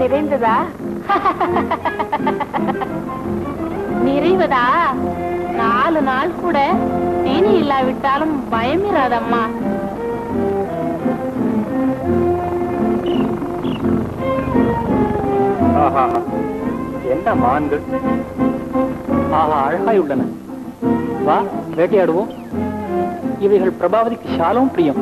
நிறைந்ததா நிறைவதா நாலு நாள் கூட தீனி இல்லாவிட்டாலும் பயமிராதம்மா ஆஹா என்ன மான்கள் ஆஹா அழகாய் உள்ளன வா வேட்டையாடுவோம் இவைகள் பிரபாவதிக்கு ஷாலும் பிரியம்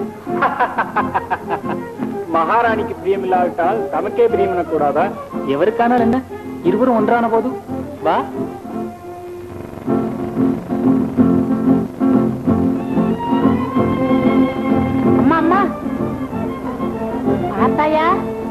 மகாராணிக்கு பிரியம் இல்லாவிட்டால் தமக்கே பிரியம் எனக்கூடாதா எவருக்கானால் என்ன இருவரும் ஒன்றான போது வா அம்மா அம்மா பார்த்தாயா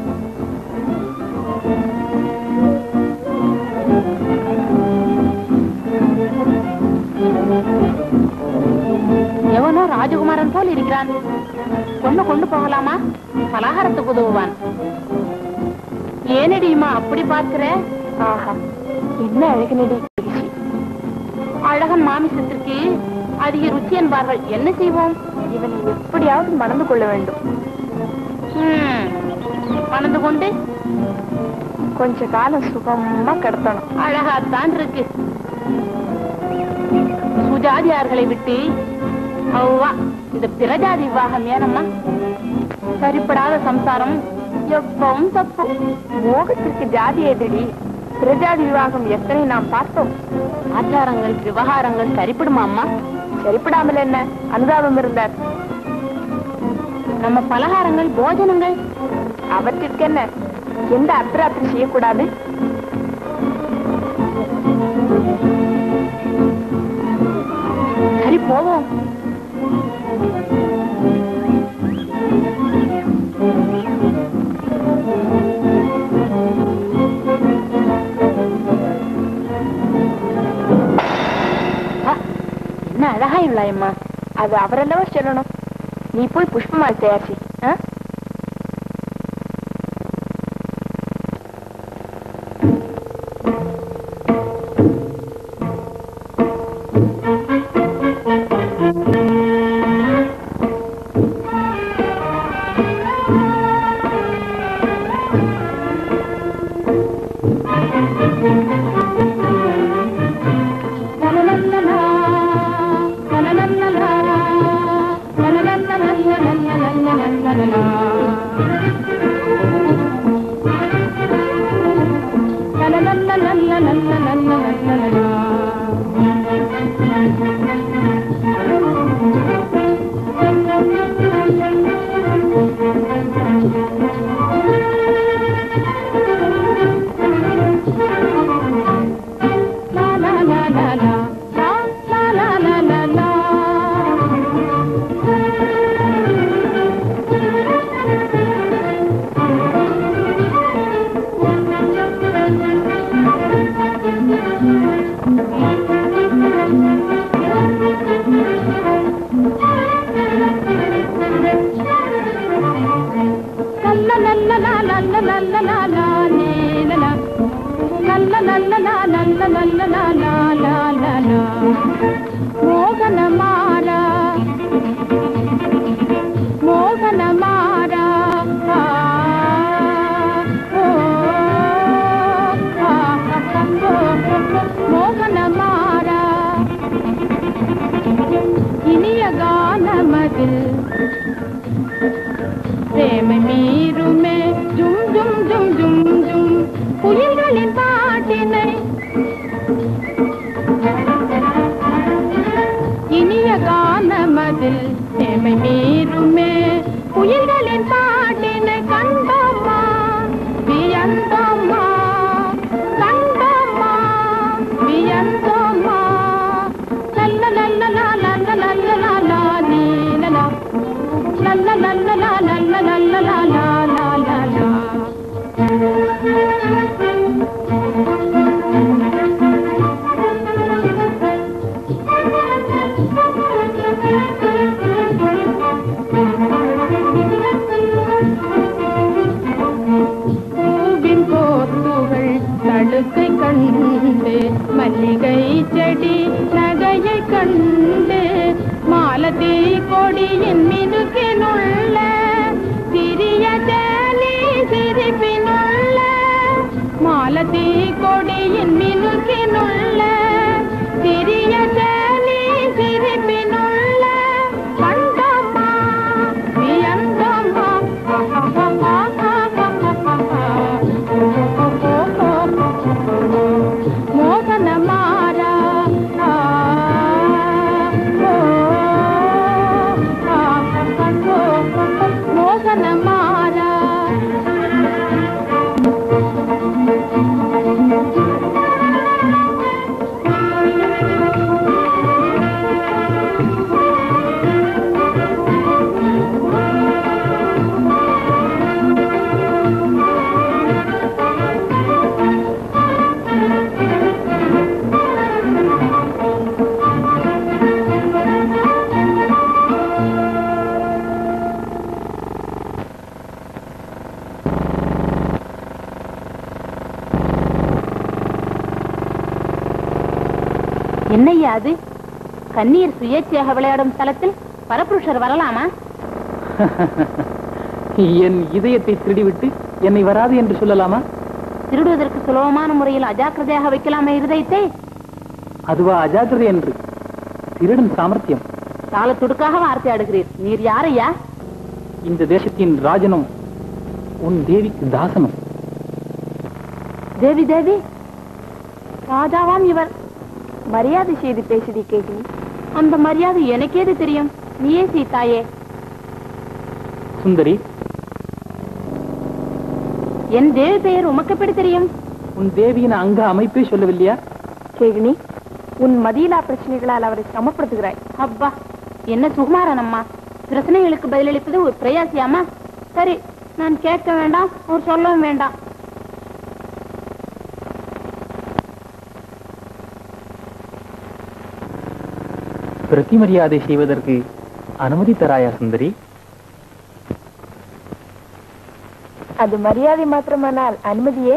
எவனோ ராஜகுமாரன் போல் இருக்கிறான் கொண்டு கொண்டு போகலாமா பலகாரத்துக்கு உதவுவான் ஏனடியுமா அப்படி பார்க்கிற ஆஹா என்ன அழகனடி அழகன் மாமிசத்திற்கு அதிக ருச்சி என்பார்கள் என்ன செய்வோம் இவனை எப்படியாவது மணந்து கொள்ள வேண்டும் ஹம், மணந்து கொண்டு கொஞ்ச காலம் சுகமா கிடத்தணும் அழகாத்தான் இருக்கு சுஜாதியார்களை விட்டு அவ்வா இந்த பிரஜாதி விவாகம் ஏனம்மா சரிப்படாத சம்சாரம் எப்பவும் தப்பு மோகத்திற்கு ஜாதி எதிரி பிரஜாதி விவாகம் எத்தனை நாம் பார்த்தோம் ஆச்சாரங்கள் விவகாரங்கள் சரிப்படுமா அம்மா சரிப்படாமல் என்ன அனுதாபம் இருந்தார் நம்ம பலகாரங்கள் போஜனங்கள் அவற்றிற்கென்ன எந்த அர்த்தராத்திரி செய்யக்கூடாது சரி போவோம் ஆ, என்ன அழகா உள்ளாயம்மா அது அவரெல்லவா சொல்லணும் நீ போய் புஷ்பமால் தயார் செய் ஆ? மோகனமாரா மோகனமாரா ஆ, ஓ, ஆ, ஓ, மோகனமாரா இனிய கானமதில் பிரேமை மீறுமே ஜும் ஜும் ஜும் ஜும் ஜும் புயல்களின் பாட்டினை இனிய கானமதில் பிரேமை மீறுமே புயல்களின் பாட்டினை கண்டோமா வியந்தோமா கண்டோமா வியந்தோமா நல்ல நல்ல நல்ல நல்ல நல்ல நல்ல நீலலா நல்ல நல்ல நல்ல நல்ல நல்ல நல்ல நல்ல பூவின் கோத்துகள் தடுக்கை கண்டு மல்லிகை செடி நகையை கண்டு மாலதி கொடியின் மினுக்கினுள்ள சிறிய ஜாலி சிரிப்பினுள்ள என்னையா அது கண்ணீர் சுயேட்சையாக விளையாடும் தளத்தில் பரபுருஷர் வரலாமா என் இதயத்தை திருடிவிட்டு என்னை வராது என்று சொல்லலாமா திருடுவதற்கு சுலபமான முறையில் அஜாக்கிரதையாக வைக்கலாமா இருதயத்தை அதுவா அஜாக்கிரதை என்று திருடன் சாமர்த்தியம் கால துடுக்காக வார்த்தை ஆடுகிறீர் நீர் யாரையா இந்த தேசத்தின் ராஜனும் உன் தேவிக்கு தாசனும் தேவி தேவி ராஜாவாம் இவர் மரியாதை செய்து பேசுடி கேகினி அந்த மரியாதை எனக்கேது தெரியும் நீயே சீதாயே சுந்தரி என் தேவி பெயர் உமக்கு எப்படி தெரியும் உன் தேவியின் அங்க அமைப்பே சொல்லவில்லையா கேகினி உன் மதியிலா பிரச்சனைகளால் அவரை சமப்படுத்துகிறாய் அப்பா என்ன சுகுமாரன் அம்மா பிரச்சனைகளுக்கு பதிலளிப்பது ஒரு பிரயாசியாமா சரி நான் கேட்க வேண்டாம் ஒரு சொல்லவும் வேண்டாம் பிரதிமரியாதை செய்வதற்கு அனுமதி தராயா சுந்தரி அது மரியாதை மாத்திரமானால் அனுமதியே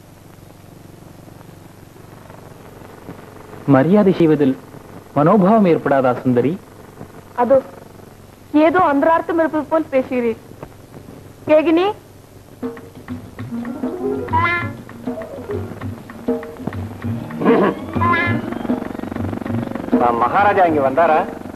மரியாதை செய்வதில் மனோபாவம் ஏற்படாதா சுந்தரி அதோ ஏதோ அந்தரார்த்தம் இருப்பது போல் பேசுகிறீர் கேகினி மகாராஜா இங்க வந்தாரா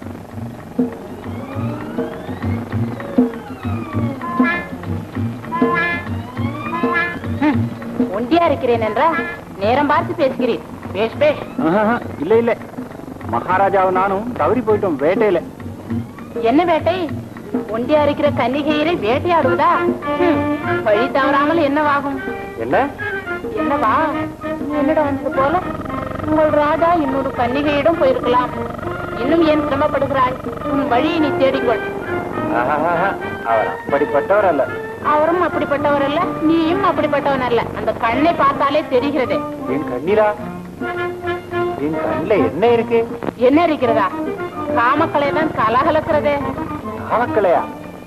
ஒண்டியா இருக்கிறேன் என்றா நேரம் பார்த்து பேசுகிறேன் பேஷ் பேஷ் இல்ல இல்ல மகாராஜாவை நானும் தவறி போயிட்டோம் வேட்டையில என்ன வேட்டை ஒண்டியா இருக்கிற கன்னிகையரை வேட்டையாடுவதா ஹம், வழி தவறாமல் என்னவாகும் என்ன என்னவா நீ என்னிடம் வந்தது போல உங்கள் ராஜா இன்னொரு கன்னிகையிடம் போயிருக்கலாம் இன்னும் ஏன் சிரமப்படுகிறாய் உன் வழியை நீ தேடிக்கொள் அவர் அப்படிப்பட்டவர் அல்ல அவரும் அப்படிப்பட்டவர் அல்ல நீயும் அப்படிப்பட்டவன் அல்ல அந்த கண்ணை பார்த்தாலே தெரிகிறதே என் கண்ணீரா என் கண்ணில என்ன இருக்கு என்ன இருக்கிறதா காமக்கலை தான் கலகலக்கிறதே காவக்கலையா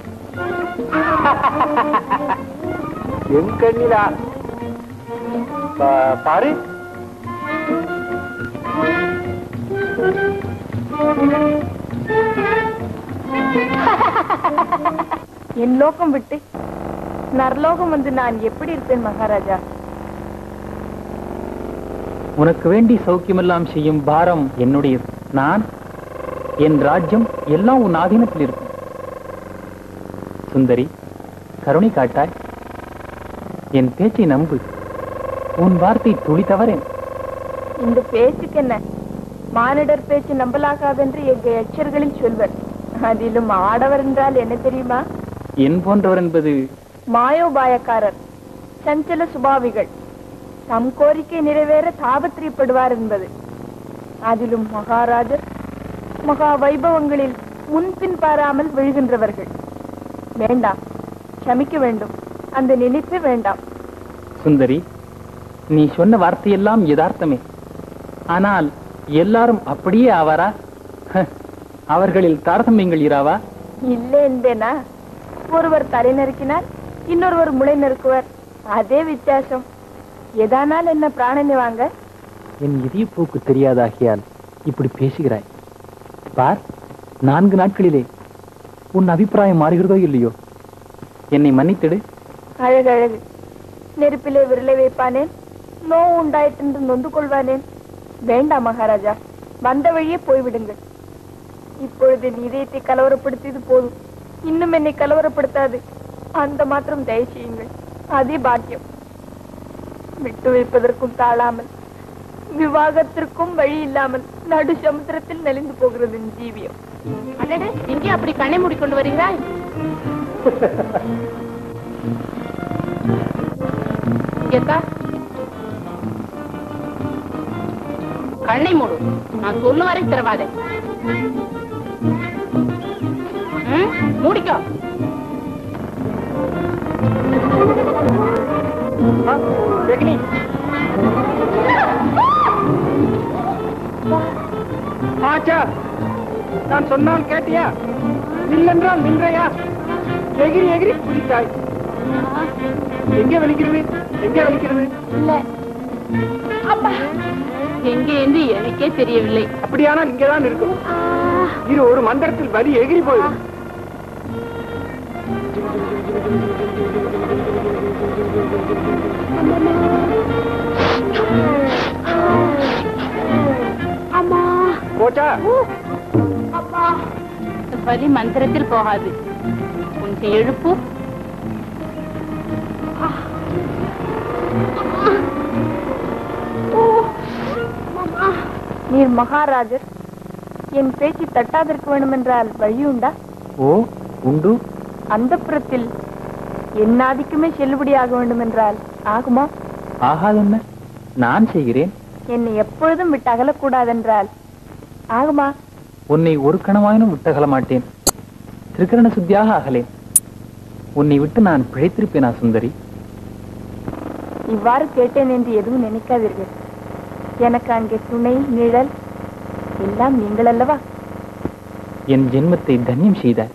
என் கண்ணிலா பா- பாரு என் லோகம் விட்டு நர்லோகம் வந்து நான் எப்படி இருப்பேன் மகாராஜா உனக்கு வேண்டி சௌக்கியமெல்லாம் செய்யும் பாரம் என்னுடையது நான் என் ராஜ்யம் எல்லாம் உன் ஆதீனத்தில் இருக்கும் சுந்தரி கருணை காட்டாய் என் பேச்சை நம்பு உன் வார்த்தை துளி தவறேன் இந்த பேச்சுக்கு என்ன மானிடர் பேச்சு நம்பலாகாதென்று எங்க எச்சர்களில் சொல்வர் அதிலும் ஆடவர் என்றால் என்ன தெரியுமா என் போன்றவர் என்பது மாயோபாயக்காரர் சஞ்சல சுபாவிகள் தம் கோரிக்கை நிறைவேற தாபத்திரியப்படுவார் என்பது அதிலும் மகாராஜர் மகா வைபவங்களில் முன்பின் பாராமல் விழுகின்றவர்கள் வேண்டாம் க்ஷமிக்க வேண்டும் அந்த நினைப்பு வேண்டாம் சுந்தரி நீ சொன்ன வார்த்தையெல்லாம் யதார்த்தமே ஆனால் எல்லாரும் அப்படியே ஆவாரா ஹ, அவர்களில் தாரதமியங்கள் இராவா இல்லை என்பேனா ஒருவர் தலை நறுக்கினார் இன்னொருவர் முளை நறுக்குவர் அதே வித்தியாசம் எதானால் என்ன பிராணனை வாங்க என் இதயப்போக்கு தெரியாதாகியால் இப்படி பேசுகிறாய் பார் நான்கு நாட்களிலே உன் அபிப்பிராயம் மாறுகிறதோ இல்லையோ என்னை மன்னித்திடு அழகு அழகு நெருப்பிலே விரலை வைப்பானேன் நோ உண்டாயிற்று நொந்து கொள்வானேன் வேண்டாம் மகாராஜா வந்த வழியே போய்விடுங்கள் இப்பொழுது என் இதயத்தை கலவரப்படுத்தியது போதும் இன்னும் என்னை கலவரப்படுத்தாது அந்த மாத்திரம் தயவு செய்யுங்கள் அதே பாக்கியம் விட்டு வைப்பதற்கும் தாழாமல் விவாகத்திற்கும் வழி இல்லாமல் நடு சமுத்திரத்தில் நலிந்து போகிறது என் ஜீவியம் அடடே இங்கே அப்படி கண்ணை மூடிக்கொண்டு வருகிறாய் இங்கேக்கா கண்ணை மூடு நான் சொல்லும் வரை திறவாதே ம், மூடிக்கோ ஆச்சா நான் சொன்னால் கேட்டியா நில்லென்றால் நின்றையா எகிரி எகிரி குதித்தாய் எங்கே வலிக்கிறது எங்கே வலிக்கிறது இல்ல அப்பா எங்கே என்று எனக்கே தெரியவில்லை அப்படியானால் இங்கதான் இருக்கும் இது ஒரு மந்திரத்தில் வலி எகிரி போயிடும் போச்சா வலி மந்திரத்தில் போகாது கொஞ்சம் எழுப்பு நீர் மகாராஜர் என் பேச்சு தட்டாதிருக்க வேண்டுமென்றால் வழியுண்டா ஓ உண்டு அந்த புறத்தில் என் ஆதிக்கமே செல்லுபடியாக வேண்டுமென்றால் ஆகுமா ஆகாதென்ன நான் செய்கிறேன் என்னை எப்பொழுதும் விட்டு அகலக்கூடாதென்றால் ஆகுமா உன்னை ஒரு கணமாயினும் விட்டகல மாட்டேன் திருக்கரண சுத்தியாக அகலேன் உன்னை விட்டு நான் பிழைத்திருப்பேனா சுந்தரி இவ்வாறு கேட்டேன் என்று எதுவும் நினைக்காதீர்கள் எனக்கு அங்கே துணை நிழல் எல்லாம் நீங்கள் அல்லவா என் ஜென்மத்தை தன்யம் செய்தாய்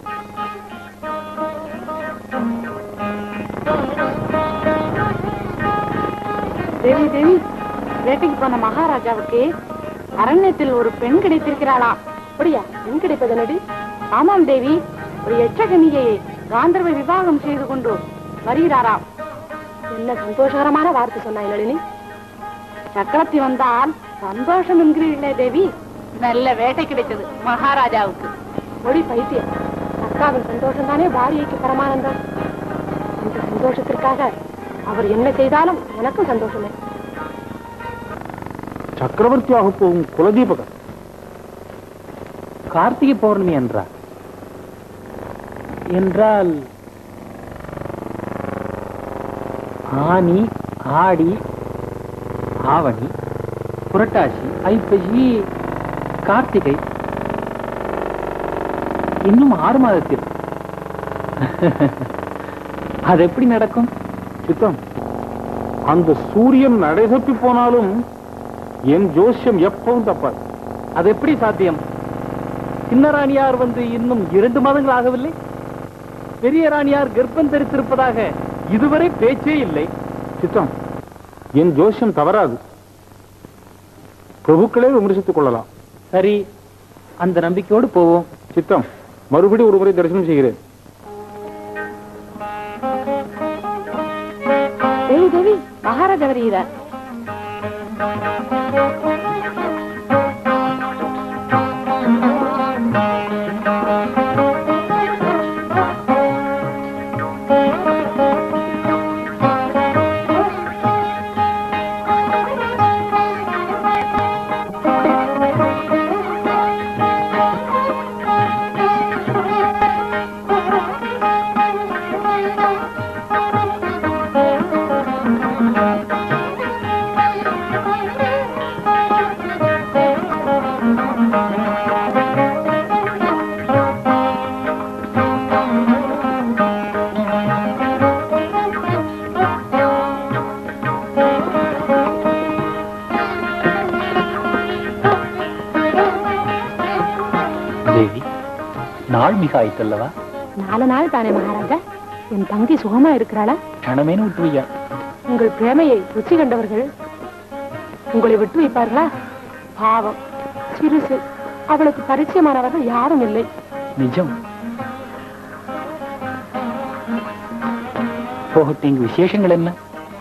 தேவி தேவி வேட்டைக்கு போன மகாராஜாவுக்கு அரண்யத்தில் ஒரு பெண் கிடைத்திருக்கிறாளாம் அப்படியா பெண் கிடைப்பது நடி ஆமாம் தேவி ஒரு எச்சகனியை காந்தர்வ விவாகம் செய்து கொண்டு வருகிறாராம் என்ன சந்தோஷகரமான வார்த்தை சொன்னாய் நளினி சக்கரத்தி வந்தால் சந்தோஷம் என்கிறீர்களே தேவி நல்ல வேட்டை கிடைத்தது மகாராஜாவுக்கு ஒளி பைத்தியம் அக்காவின் சந்தோஷம் தானே பாரியைக்கு பரமானந்தம் இந்த சந்தோஷத்திற்காக அவர் என்ன செய்தாலும் எனக்கும் சந்தோஷமே சக்கரவர்த்தியாக போகும் குலதீபகர் கார்த்திகை பௌர்ணமி என்றார் என்றால் ஆனி ஆடி ஆவணி புரட்டாசி ஐப்பசி கார்த்திகை இன்னும் ஆறு மாதத்தில் அது எப்படி நடக்கும் சித்தம் அந்த சூரியன் நடை தப்பி போனாலும் என் ஜோசியம் எப்பவும் தப்பாது அது எப்படி சாத்தியம் சின்ன ராணியார் வந்து இன்னும் இரண்டு மாதங்கள் ஆகவில்லை பெரிய ராணியார் கர்ப்பம் தரித்திருப்பதாக இதுவரை பேச்சே இல்லை சித்தம் என் ஜோசியம் தவறாது பிரபுக்களே விமர்சித்துக் கொள்ளலாம் சரி அந்த நம்பிக்கையோடு போவோம் சித்தம் மறுபடி ஒரு முறை தரிசனம் செய்கிறேன் தேவி தேவி மகாராஜா வருகிறார் தேவி நாள் மிக ஆயிட்டல்லவா நாலு நாள் தானே மகாராஜா என் தங்கி சுகமா இருக்கிறாளா கணமேனு விட்டுவையா உங்கள் பிரேமையை ருச்சி கண்டவர்கள் உங்களை விட்டு வைப்பார்களா பாவம் சிறுசு அவளுக்கு பரிச்சயமானவர்கள் யாரும் இல்லை நிஜம் போகட்டு இங்கு விசேஷங்கள் என்ன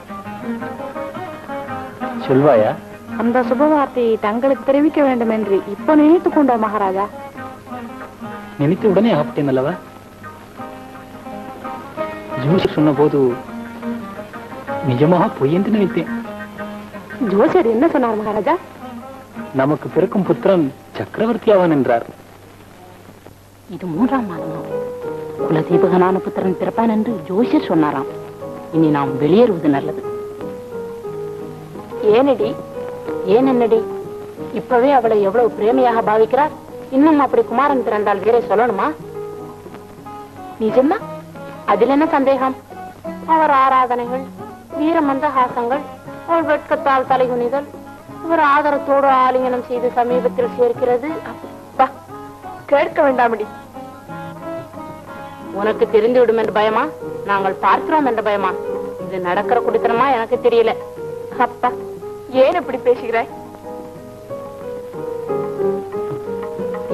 சொல்வாயா அந்த சுபவார்த்தையை தங்களுக்கு தெரிவிக்க வேண்டும் என்று இப்ப நினைத்துக் கொண்டோ மகாராஜா நினைத்த உடனே ஆப்பிட்டேன் அல்லவா ஜூஸ் சொன்ன போது நிஜமாக பொய் என்று நினைத்தேன் ஜோசியர் என்ன சொன்னார் மகாராஜா நமக்கு பிறக்கும் புத்திரன் சக்கரவர்த்தி ஆவான் என்றார் இது மூன்றாம் மாதம் குலதீபகனான புத்திரன் பிறப்பான் என்று ஜோசியர் சொன்னாராம் இனி நாம் வெளியேறுவது நல்லது ஏனடி ஏன் என்னடி இப்பவே அவளை எவ்வளவு பிரேமையாக பாவிக்கிறார் இன்னும் அப்படி குமாரன் பிறந்தால் வேற சொல்லணுமா நிஜமா அதில் என்ன சந்தேகம் அவர் ஆராதனைகள் வீர மந்தஹாசங்கள் அவள் வெட்கத்தால் தலைகுனிதல் இவர் ஆதரத்தோடு ஆலிங்கனம் செய்து சமீபத்தில் சேர்க்கிறது அப்பா, கேட்க வேண்டாமடி உனக்கு தெரிந்துவிடும் என்று பயமா நாங்கள் பார்க்கிறோம் என்ற பயமா இது நடக்கிற குடித்தனமா எனக்கு தெரியல அப்பா ஏன் இப்படி பேசுகிறாய்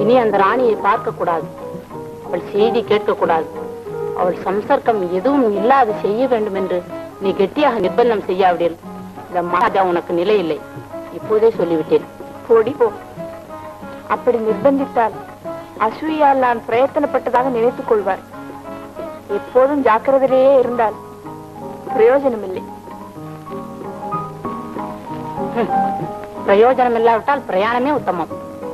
இனி அந்த ராணியை பார்க்க கூடாது அவள் செய்தி கேட்க கூடாது அவள் சம்சர்க்கம் எதுவும் இல்லாது செய்ய வேண்டும் என்று நீ கெட்டியாக நிர்பந்தம் செய்யாவிடில் இந்த மகாராஜா உனக்கு நிலை இல்லை இப்போதே சொல்லிவிட்டேன் போடி போ அப்படி நிர்பந்தித்தால் அசூயால் நான் பிரயத்தனப்பட்டதாக நினைத்துக் கொள்வார் எப்போதும் ஜாக்கிரதையிலேயே இருந்தால் பிரயோஜனம் இல்லை ஹம். பிரயோஜனம் இல்லாவிட்டால் பிரயாணமே உத்தமம்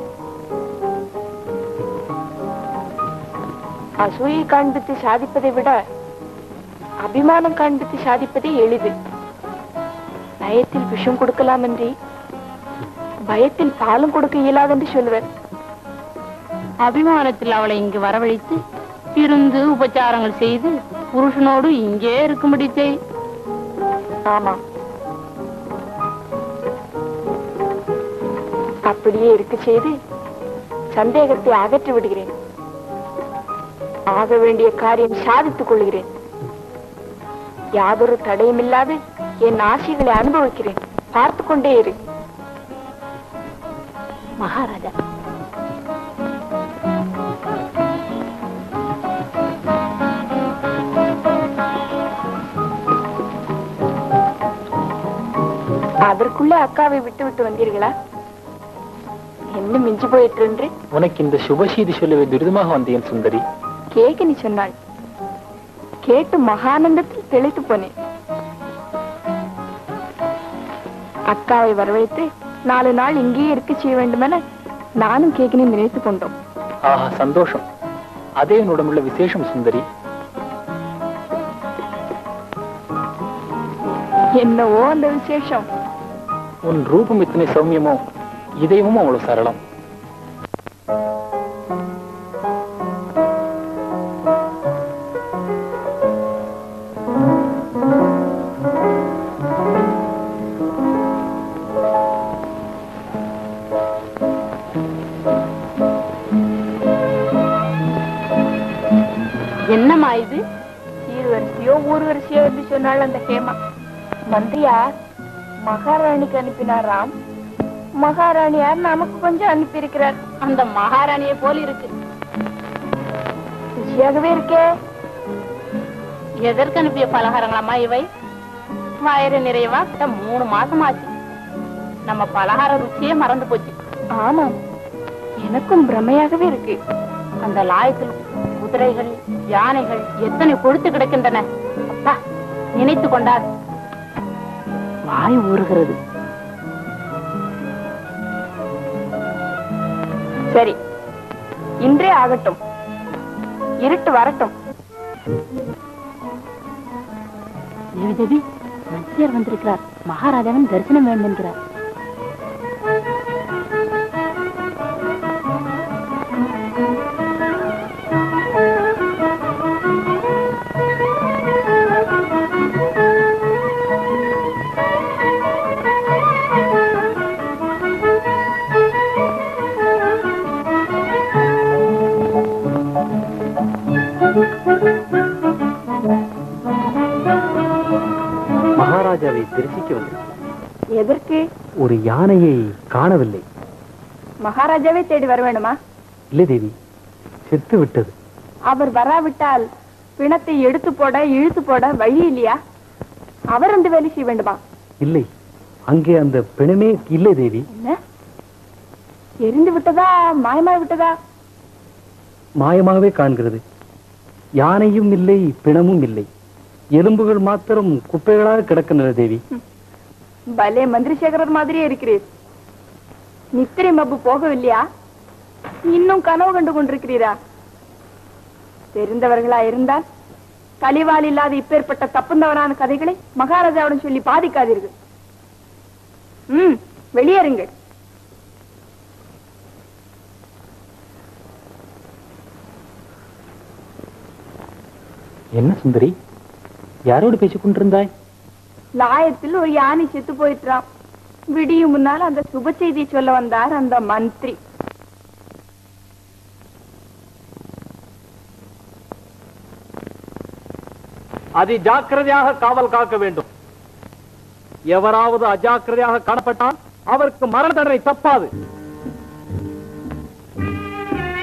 அசூயை காண்பித்து சாதிப்பதை விட அபிமானம் காண்பித்து சாதிப்பதே எளிது நயத்தில் விஷம் கொடுக்கலாம் என்று பயத்தில் பாலும் கொடுக்க இயலாதென்று சொல்லுவர் அபிமானத்தில் அவளை இங்கு வரவழைத்து இருந்து உபச்சாரங்கள் செய்து புருஷனோடு இங்கே இருக்கும்படி செய் ஆமா அப்படியே இருக்க செய்து சந்தேகத்தை அகற்றி விடுகிறேன் ஆக வேண்டிய காரியம் சாதித்துக் கொள்கிறேன் யாதொரு தடையுமில்லாது என் ஆசைகளை அனுபவிக்கிறேன் பார்த்து கொண்டே இரு மகாராஜா அதற்குள்ள அக்காவை விட்டு விட்டு வந்தீர்களா என்ன மிஞ்சி போயிட்டு என்று உனக்கு இந்த சுபசீதி சொல்லவே துரிதமாக வந்தேன் சுந்தரி கேட்க நீ சொன்னாள் கேட்டு மகானந்தத்தில் தெளித்து போனேன் அக்காவை வரவழைத்து நாலு நாள் இங்கேயே இருக்க செய்ய வேண்டுமென நானும் கேட்கணும் நினைத்து கொண்டோம் ஆஹா சந்தோஷம் அதே என்னுடமுள்ள விசேஷம் சுந்தரி என்னவோ அந்த விசேஷம் உன் ரூபம் இத்தனை சௌமியமோ இதயமும் அவ்வளவு சரளம் என்னம்மா இது சீர்வரிசையோ ஊர்வரிசையோ என்று சொன்னாள் அந்த ஹேமா மந்திரியார் மகாராணிக்கு அனுப்பினாராம் மகாராணியார் நமக்கு கொஞ்சம் அனுப்பியிருக்கிறார் அந்த மகாராணியை போல இருக்கு ருசியாகவே இருக்கே எதற்கு அனுப்பிய பலகாரங்களாம்மா இவை வயிறு நிறைவா கிட்ட மூணு மாசம் ஆச்சு நம்ம பலகார ருச்சியே மறந்து போச்சு ஆமாம் எனக்கும் பிரமையாகவே இருக்கு அந்த லாயத்தில் குதிரைகள் யானைகள் எத்தனை கொழுத்து கிடக்கின்றன அப்பா நினைத்து கொண்டார் வாய் ஊறுகிறது சரி இன்றே ஆகட்டும் இருட்டு வரட்டும் தேவி தேவி மத்தியர் வந்திருக்கிறார் மகாராஜாவின் தரிசனம் வேண்டும் என்கிறார் மகாராஜாவை தரிசிக்க வந்தேன் எதற்கு ஒரு யானையை காணவில்லை மகாராஜாவே தேடி வர வேணுமா இல்லை தேவி செத்து விட்டது அவர் வராவிட்டால் பிணத்தை எடுத்து போட இழுத்து போட வழி இல்லையா அவர் அந்த வேலை செய்ய வேண்டுமா இல்லை அங்கே அந்த பிணமே இல்லை தேவி என்ன எரிந்து விட்டதா மாயமாய் விட்டதா மாயமாகவே காண்கிறது யானையும் இல்லை பிணமும் இல்லை எலும்புகள் மாத்திரம் குப்பைகளாக கிடக்கின்றன தேவி பலே மந்திரிசேகரர் மாதிரியே இருக்கிறீர் நித்திரை மப்பு போகவில்லையா இன்னும் கனவு கண்டு கொண்டிருக்கிறீரா தெரிந்தவர்களா இருந்தால் கலிவால் இல்லாத இப்பேற்பட்ட தப்புந்தவனான கதைகளை மகாராஜாவுடன் சொல்லி பாதிக்காதீர்கள் ம் வெளியேறுங்கள் என்ன சுந்தரி யாரோடு பேசிக் கொண்டிருந்தாய் லாயத்தில் ஒரு யானை செத்து போயிட்டான் விடியும் முன்னால் அந்த சுப செய்தி சொல்ல வந்தார் அந்த மந்திரி அதி ஜாக்கிரதையாக காவல் காக்க வேண்டும் எவராவது அஜாக்கிரதையாக காணப்பட்டால் அவருக்கு மரண தண்டனை தப்பாது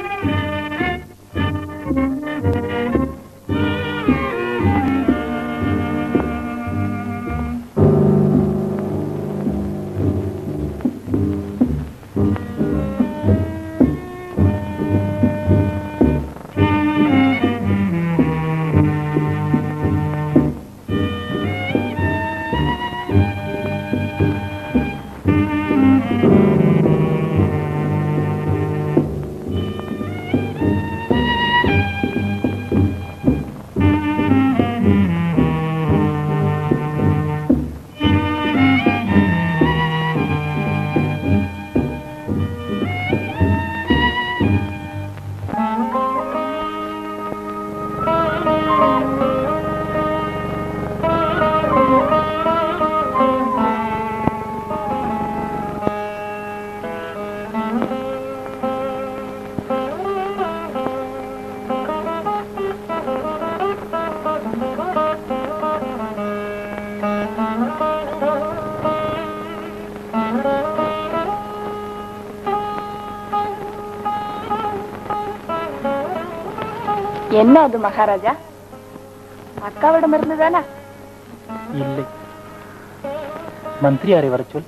என்ன அது மகாராஜா அக்காவிடம் இருந்துதானா இல்லை மந்திரியாரை வர சொல்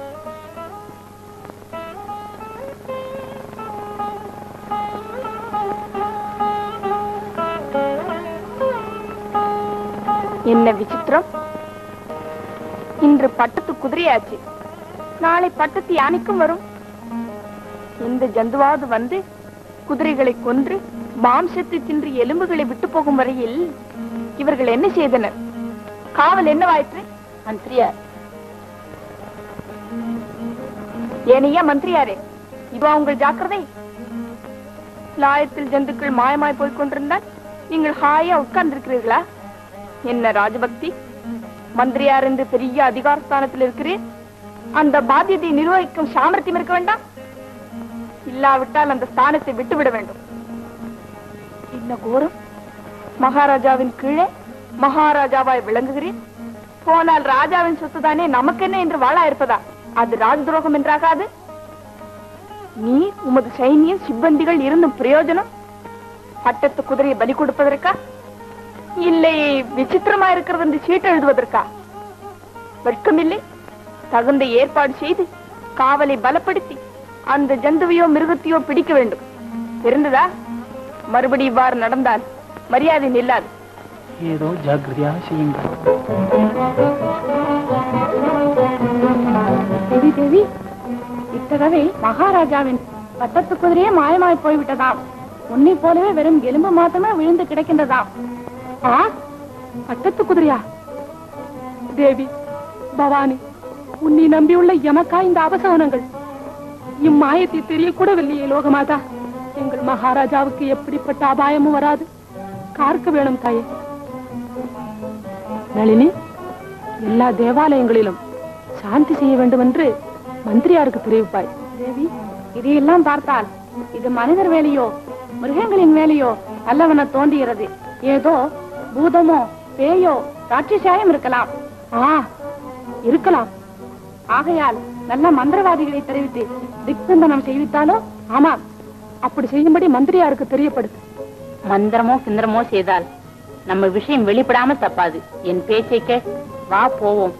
என்ன விசித்திரம் இன்று பட்டத்து குதிரையாச்சு நாளை பட்டத்து யானைக்கும் வரும் எந்த ஜந்துவாவது வந்து குதிரைகளை கொன்று மாம்சத்தை தின்று எலும்புகளை விட்டு போகும் வரையில் இவர்கள் என்ன செய்தனர் காவல் என்னவாயிற்று மந்திரியார் ஏனையா மந்திரியாரே இதுவா உங்கள் ஜாக்கிரதை லாயத்தில் ஜந்துக்கள் மாயமாய் போய்க் கொண்டிருந்தால் நீங்கள் ஹாயா உட்கார்ந்திருக்கிறீர்களா என்ன ராஜபக்தி மந்திரியார் என்று பெரிய அதிகார ஸ்தானத்தில் இருக்கிறேன் அந்த பாத்தியத்தை நிர்வகிக்கும் சாமர்த்தியம் இருக்க வேண்டாம் இல்லாவிட்டால் அந்த ஸ்தானத்தை விட்டுவிட வேண்டும் என்ன கோரம் மகாராஜாவின் கீழே மகாராஜாவாய் விளங்குகிறேன் போனால் ராஜாவின் சொத்துதானே நமக்கென்ன என்று வாழா இருப்பதா அது ராஜ் துரோகம் என்றாகாது நீ உமது சைனியம் சிப்பந்திகள் இருந்தும் பிரயோஜனம் பட்டத்து குதிரையை பலி கொடுப்பதற்கா இல்லை விசித்திரமா இருக்கிறது என்று சீட்டு எழுதுவதற்கா வெட்கமில்லை தகுந்த ஏற்பாடு செய்து காவலை பலப்படுத்தி அந்த ஜந்துவையோ மிருகத்தையோ பிடிக்க வேண்டும் தெரிந்ததா மறுபடி இவ்வாறு நடந்தால் மரியாதை நில்லாது ஏதோ ஜாக்கிரதையாக செய்யுங்கள் தேவி தேவி இத்தடவை மகாராஜாவின் பட்டத்து குதிரையே மாயமாய் போய்விட்டதாம் உன்னை போலவே வெறும் எலும்பு மாத்திரமே விழுந்து கிடக்கின்றதாம் ஆ பட்டத்து குதிரையா தேவி பவானி உன்னை நம்பியுள்ள எமக்கா இந்த அபசகனங்கள் இம்மாயத்தை தெரியக்கூடவில்லையே லோகமாதா எங்கள் மகாராஜாவுக்கு எப்படிப்பட்ட அபாயமும் வராது கார்க்க வேணும் தாயே நளினி எல்லா தேவாலயங்களிலும் சாந்தி செய்ய வேண்டும் என்று மந்திரியாருக்கு தெரிவிப்பாய் தேவி இதையெல்லாம் பார்த்தால் இது மனிதர் வேலையோ மிருகங்களின் வேலையோ அல்லவென தோன்றுகிறது ஏதோ பூதமோ பேயோ ராட்சசாயம் இருக்கலாம் ஆ இருக்கலாம் ஆகையால் நல்ல மந்திரவாதிகளை தெரிவித்து திக்பந்தனம் செய்வித்தாலோ ஆமாம் அப்படி செய்யும்படி மந்திரியாருக்கு தெரியப்படுது மந்திரமோ கிந்திரமோ செய்தால் நம்ம விஷயம் வெளிப்படாம தப்பாது என் பேச்சை கேள் வா போவோம்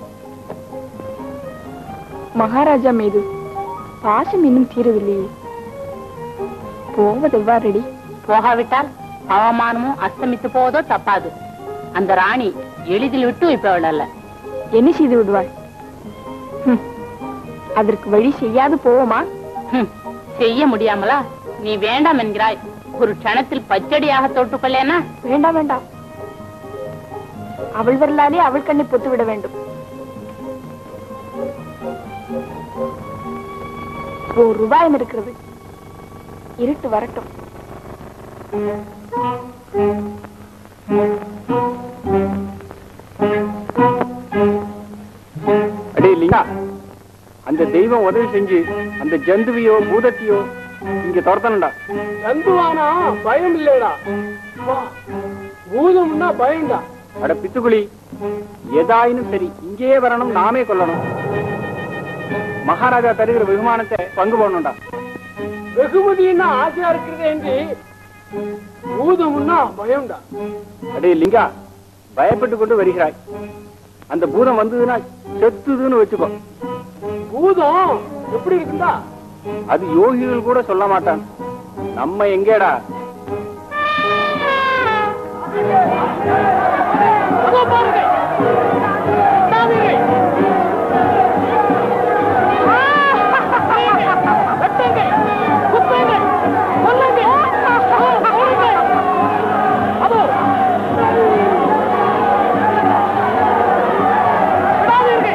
மகாராஜா மீது பாசம் இன்னும் தீரவில்லையே போவது எவ்வாறடி போகாவிட்டால் அவமானமும் அஸ்தமித்து போவதோ தப்பாது அந்த ராணி எளிதில் விட்டு வைப்பவள் அல்ல என்ன செய்து விடுவாள் ஹம், அதற்கு வழி செய்யாது போவோமா ஹம், செய்ய முடியாமலா நீ வேண்டாம் என்கிறாய் ஒரு க்ஷணத்தில் பச்சடியாக தொட்டுக்கொள்ளேனா வேண்டாம் வேண்டாம் அவள் வரலாலே அவள் கண்ணை பொத்து விட வேண்டும் ஒரு ரூபாயம் இருக்கிறது இருட்டு வரட்டும் அடே லிங்கா அந்த தெய்வம் உதவி செஞ்சு அந்த ஜந்துவையோ பூதத்தையோ இங்க துரத்தணும்டா ஜந்துவானா பயம் இல்லைடா பூதம்னா பயம்டா அட பித்துக்குழி எதாயினும் சரி இங்கேயே வரணும் நாமே கொல்லணும் மகாராஜா தருகிற வெகுமானத்தை பங்கு போடணும்டா வெகுமதினா ஆசையா இருக்கிறது என்று பூதம்னா பயம்டா அடே லிங்கா பயப்பட்டு கொண்டு வருகிறாய் அந்த பூதம் வந்ததுன்னா செத்துதுன்னு வச்சுக்கோ பூதம் எப்படி இருக்குண்டா அது யோகிகள் கூட சொல்ல மாட்டான் நம்ம எங்கேடா அதோ பாருங்க தாவீரே. வெட்டுங்க, குத்துங்க, கொல்லுங்க, ஓடுங்க. அதோ. தாவீரே.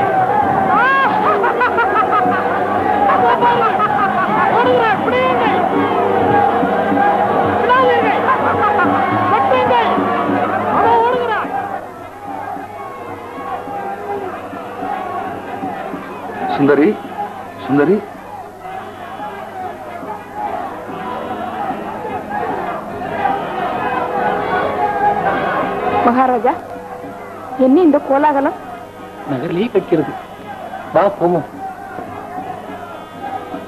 அதோ பாருங்க. ஓடுங்க, பிடியுங்க. விடாதீங்க. வெட்டுங்க. அதோ ஓடுகிறான் சுந்தரி சுந்தரி மகாராஜா என்ன இந்த கோலாகலம் நகரிலேயே கட்கிறது வா போவோம்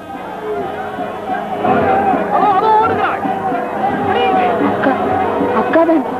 அக்கா அக்கா வேண்டாம்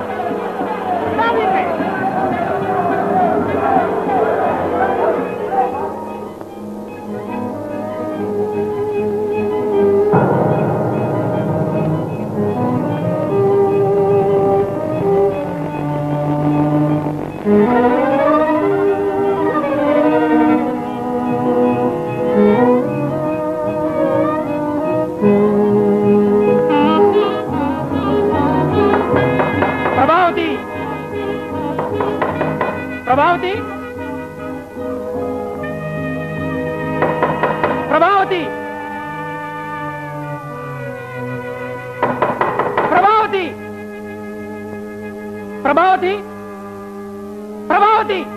பிரபாவதி பிரபாவதி பிரபாவதி பிரபாவதி பிரபாவதி பிரபாவதி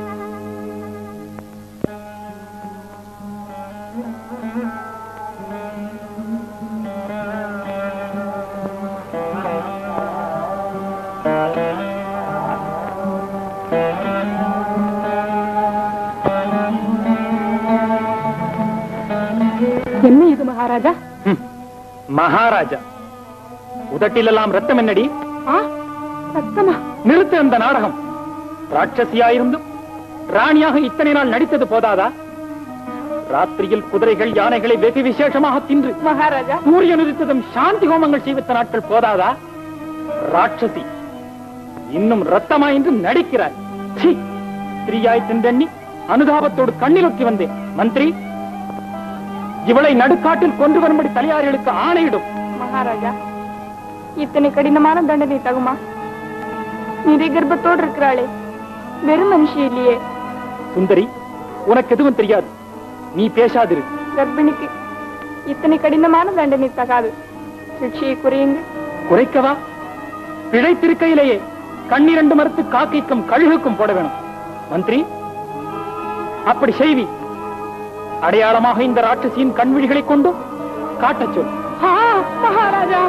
என்ன இது மகாராஜா மகாராஜா உதட்டிலெல்லாம் ரத்தம் என்னடி ஆ ரத்தமா நிறுத்து அந்த நாடகம் ராட்சசியாயிருந்தும் ராணியாக இத்தனை நாள் நடித்தது போதாதா ராத்திரியில் குதிரைகள் யானைகளை வெகு விசேஷமாக தின்று மகாராஜா சூரியன் உதித்ததும் சாந்தி ஹோமங்கள் செய்வித்த நாட்கள் போதாதா ராட்சசி இன்னும் ரத்தமா என்று நடிக்கிறாய் சீ! ஸ்திரீயாய் தின்றெண்ணி அனுதாபத்தோடு கண்ணிலொற்றி வந்தேன் மந்திரி இவளை நடுக்காட்டில் கொண்டு வரும்படி தலையாரிகளுக்கு ஆணையிடும் மகாராஜா இத்தனை கடினமான தண்டனை தகுமா நிறை கர்ப்பத்தோடு இருக்கிறாளே வெறும் மனுஷி இல்லையே சுந்தரி உனக்கு எதுவும் தெரியாது நீ பேசாதிரு கர்ப்பிணிக்கு இத்தனை கடினமான தண்டனை தகாது சிக்ஷையை குறையுங்கள் குறைக்கவா பிழைத்திருக்கையிலேயே கண்ணிரண்டு மறுத்து காக்கைக்கும் கழுகுக்கும் போட வேணும் மந்திரி அப்படி செய்வி அடையாளமாக இந்த ராட்சசியின் கண்விழிகளை கொண்டு காட்டச் சொல் ஆ மகாராஜா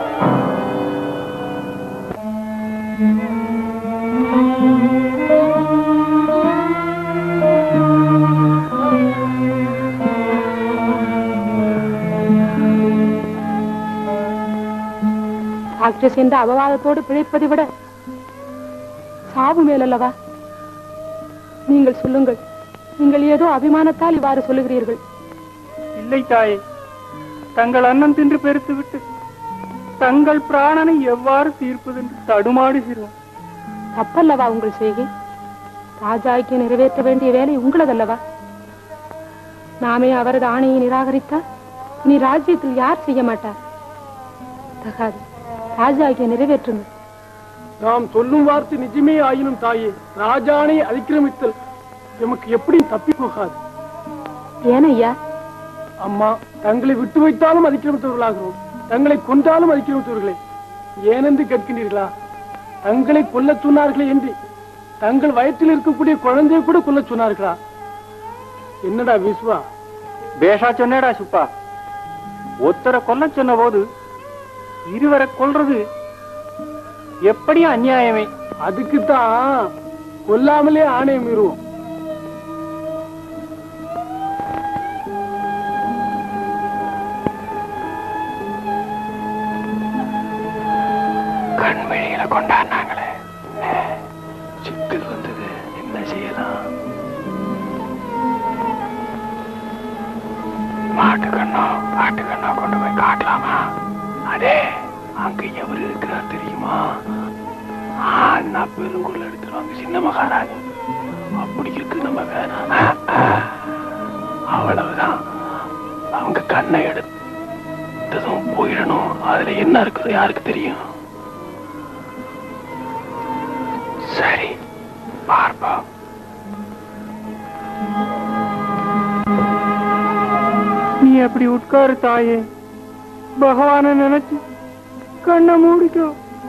ராட்சஸ் என்ற அபவாதத்தோடு பிழைப்பதை விட சாவு மேலல்லவா நீங்கள் சொல்லுங்கள் நீங்கள் ஏதோ அபிமானத்தால் இவ்வாறு சொல்லுகிறீர்கள் இல்லை தாயே தங்கள் அண்ணன் தின்று பெருத்து விட்டு தங்கள் பிராணனை எவ்வாறு தீர்ப்பதென்று தடுமாடுகிறோம் தப்பல்லவா உங்கள் செய்கை ராஜாய்க்கு நிறைவேற்ற வேண்டிய வேலை உங்களதல்லவா நாமே அவரது ஆணையை நிராகரித்தால் இனி ராஜ்யத்தில் யார் செய்ய மாட்டார் தகாது ராஜாகிய நிறைவேற்றுங்கள் நாம் சொல்லும் வார்த்தை நிஜமே ஆயினும் தாயே ராஜானை அதிக்கிரமித்தல் எமக்கு எப்படி தப்பி போகாது ஏன் ஐயா அம்மா தங்களை விட்டு வைத்தாலும் அதிக்கிரமித்தவர்களாகிறோம் தங்களை கொன்றாலும் அதிக்கிரமித்தவர்களே ஏனென்று கேட்கின்றீர்களா தங்களை கொல்லச் சொன்னார்களே என்று தங்கள் வயிற்றில் இருக்கக்கூடிய குழந்தையை கூட கொல்லச் சொன்னார்களா என்னடா விஸ்வா பேஷா சொன்னேடா சுப்பா ஒருத்தரை கொல்ல சொன்ன போது இருவரை கொல்றது எப்படி அநியாயமே அதுக்குத்தான் கொல்லாமலே ஆணையம் மீறுவோம் கண்வழியில கொண்டாடினாங்களே சிக்கல் வந்தது என்ன செய்யலாம் மாட்டுக்கண்ணோ பாட்டுக்கண்ணோ கொண்டு போய் காட்டலாமா அடே அங்க எவரு இருக்கிறார் தெரியுமா அண்ணா பெருங்குள்ள எடுத்துருவாங்க சின்ன மகாராஜ் அப்படி இருக்கு நம்ம வேணாம் அவ்வளவுதான் அவங்க கண்ணை எடுத்ததும் போயிடணும் அதுல என்ன இருக்குதோ யாருக்கு தெரியும் சரி பார்ப்போம் நீ அப்படி உட்காரு தாயே பகவான நினைச்சு கண்ணை மூடிக்கோ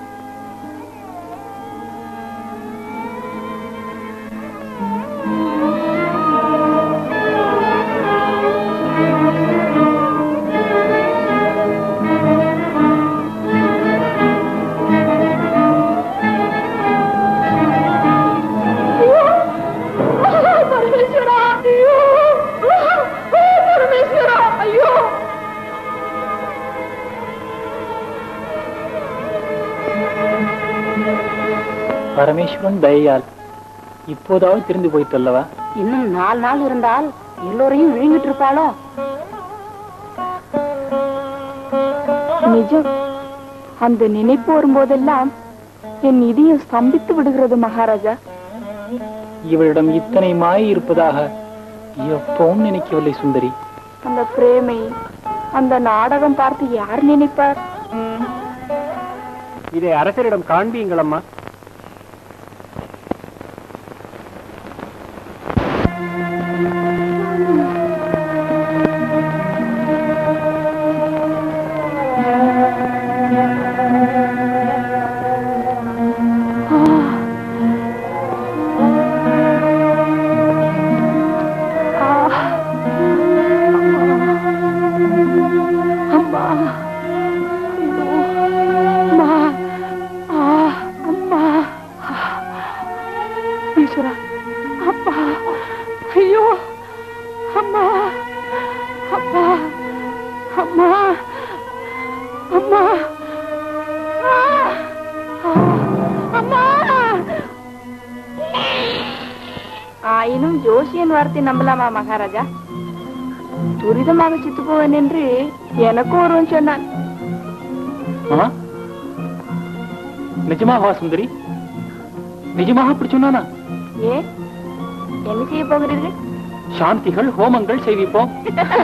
பரமேஸ்வரா ஐயோ பரமேஸ்வரா ஐயோ பரமேஸ்வரன் தயையால் இப்போதாவது திருந்து போயிட்டு அல்லவா இன்னும் நாலு நாள் இருந்தால் எல்லோரையும் விழுங்கிட்டு இருப்பாளோ நிஜம் அந்த நினைப்பு வரும்போதெல்லாம் என் இதயம் ஸ்தம்பித்து விடுகிறது மகாராஜா இவளிடம் இத்தனை மாயை இருப்பதாக எப்பவும் நினைக்கவில்லை சுந்தரி அந்த பிரேமை அந்த நாடகம் பார்த்து யார் நினைப்பார் இதை அரசரிடம் காண்பியுங்கள் அம்மா அம்மா ஐயோ, அம்மா ஆ, அம்மா ஈஸ்வரா அப்பா ஐயோ அம்மா அப்பா அம்மா அம்மா ஆ, ஆ, அம்மா ஆயினும் ஜோசியன் வார்த்தை நம்பலாமா மகாராஜா துரிதமாக செத்து போவேன் என்று எனக்கும் ஒருவன் சொன்னான் ஆ? நிஜமாவா சுந்தரி நிஜமாக அப்படி சொன்னானா ஏன் என்ன செய்ய போகிறீர்கள் சாந்திகள் ஹோமங்கள் செய்விப்போம்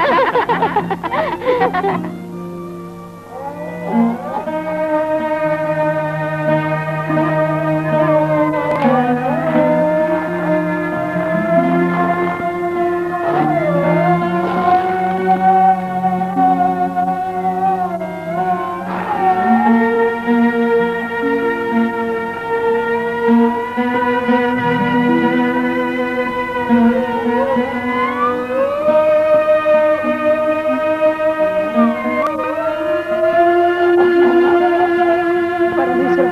பரமேஸ்வரா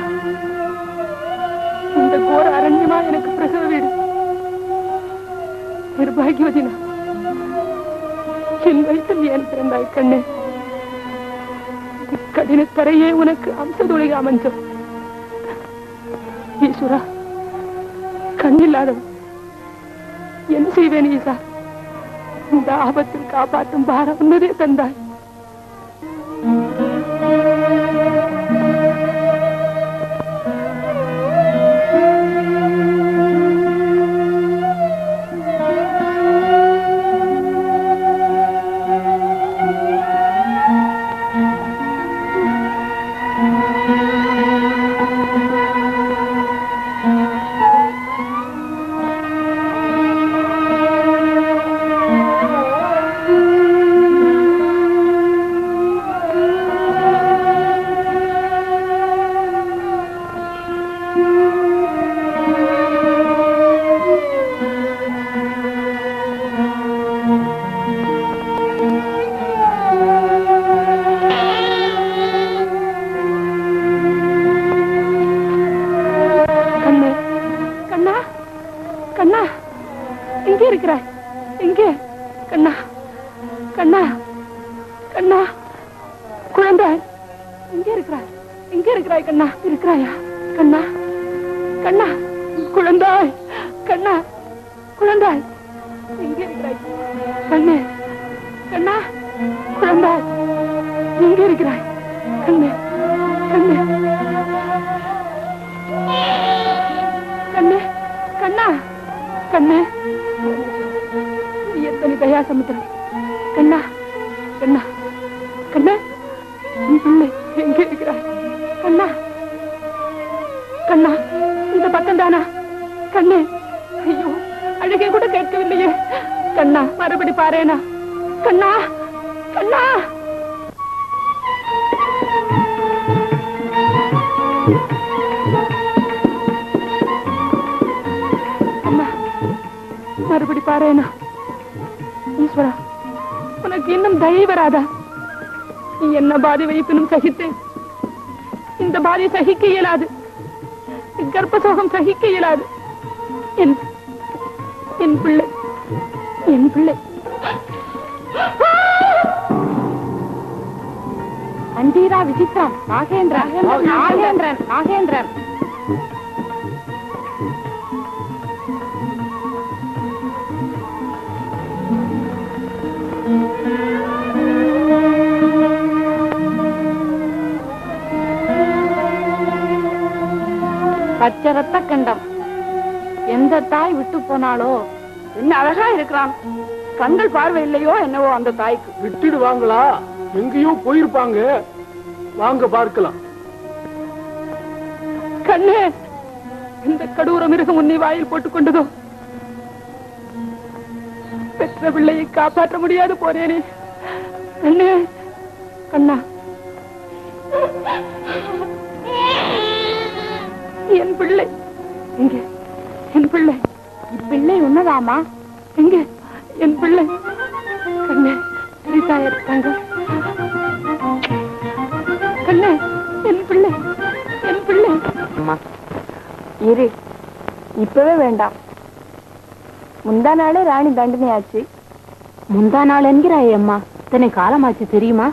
இந்த கோர அரண்யமா எனக்கு பிரசவ வீடு நிர்பாகியவதி நான் என் வயிற்றில் ஏன் பிறந்தாய் கண்ணே கடின தரையே உனக்கு அம்சதொழிக அமைஞ்சோம் ஈஸ்வரா கண்ணில்லாதவன் என்ன செய்வேன் ஈசா இந்த ஆபத்தில் காப்பாற்றும் பாரம் உன்னதே தந்தாய் கண்ணு கண்ணா கண்ணா எங்கே இருக்கிறாய் எங்கே கண்ணா கண்ணா கண்ணா குழந்தை எங்கே இருக்கிறாய் எங்கே இருக்கிறாய் கண்ணா இருக்கிறாயா கண்ணா கண்ணா குழந்தாய் கண்ணா குழந்தாய் எங்கே இருக்கிறாய் கண்ணு கண்ணா குழந்தாய் எங்கே இருக்கிறாய் கண்ணு கண்ணு கண்ணு கண்ணா கண்ணு எத்தனை தயா சமுத்திரம் கண்ணா கண்ணா கண்ணு உன் பிள்ளை எங்கே இருக்கிறாய் கண்ணா கண்ணா இந்த பக்கம் தானா கண்ணு ஐயோ அழுகை கூட கேட்கவில்லையே கண்ணா மறுபடி பாரேனா கண்ணா கண்ணா அம்மா மறுபடி பாரேனா ஈஸ்வரா உனக்கு இன்னும் தயை வராதா நீ என்ன பாதி வைப்பினும் சகித்தேன் இந்த பாதி சகிக்க இயலாது கர்ப்பசோகம் சகிக்க இயலாது என் என் பிள்ளை என் பிள்ளை அண்டீரா விசித்திரம் நாகேந்திரன் நாகேந்திரன் நாகேந்திரன் பச்சை ரத்த கண்டம் எந்த தாய் விட்டு போனாலோ என்ன அழகா இருக்கிறான் கண்கள் பார்வை இல்லையோ என்னவோ அந்த தாய்க்கு விட்டுடுவாங்களா எங்கேயோ போயிருப்பாங்க வாங்க பார்க்கலாம் கண்ணே இந்த கடூர மிருகம் உன்னை வாயில் போட்டுக் கொண்டதோ பெற்ற பிள்ளையை காப்பாற்ற முடியாது போனேனே கண்ணே கண்ணா என் பிள்ளை இங்கே என் பிள்ளை இப்பிள்ளை உன்னதாமா எங்கே என் பிள்ளை கண்ணே சிரித்தாயர் தங்கம் கண்ணே என் பிள்ளை என் பிள்ளை இரு இப்பவே வேண்டாம் முந்தா நாளே ராணி தண்டனையாச்சு முந்தா நாள் என்கிறாய் அம்மா இத்தனை காலமாச்சு தெரியுமா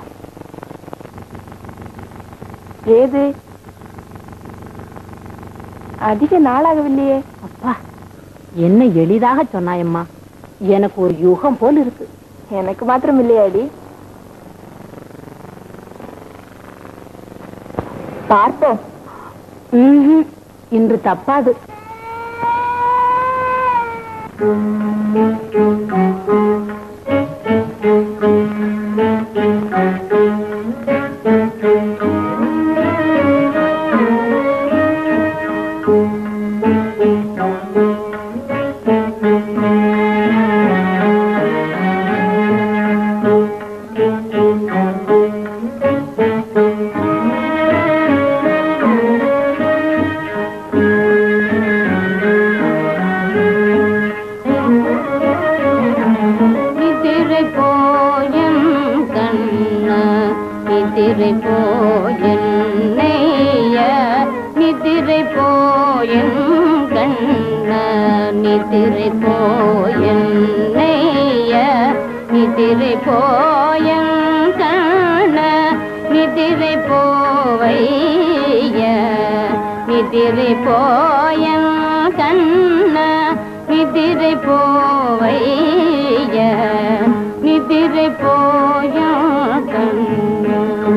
ஏது அதிக நாளாகவில்லையே அப்பா என்ன எளிதாக சொன்னாயம்மா எனக்கு ஒரு யுகம் போல் இருக்கு எனக்கு மாத்திரம் இல்லையாடி பார்ப்போம் ம்ஹும். இன்று தப்பாது நிதிரை போயம் கண்ண நிதிரை போயன்னைய நிதிரை போயம் கண்ண நிதிரை போயன்னைய நிதிரை போயம் கண்ண நிதிரை போவைய நிதிரை போயம் கண்ண நிதிரை போவைய நிதிரை போய கண்ண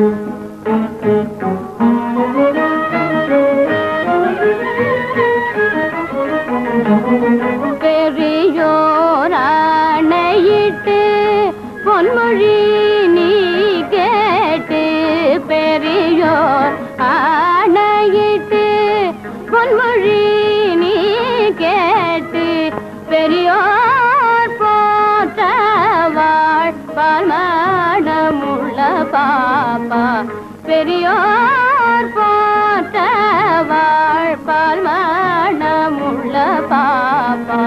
பெரியோராணையிட்டு பொன்மொழி நீ கேட்டு பெரியோர் ஆணையிட்டு பொன்மொழி நீ கேட்டு பெரியோர் போற்றவாள் பல்மணமுள்ள பாப்பா பெரியோர் போற்றவாள் பல்மணமுள்ள பாப்பா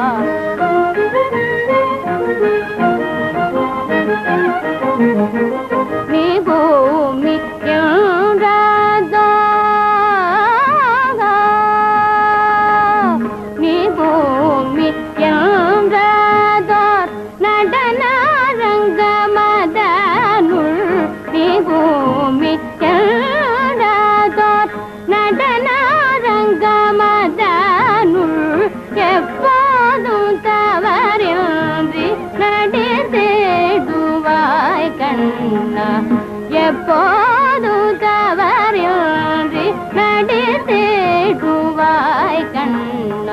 நீ பூமி என்றதோ நீ பூமி என்றதோர் நடனரங்க மதனுள் நீ பூமி என்றதோர் நடனரங்க மதனுள் எப்போதும் தவறின்றி நடித்தேடுவாய் கண்ணா எப்போதும் தவறின்றி நடித்தேடுவாய் கண்ணா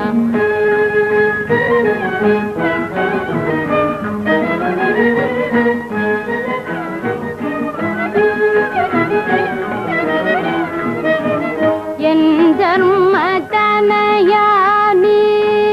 என் தர்ம தனயானி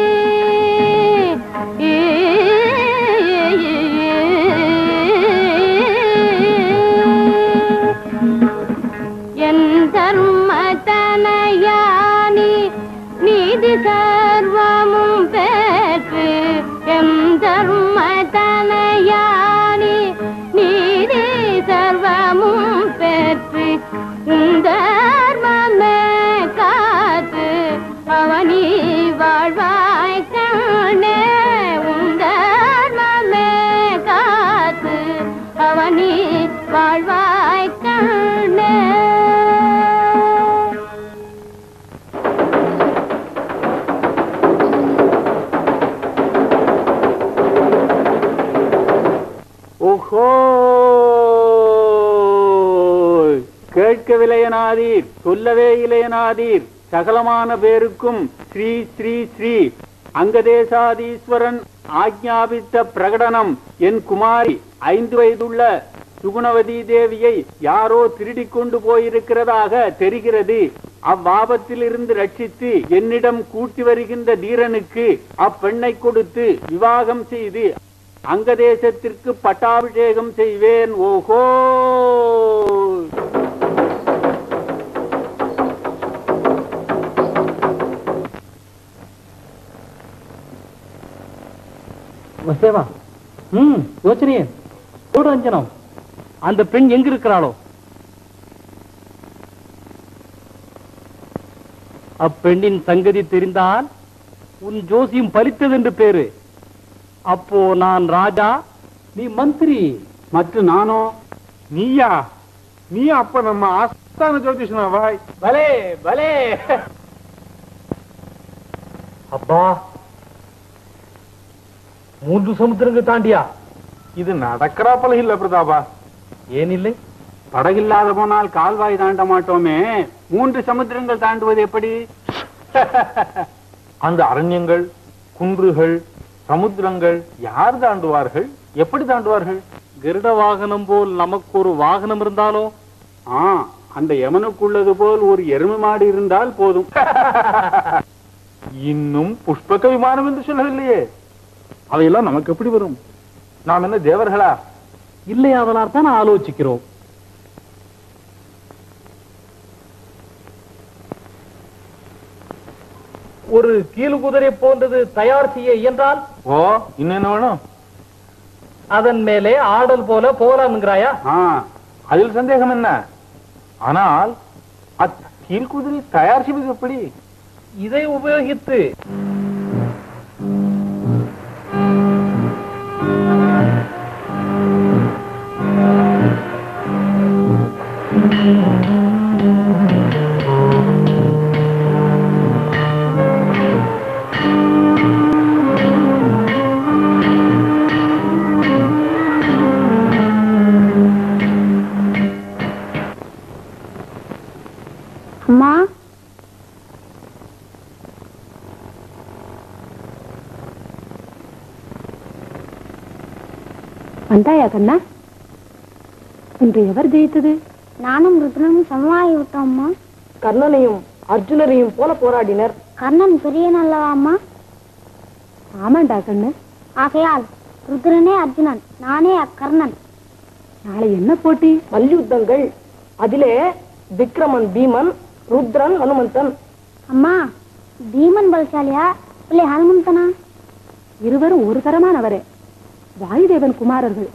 என் தர்ம தனயானி நீதி சர்வமும் பெற்று எம் தர்ம தனயானி நீதி சர்வமும் பெற்று உந்தர்மமே காத்து அவனி வாழ்வாய் கண்ணே உந்தர்மமே காத்து அவனி வாழ்வாய் கண்ணே ஓஹோ கேட்கவில்லை எனாதீர் சொல்லவே இல்லை எனாதீர் சகலமான பேருக்கும் ஸ்ரீ ஸ்ரீ ஸ்ரீ அங்கதேசாதீஸ்வரன் ஆக்ஞாபித்த பிரகடனம் என் குமாரி ஐந்து வயதுள்ள சுகுணவதி தேவியை யாரோ திருடிக் கொண்டு போயிருக்கிறதாக தெரிகிறது அவ்வாபத்திலிருந்து ரட்சித்து என்னிடம் கூட்டி வருகின்ற தீரனுக்கு அப்பெண்ணை கொடுத்து விவாகம் செய்து அங்கதேசத்திற்கு பட்டாபிஷேகம் செய்வேன் ஓஹோ வசேவா ம் யோசனையே போடு அஞ்சனம் அந்த பெண் எங்க இருக்கிறாளோ அப்பெண்ணின் சங்கதி தெரிந்தால் உன் ஜோசியம் பலித்தது என்று பேரு அப்போ நான் ராஜா நீ மந்திரி மற்ற நானோ நீயா நீ அப்ப நம்ம ஆஸ்தான ஜோதிஷனா வாய் பலே பலே அப்பா மூன்று சமுத்திரங்கள் தாண்டியா இது நடக்கிறாப்பல இல்ல பிரதாபா ஏனில்லை படகில்லாத போனால் கால்வாய் தாண்ட மாட்டோமே மூன்று சமுத்திரங்கள் தாண்டுவது எப்படி அந்த அரண்யங்கள் குன்றுகள் சமுத்திரங்கள் யார் தாண்டுவார்கள் எப்படி தாண்டுவார்கள் கருட வாகனம் போல் நமக்கு ஒரு வாகனம் இருந்தாலோ ஆ அந்த யமனுக்குள்ளது போல் ஒரு எருமை மாடு இருந்தால் போதும் இன்னும் புஷ்பக விமானம் என்று சொல்லவில்லையே அவையெல்லாம் நமக்கு எப்படி வரும் நாம் என்ன தேவர்களா இல்லை அதனால் தான் ஆலோசிக்கிறோம் ஒரு கீழ் குதிரை போன்றது தயார் செய்ய இயன்றால் ஓ இன்னும் என்ன வேணும் அதன் மேலே ஆடல் போல போலாம்ங்கிறாயா ஆ அதில் சந்தேகம் என்ன ஆனால் அக்கீழ்குதிரை தயார் செய்வது எப்படி இதை உபயோகித்து அம்மா வந்தாயா கண்ணா இன்று எவர் ஜெயித்தது நானும் ருத்ரனும் சமமாகி விட்டோம் அம்மா கர்ணனையும் அர்ஜுனரையும் போல போராடினர் கர்ணன் பெரியன் அல்லவா அம்மா ஆமாண்டா கண்ணு ஆகையால் ருத்ரனே அர்ஜுனன் நானே அக்கர்ணன் நாளை என்ன போட்டி மல்யுத்தங்கள் அதிலே விக்ரமன் பீமன் ருத்ரன் ஹனுமந்தன் அம்மா பீமன் பலசாலியா இல்லை ஹனுமந்தனா இருவரும் ஒரு தரமானவரே வாயுதேவன் குமாரர்கள்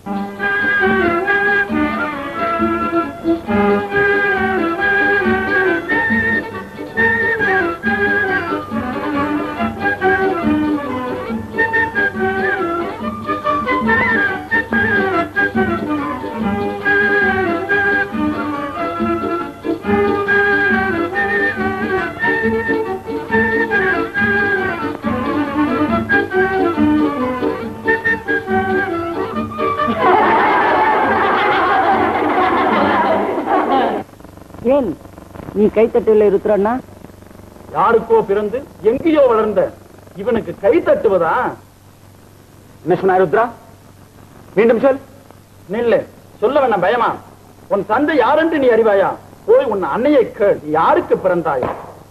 ஏன் நீ கைத்தட்டில் இருக்கிறன்னா யாருக்கோ பிறந்து எங்கேயோ வளர்ந்த இவனுக்கு கை தட்டுவதா என்ன சொன்னா ருத்ரா மீண்டும் சொல் நில்லு சொல்ல வேணாம் பயமா உன் தந்தை யாரென்று நீ அறிவாயா போய் உன் அன்னையை கேள் நீ யாருக்கு பிறந்தாய்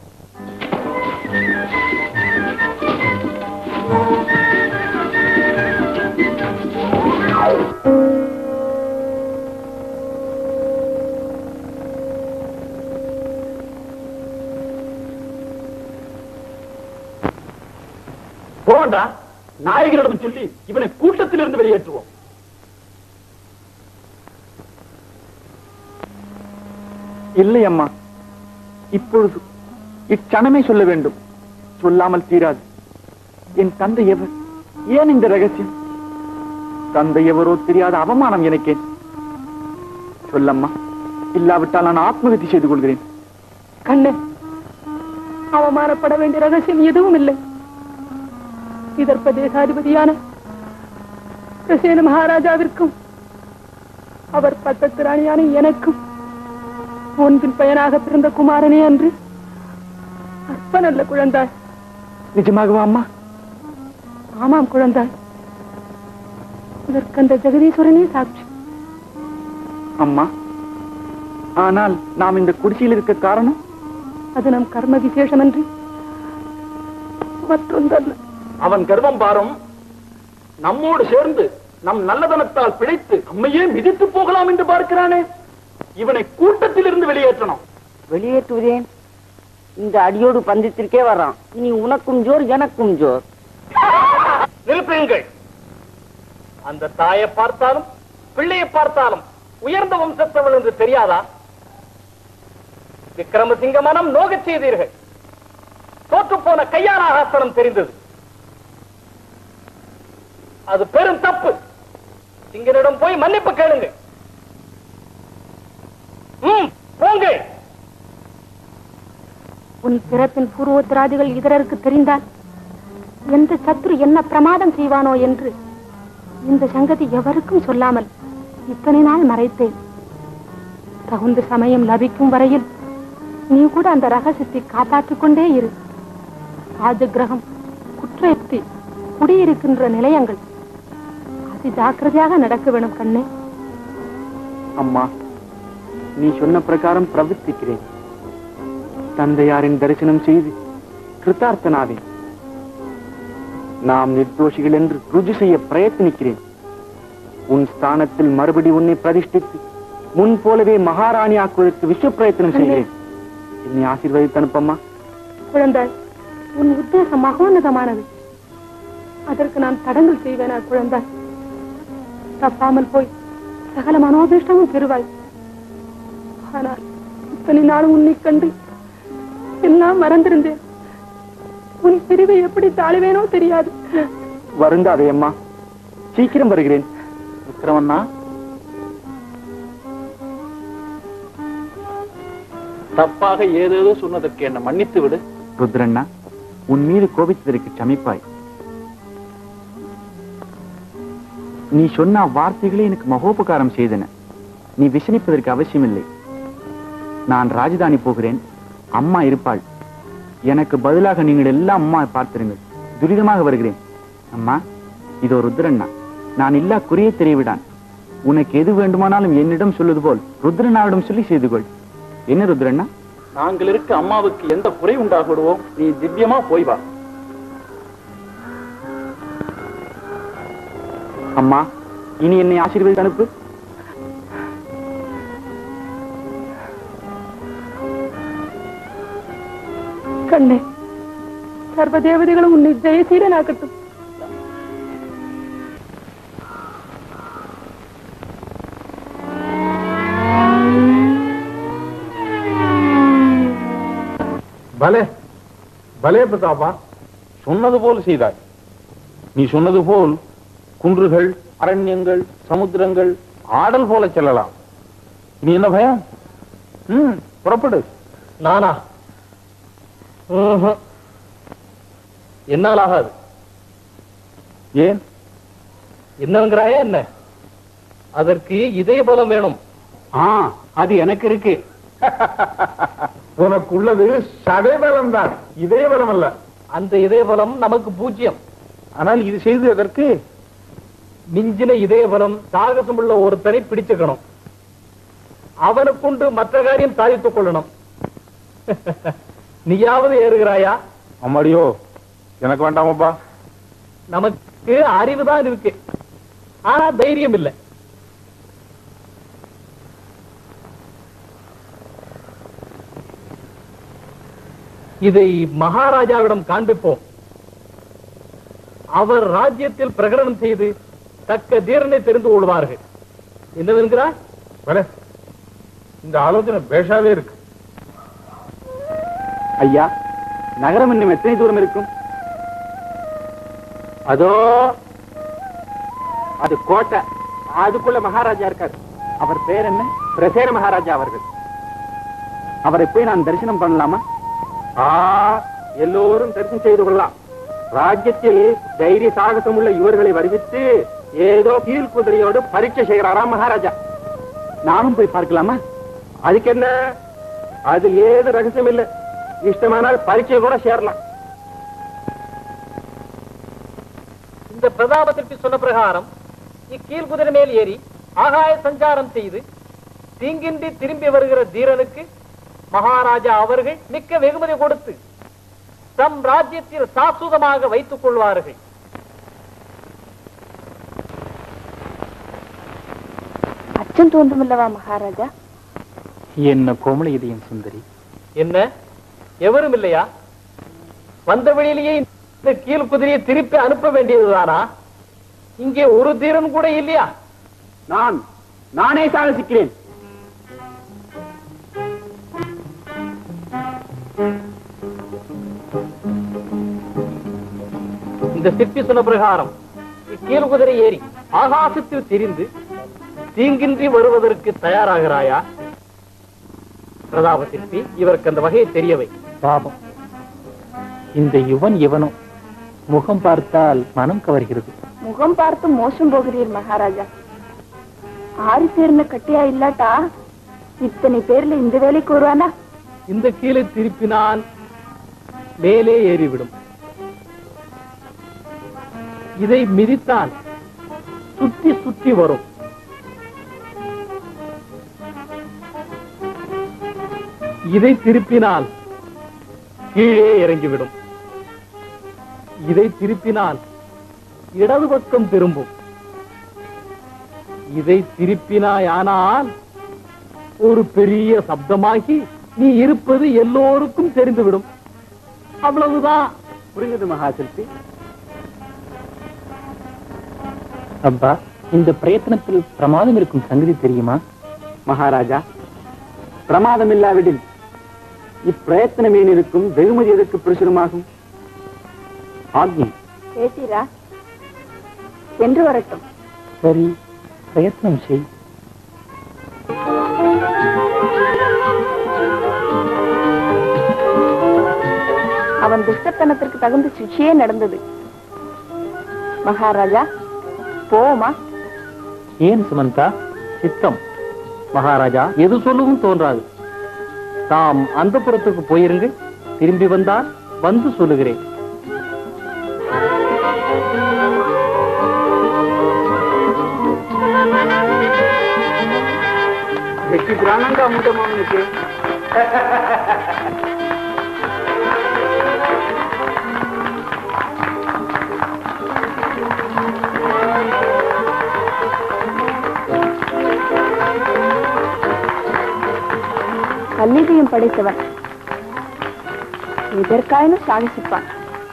போண்டா நாயகரிடம் சொல்லி இவனை கூட்டத்திலிருந்து வெளியேற்றுவோம் இல்லை அம்மா இப்பொழுது இச்சணமே சொல்ல வேண்டும் சொல்லாமல் தீராது என் தந்தை எவர் ஏன் இந்த ரகசியம் தந்தை எவரோ தெரியாத அவமானம் எனக்கே சொல்லம்மா இல்லாவிட்டால் நான் ஆத்மகதி செய்து கொள்கிறேன் கண்ணு அவமானப்பட வேண்டிய ரகசியம் எதுவும் இல்லை இதற்ப தேசாதிபதியான பிரசேன மகாராஜாவிற்கும் அவர் பட்டத்து ராணியான எனக்கும் ஒன்பின் பயனாக பிறந்த குமாரனே அன்று அற்ப நல்ல குழந்தாய் நிஜமாகவா அம்மா ஆமாம் குழந்தாய் இதற்கு அந்த ஜெகதீஸ்வரனே சாட்சி அம்மா ஆனால் நாம் இந்த குடிசையில் இருக்க காரணம் அது நம் கர்ம விசேஷமன்றி மற்றொன்றல்ல அவன் கர்வம் பாரும் நம்மோடு சேர்ந்து நம் நல்லதனத்தால் பிழைத்து நம்மையே மிதித்து போகலாம் என்று பார்க்கிறானே இவனை கூட்டத்தில் இருந்து வெளியேற்றணும் வெளியேற்றுவதேன் இந்த அடியோடு பந்தயத்திற்கே வர்றான் இனி உனக்கும் ஜோர் எனக்கும் ஜோர் நிறுத்துங்கள் அந்த தாயை பார்த்தாலும் பிள்ளையை பார்த்தாலும் உயர்ந்த வம்சத்தவள் என்று தெரியாதா விக்ரமசிங்க மனம் நோகச் செய்தீர்கள் தோற்று போன கையாலாகாசனம் தெரிந்தது அது பெரும் தப்பு சிங்கனிடம் போய் மன்னிப்பு கேளுங்க ம், போங்க உன் பிறப்பின் பூர்வோத்தராதிகள் இதரருக்கு தெரிந்தால் எந்த சத்ரு என்ன பிரமாதம் செய்வானோ என்று இந்த சங்கதி எவருக்கும் சொல்லாமல் இத்தனை நாள் மறைத்தேன் தகுந்த சமயம் லபிக்கும் வரையில் நீ கூட அந்த ரகசியத்தை காப்பாற்றிக் கொண்டே இரு ராஜகிரகம் குற்றயுக்தி குடியிருக்கின்ற நிலையங்கள் அதி ஜாக்கிரதையாக நடக்க வேணும் கண்ணே அம்மா நீ சொன்ன பிரகாரம் பிரவர்த்திக்கிறேன் தந்தையாரின் தரிசனம் செய்து கிருத்தார்த்தனாவேன் நாம் நிர்தோஷிகள் என்று ருஜு செய்ய பிரயத்தனிக்கிறேன் உன் ஸ்தானத்தில் மறுபடி உன்னை பிரதிஷ்டித்து முன் போலவே மகாராணி ஆக்குவதற்கு விஸ்வ பிரயத்தனம் செய்கிறேன் என்னை ஆசீர்வதித்து அனுப்பம்மா குழந்தாய் உன் உத்தேசம் மகோன்னதமானது அதற்கு நான் தடங்கல் செய்வேனா குழந்தாய் தப்பாமல் போய் சகல மனோபிஷ்டமும் பெறுவாய் ஆனால் இத்தனை நாள் உன்னை கண்டு எல்லாம் மறந்திருந்தேன் உன் பிரிவை எப்படி தாழுவேனோ தெரியாது வருந்தாதே அம்மா சீக்கிரம் வருகிறேன் விக்ரமண்ணா தப்பாக ஏதேதோ சொன்னதற்கு என்ன மன்னித்து விடு ருத்ரண்ணா உன் மீது கோபித்ததற்கு சமிப்பாய் நீ சொன்ன வார்த்தைகளே எனக்கு மகோபகாரம் செய்தன நீ விசனிப்பதற்கு அவசியமில்லை நான் ராஜதானி போகிறேன் அம்மா இருப்பாள் எனக்கு பதிலாக நீங்கள் எல்லாம் அம்மா பார்த்திருங்கள் துரிதமாக வருகிறேன் அம்மா இதோ ருத்ரண்ணா நான் இல்லா குறிய தெரிவிடான் உனக்கு எது வேண்டுமானாலும் என்னிடம் சொல்லுது போல் ருத்ரண்ணாவிடம் சொல்லி செய்து கொள் என்ன ருத்ரண்ணா நாங்கள் இருக்க அம்மாவுக்கு எந்த குறை உண்டாக விடுவோம் நீ திவ்யமா போய் வா அம்மா இனி என்னை ஆசீர்வதித்து அனுப்பு கண்ணே சர்வ தேவதைகளும் உன்னை ஜெயசீலனாக்கட்டும் பலே பலே பிரதாபா சொன்னது போல் செய்தாய் நீ சொன்னது போல் குன்றுகள் அரண்யங்கள் சமுத்திரங்கள் ஆடல் போல செல்லலாம் நீ என்ன பயம் ம் புறப்படு நானா ம்ஹும். என்னால் ஆகாது ஏன் என்னங்கிறாயா என்ன அதற்கு இதய பலம் வேணும் ஆ அது எனக்கு இருக்கு உனக்குள்ளது சதை பலம் தான் இதய பலம் அல்ல அந்த இதய பலம் நமக்கு பூஜ்யம் ஆனால் இது செய்து எதற்கு மிஞ்சின இதய பலம் சாகசம் உள்ள ஒருத்தனை பிடிச்சுக்கணும் அவனுக்குண்டு மற்ற காரியம் சாதித்துக் கொள்ளணும் நீயாவது ஏறுகிறாயா அம்மாடியோ எனக்கு வேண்டாமப்பா நமக்கு அறிவுதான் இருக்கு ஆனா தைரியம் இல்லை இதை மகாராஜாவிடம் காண்பிப்போம் அவர் ராஜ்யத்தில் பிரகடனம் செய்து தக்க தீரனை தெரிந்து கொள்வார்கள் என்னவென்கிறார் பலே இந்த ஆலோசனை பேஷாவே இருக்கு ஐயா நகரம் இன்னும் எத்தனை தூரம் இருக்கும் அதோ அது கோட்டை அதுக்குள்ள மகாராஜா இருக்கார் அவர் பேர் என்ன பிரசேன மகாராஜா அவர்கள் அவரை போய் நான் தரிசனம் பண்ணலாமா ஆ எல்லோரும் தரிசனம் செய்து கொள்ளலாம் ராஜ்யத்தில் தைரிய சாகசம் உள்ள இவர்களை வருவித்து ஏதோ கீழ் குதிரையோடு பரீட்சை செய்கிறாராம் மகாராஜா நானும் போய் பார்க்கலாமா அதுக்கு என்ன அது ஏது ரகசியம் இல்லை இஷ்டமானால் பரீட்சை கூட சேரலாம் இந்த பிரதாபத்திற்கு சொன்ன பிரகாரம் இக்கீழ் குதிரை மேல் ஏறி ஆகாய சஞ்சாரம் செய்து தீங்கின்றி திரும்பி வருகிற தீரனுக்கு மகாராஜா அவர்கள் மிக்க வெகுமதி கொடுத்து தம் ராஜ்யத்தில் சாஸ்வதமாக வைத்துக் கொள்வார்கள் அச்சம் தோன்றுமில்லவா மகாராஜா என்ன கோமள இதயம் சுந்தரி என்ன எவரும் இல்லையா வந்த வழியிலேயே இந்த கீழ் குதிரையை திருப்பி அனுப்ப வேண்டியதுதானா இங்கே ஒரு தீரன் கூட இல்லையா நான் நானே சாகசிக்கிறேன் இந்த சிற்பி சொன்ன பிரகாரம் இக்கீழ் குதிரை ஏறி ஆகாசத்தில் திரிந்து தீங்கின்றி வருவதற்கு தயாராகிறாயா பிரதாப சிற்பி இவருக்கு அந்த வகையை தெரியவை பாபம் இந்த யுவன் எவனோ முகம் பார்த்தால் மனம் கவர்கிறது முகம் பார்த்து மோசம் போகிறீர் மகாராஜா ஆறு பேர்னு கட்டியா இல்லாட்டா இத்தனை பேர்ல இந்த வேலைக்கு வருவானா இந்த கீழே திருப்பினால் மேலே ஏறிவிடும் இதை மிதித்தால் சுற்றி சுற்றி வரும் இதை திருப்பினால் கீழே இறங்கிவிடும் இதை திருப்பினால் இடது பக்கம் திரும்பும் இதை திருப்பினாயானால் ஒரு பெரிய சப்தமாகி நீ இருப்பது எல்லோருக்கும் தெரிந்துவிடும் அவ்வளவுதான் புரிந்தது மகாசிற்பி அப்பா இந்த பிரயத்தனத்தில் பிரமாதம் இருக்கும் சங்கதி தெரியுமா மகாராஜா பிரமாதம் இல்லாவிடில் இப்பிரயத்தனம் ஏன் இருக்கும் வெகுமதி எதற்கு பிரசுரமாகும் ஆக்ஞை பேசிரா சென்று வரட்டும் சரி பிரயத்னம் செய் அவன் துஷ்டத்தனத்திற்கு தகுந்த சிக்ஷையே நடந்தது மகாராஜா போமா ஏன் சுமந்தா சித்தம் மகாராஜா எது சொல்லவும் தோன்றாது தாம் அந்த புறத்துக்கு போயிருங்க திரும்பி வந்தால் வந்து சொல்லுகிறேன் வெற்றி பிராணங்க அமுதமாமனுக்கு கல்லிதையும் படைத்தவன் எதற்காயினும் சாகசிப்பான்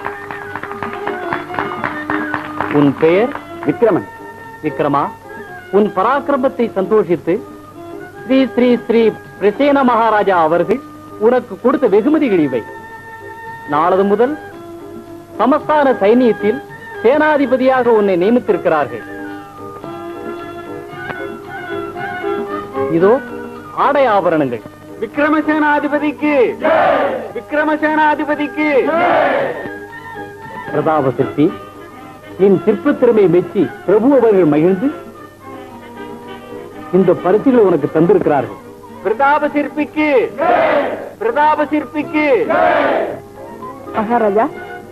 உன் பெயர் விக்ரமன் விக்ரமா உன் பராக்கிரமத்தை சந்தோஷித்து ஸ்ரீ ஸ்ரீ ஸ்ரீ பிரசேன மகாராஜா அவர்கள் உனக்கு கொடுத்த வெகுமதிகள் இவை நாளது முதல் சமஸ்தான சைனியத்தில் சேனாதிபதியாக உன்னை நியமித்திருக்கிறார்கள் இதோ ஆடை ஆபரணங்கள் விக்ரமசேனாதிபதிக்கு விக்ரமசேனாதிபதிக்கு பிரதாப சிற்பி என் சிற்பத் திறமையை மெச்சி பிரபு அவர்கள் மகிழ்ந்து இந்த பரிசுகளை உனக்கு தந்திருக்கிறார்கள் பிரதாப சிற்பிக்கு பிரதாப சிற்பிக்கு மகாராஜா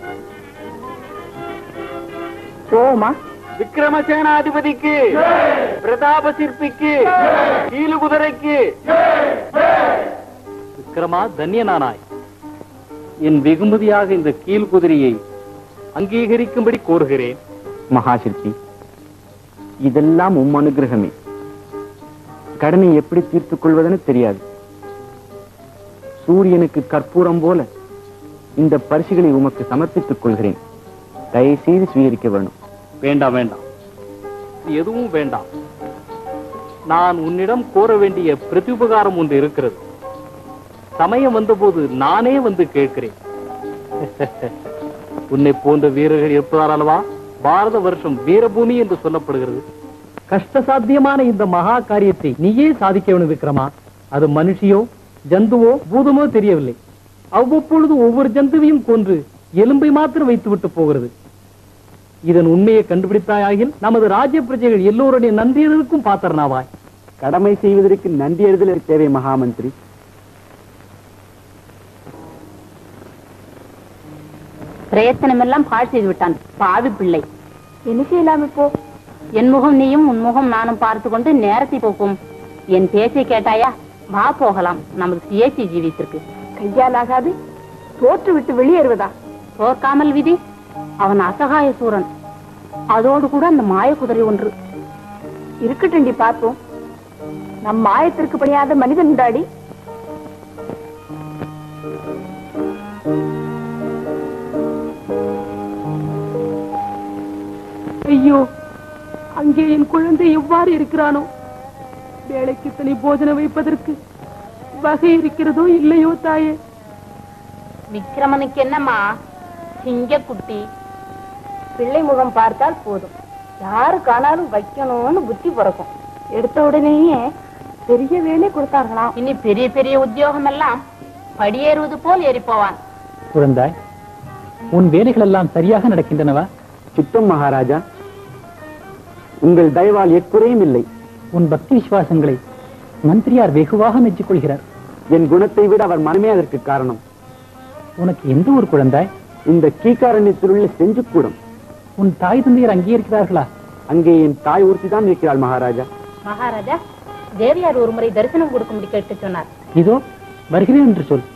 போமா விக்ரமசேனாதிபதிக்கு பிரதாப சிற்பிக்கு கீழு குதிரைக்கு விக்ரமா தன்யனானாய் என் வெகுமதியாக இந்த கீழ் குதிரையை அங்கீகரிக்கும்படி கோருகிறேன் மகாசிற்பி இதெல்லாம் உம் அனுகிரகமே கடனை எப்படி தீர்த்துக் கொள்வதுன்னு தெரியாது சூரியனுக்கு கற்பூரம் போல இந்த பரிசுகளை உமக்கு சமர்ப்பித்துக் கொள்கிறேன் தயவு செய்து சுவீகரிக்க வேண்டும் வேண்டாம் வேண்டாம் இது எதுவும் வேண்டாம் நான் உன்னிடம் கோர வேண்டிய பிரதிபகாரம் ஒன்று இருக்கிறது சமயம் வந்தபோது நானே வந்து கேட்கிறேன் உன்னை போன்ற வீரர்கள் இருப்பதால் அல்லவா பாரத வருஷம் வீரபூமி என்று சொல்லப்படுகிறது கஷ்டசாத்தியமான இந்த மகா காரியத்தை நீயே சாதிக்க வேணும் விக்ரமா அது மனுஷியோ ஜந்துவோ பூதமோ தெரியவில்லை அவ்வப்பொழுது ஒவ்வொரு ஜந்துவையும் கொன்று எலும்பை மாத்திரம் வைத்து விட்டு போகிறது இதன் உண்மையை கண்டுபிடித்தாயாகில் நமது ராஜ்ய பிரஜைகள் எல்லோருடைய நன்றியதற்கும் பாத்திரனாவாய் கடமை செய்வதற்கு நன்றி எழுதல் தேவை மகாமந்திரி பிரயத்தனமெல்லாம் பாழ் செய்து விட்டான் பாவி பிள்ளை என்ன செய்யலாம் இப்போ என் முகம் நீயும் உன் முகம் நானும் பார்த்து கொண்டு நேரத்தை போக்கும் என் பேச்சை கேட்டாயா வா போகலாம் நமது சுயேட்சை ஜீவித்திற்கு கையால் ஆகாது தோற்று விட்டு வெளியேறுவதா தோற்காமல் விதி அவன் அசகாய சூரன் அதோடு கூட அந்த மாய குதிரை ஒன்று இருக்கட்டும்டி பார்ப்போம் நம் மாயத்திற்கு பணியாத மனிதன் டாடி ஐயோ அங்கே என் குழந்தை எவ்வாறு இருக்கிறானோ வேலைக்கு தனி போஜனம் வைப்பதற்கு வகை இருக்கிறதோ இல்லையோ தாயே விக்ரமனுக்கு என்னம்மா சிங்கக்குட்டி பிள்ளை முகம் பார்த்தால் போதும் யாரு காணாலும் வைக்கணும்னு புத்தி பிறக்கும் எடுத்த உடனேயே பெரிய வேலை கொடுத்தார்களாம் இனி பெரிய பெரிய உத்தியோகம் எல்லாம் படியேறுவது போல் ஏறி போவான் குழந்தாய் உன் வேலைகள் எல்லாம் சரியாக நடக்கின்றனவா சித்தம் மகாராஜா உங்கள் தயவால் எக்குறையும் இல்லை உன் பக்தி விசுவாசங்களை மந்திரியார் வெகுவாக மெச்சிக் கொள்கிறார் என் குணத்தை விட அவர் மனமே அதற்கு காரணம் உனக்கு எந்த ஒரு குழந்தாய் இந்த கீக்காரண்யத்தில் உள்ள செஞ்சுக்கூடம் உன் தாய் தந்தையர் அங்கே இருக்கிறார்களா அங்கே என் தாய் ஒருத்தி தான் இருக்கிறாள் மகாராஜா மகாராஜா தேவியார் ஒரு முறை தரிசனம் கொடுக்கும்படி கேட்டு சொன்னார் இதோ வருகிறேன் என்று சொல்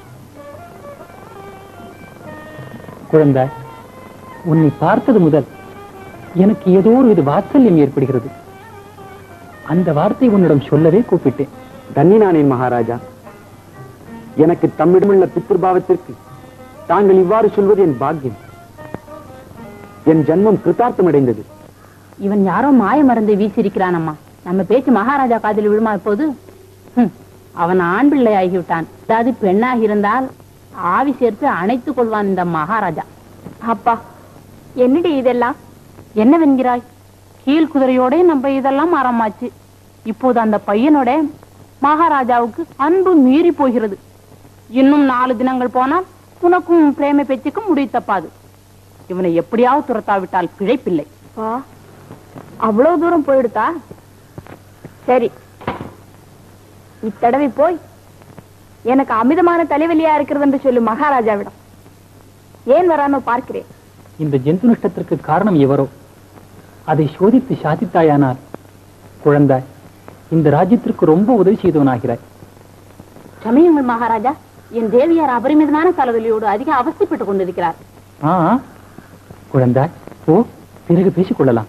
குழந்தாய் உன்னை பார்த்தது முதல் எனக்கு ஏதோ ஒரு வித வாத்சல்யம் ஏற்படுகிறது அந்த வார்த்தை உன்னிடம் சொல்லவே கூப்பிட்டேன் தன்னினானேன் மகாராஜா எனக்கு தம்மிடமுள்ள பித்ருபாவத்திற்கு தாங்கள் இவ்வாறு சொல்வது என் பாக்கியம் என் ஜன்மம் கிருத்தார்த்தம் அடைந்தது இவன் யாரோ மாய மருந்தை வீசியிருக்கிறான் அம்மா நம்ம பேச்சு மகாராஜா காதில் விழுமா இப்போது ஹம், அவன் ஆண் பிள்ளை ஆகிவிட்டான் அதாவது பெண்ணாக இருந்தால் ஆவி சேர்த்து அணைத்துக் கொள்வான் இந்த மகாராஜா அப்பா என்னடி இதெல்லாம் என்னவென்கிறாய் கீழ் குதிரையோட நம்ம இதெல்லாம் ஆரம்பாச்சு இப்போது அந்த பையனோட மகாராஜாவுக்கு அன்பு மீறி போகிறது இன்னும் நாலு தினங்கள் போனால் உனக்கும் பிரேம பேச்சுக்கும் முடிவு தப்பாது இவனை எப்படியாவது துரத்தாவிட்டால் பிழைப்பில்லை அப்பா அவ்வளவு தூரம் போயிடுதா சரி இத்தடவை போய் எனக்கு அமிதமான தலைவலியா இருக்கிறது என்று சொல்லு மகாராஜாவிடம் ஏன் வரானோ பார்க்கிறேன் இந்த ஜந்து நஷ்டத்திற்கு காரணம் எவரோ அதை சோதித்து சாதித்தாயானால் குழந்தாய் இந்த ராஜ்யத்திற்கு ரொம்ப உதவி செய்தவனாகிறாய் சமயங்கள் மகாராஜா என் தேவியார் அபரிமிதமான தலைவலியோடு அதிக அவஸ்தைப்பட்டுக் கொண்டிருக்கிறார் ஆ குழந்தாய் ஓ பிறகு பேசிக் கொள்ளலாம்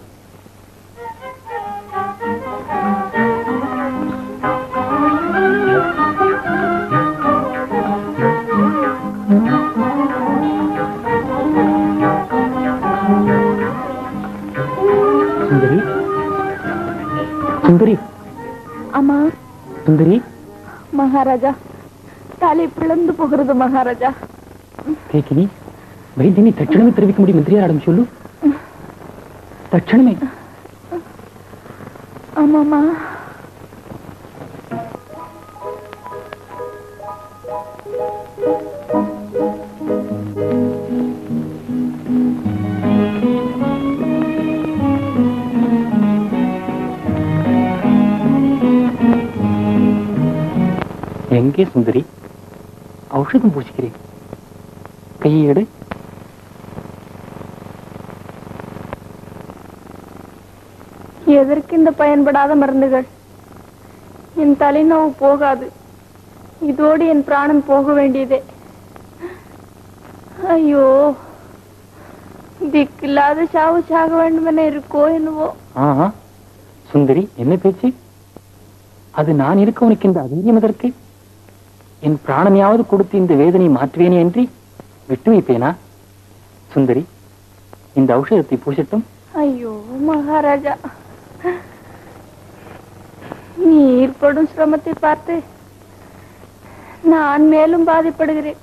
சுந்தரி சுந்தரி அம்மா சுந்தரி மகாராஜா தலை பிளந்து போகிறது மகாராஜா தேக்கினி வைத்தியனை தட்சணமே தெரிவிக்க முடியும் மந்திரியாரிடம் சொல்லு தட்சணமே ஆமாமா எங்கே சுந்தரி ஔஷதம் பூசிக்கிறேன் கையை எடு எதற்கு இந்த பயன்படாத மருந்துகள் என் தலைநோவு போகாது இதோடு என் பிராணன் போக வேண்டியதே ஐயோ திக்கில்லாத சாவு சாக வேண்டுமென இருக்கோ என்னவோ ஆ சுந்தரி என்ன பேச்சு அது நான் இருக்க உனக்கு இந்த அதைரியம் எதற்கு என் பிராணமையாவது கொடுத்து இந்த வேதனை மாற்றுவேனே அன்றி விட்டு வைப்பேனா சுந்தரி இந்த ஔஷதத்தை பூசட்டும் ஐயோ மகாராஜா நீர் படும் சிரமத்தை பார்த்து நான் மேலும் பாதிப்படுகிறேன்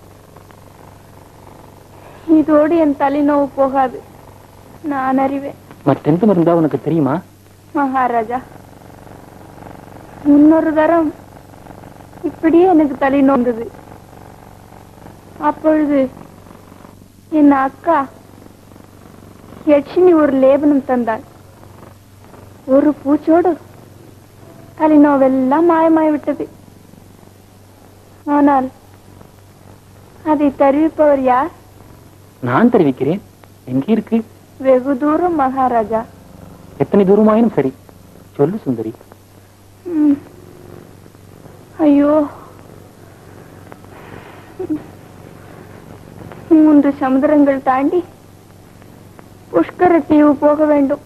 இதோடு என் தலைநோவு போகாது நான் அறிவேன் மற்றெந்த மருந்தா உனக்கு தெரியுமா மகாராஜா முன்னொரு தரம் இப்படியே எனக்கு தலை நோந்தது அப்பொழுது என் அக்கா யட்சினி ஒரு லேபனம் தந்தாள் ஒரு பூச்சோடு தலைநோவெல்லாம் மாயமாய் விட்டது ஆனால் அதை தருவிப்பவர் யார் நான் தெரிவிக்கிறேன் எங்கே இருக்கு வெகு தூரம் மகாராஜா எத்தனை தூரமாயினும் சரி சொல்லு சுந்தரி ம். ஐயோ மூன்று சமுதிரங்கள் தாண்டி புஷ்கர தீவு போக வேண்டும்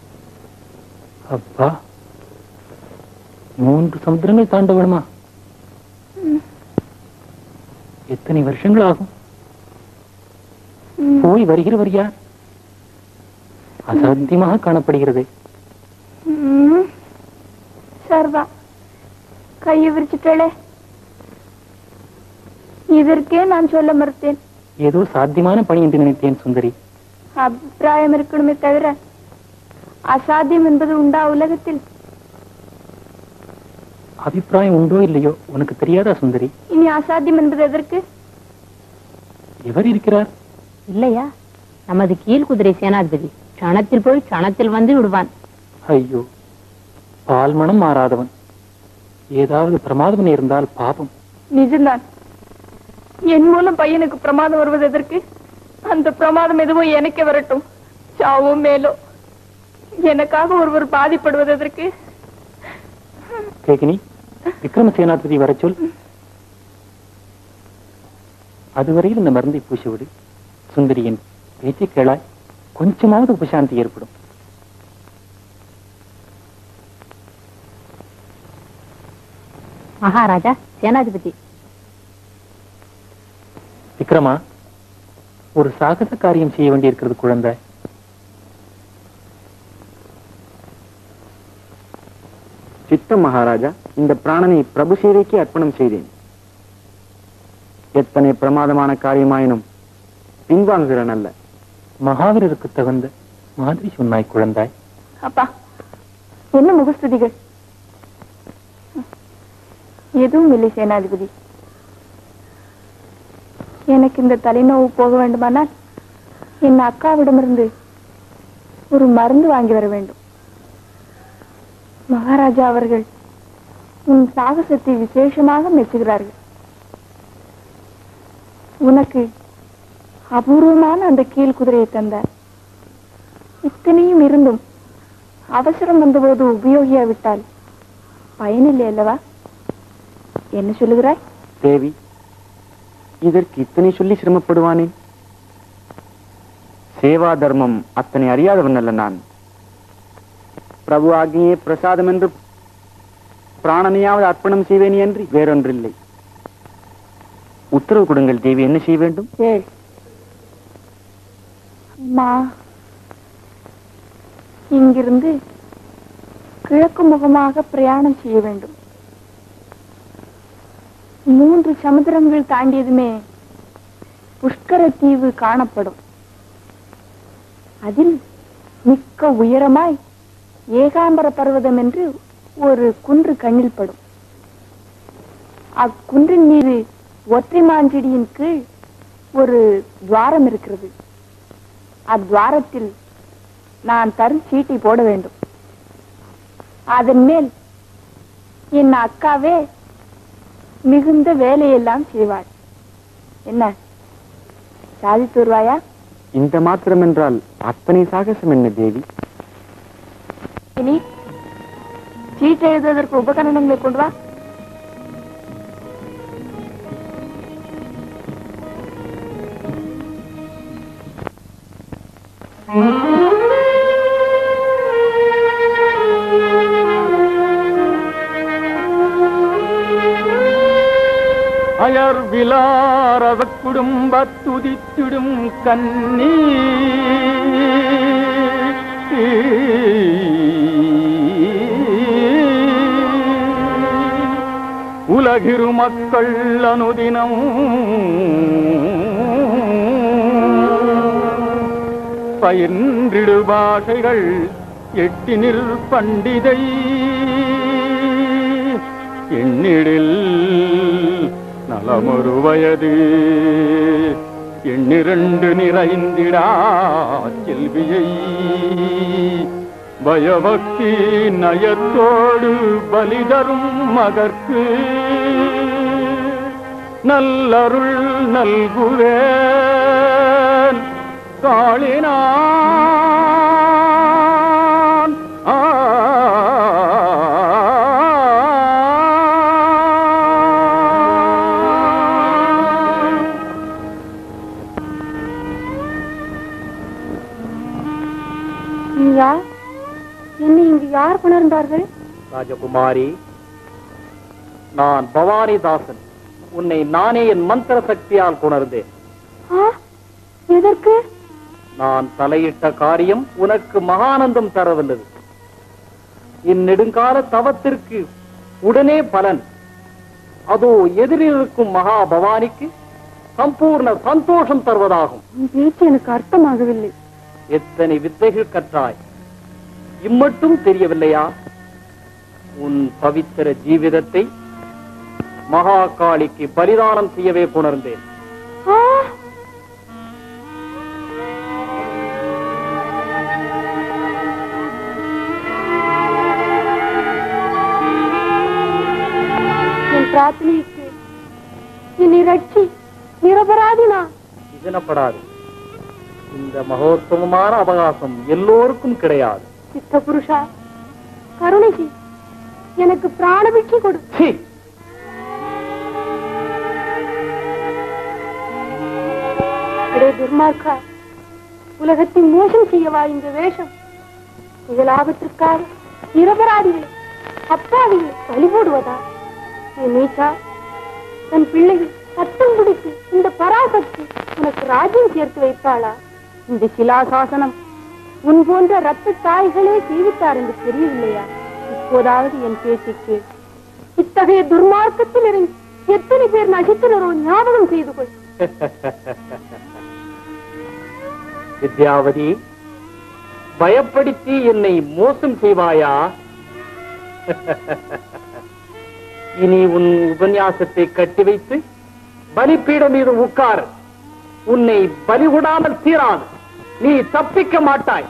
அப்பா மூன்று சமுத்திரங்கள் தாண்ட வேணுமா ம். எத்தனை வருஷங்கள் ஆகும் ம். போய் வருகிறவர் யார் அசாத்தியமாக காணப்படுகிறது ம். சரிதான் கையை விரிச்சிட்டே இதற்கே நான் சொல்ல மறுத்தேன் ஏதோ சாத்தியமான பணி என்று நினைத்தேன் சுந்தரி அபிப்பிராயம் இருக்கணுமே தவிர அசாத்தியம் என்பது உண்டா உலகத்தில் அபிப்பிராயம் உண்டோ இல்லையோ உனக்கு தெரியாதா சுந்தரி இனி அசாத்தியம் என்பது எதற்கு எவர் இருக்கிறார் இல்லையா நமது கீழ்குதிரை சேனாதிபதி க்ஷணத்தில் போய் க்ஷணத்தில் வந்து விடுவான் ஐயோ பால் மனம் மாறாதவன் ஏதாவது பிரமாதம் நேர்ந்தால் பாபம் நிஜம்தான் என் மூலம் பையனுக்கு பிரமாதம் வருவது எதற்கு அந்த பிரமாதம் எதுவோ எனக்கே வரட்டும் சாவோ மேலோ எனக்காக ஒருவர் பாதிப்படுவது எதற்கு கேகினி விக்ரம சேனாதிபதி வர சொல் அதுவரையில் இந்த மருந்தை பூசிவிடு சுந்தரியின் பேச்சை கேளாய் கொஞ்சமாவது உபசாந்தி ஏற்படும் மகாராஜா சேனாதிபதி விக்ரமா ஒரு சாகச காரியம் செய்ய வேண்டியிருக்கிறது குழந்தை சித்தம் மகாராஜா இந்த பிராணனை பிரபு சேவைக்கு அர்ப்பணம் செய்தேன் எத்தனை பிரமாதமான காரியமாயினும் பின்வாங்குகிறேன் அல்ல மகாவீரருக்கு தகுந்த மாதிரி சொன்னாய் குழந்தாய் அப்பா என்ன முகஸ்துதிகள் எதுவும் இல்லை சேனாதிபதி எனக்கு இந்த தலைநோவு போக வேண்டுமானால் என் அக்காவிடமிருந்து ஒரு மருந்து வாங்கி வர வேண்டும் மகாராஜா அவர்கள் உன் சாகசத்தை விசேஷமாக மெச்சுகிறார்கள் உனக்கு அபூர்வமான அந்த கீழ் குதிரையை தந்தார் இத்தனையும் இருந்தும் அவசரம் வந்தபோது உபயோகியாவிட்டால் பயனில்லை அல்லவா என்ன சொல்லுகிறாய் தேவி இதற்கு இத்தனை சொல்லி சிரமப்படுவானேன் சேவா தர்மம் அத்தனை அறியாதவன் அல்ல நான் பிரபு ஆகியே பிரசாதம் என்று பிராணனையாவது அர்ப்பணம் செய்வேன் என்று வேறொன்றில்லை உத்தரவு கொடுங்கள் தேவி என்ன செய்ய வேண்டும் ஏழ் அம்மா இங்கிருந்து கிழக்கு முகமாக பிரயாணம் செய்ய வேண்டும் மூன்று சமுத்திரங்கள் தாண்டியதுமே புஷ்கர தீவு காணப்படும் அதில் மிக்க உயரமாய் ஏகாம்பர பர்வதம் என்று ஒரு குன்று கண்ணில் படும் அக்குன்றின் மீது ஒற்றை மாஞ்செடியின் கீழ் ஒரு துவாரம் இருக்கிறது அத்வாரத்தில் நான் தரும் சீட்டை போட வேண்டும் அதன் மேல் என் அக்காவே மிகுந்த வேலையெல்லாம் செய்வாள் என்ன சாதித்து வருவாயா இந்த மாத்திரம் என்றால் அத்தனை சாகசம் என்ன தேவி இனி சீட்டு எழுதுவதற்கு உபகரணங்களை கொண்டு வா அயர் விலாரவ குடும்ப துதித்திடும் கண்ணீ உலகிரு மக்கள் அனுதினம் பயின்றிடு பாஷைகள் எட்டி நிற் பண்டிதை எண்ணிடில் நலமொரு வயது எண்ணிரண்டு நிறைந்திடா செல்வியை பயபக்தி நயத்தோடு பலிதரும் மகற்கு நல்லருள் நல்குவேன் காளினான் ஆ நீ யார் என்னை இங்கு யார் கொணர்ந்தார்கள் ராஜகுமாரி நான் பவானிதாசன் உன்னை நானே என் மந்திர சக்தியால் கொணர்ந்தேன் ஆ, எதற்கு நான் தலையிட்ட காரியம் உனக்கு மகானந்தம் தரவல்லது இந்நெடுங்கால தவத்திற்கு உடனே பலன் அதோ எதிரில் இருக்கும் மகா பவானிக்கு சம்பூர்ண சந்தோஷம் தருவதாகும் உன் பேச்சு எனக்கு அர்த்தமாகவில்லை எத்தனை வித்தைகள் கற்றாய் இம்மட்டும் தெரியவில்லையா உன் பவித்திர ஜீவிதத்தை மகா காளிக்கு பலிதானம் செய்யவே புணர்ந்தேன் ஆ, என் பிரார்த்தனைக்கு என்னை ரட்சி நிரபராதி நான் இதனப்படாது இந்த மகோத்சவமான அவகாசம் எல்லோருக்கும் கிடையாது சித்த புருஷா கருணை செய். எனக்கு பிராணபிட்சை கொடு சீ! அடே துர்மார்க்கா உலகத்தை மோசம் செய்யவா இந்த வேஷம் இந்த லாபத்திற்காக நிரபராதிகளை அப்பாவிகளை பலி போடுவதா என் நீச்சா தன் பிள்ளைகள் சத்தம் பிடித்து இந்த பராசக்தி உனக்கு ராஜ்யம் சேர்த்து வைப்பாளா இந்த சிலாசாசனம் உன் போன்ற ரத்த தாய்களே செய்வித்தார் என்று தெரியவில்லையா இப்போதாவது என் பேச்சை கேள் இத்தகைய துர்மார்க்கத்தில் இருந்து எத்தனை பேர் நசித்தனரோ ஞாபகம் செய்து கொள் வித்யாவதி பயப்படுத்தி என்னை மோசம் செய்வாயா இனி உன் உபன்யாசத்தை கட்டி வைத்து பலிப்பீடம் மீது உட்கார் உன்னை பலி விடாமல் தீராது நீ தப்பிக்க மாட்டாய்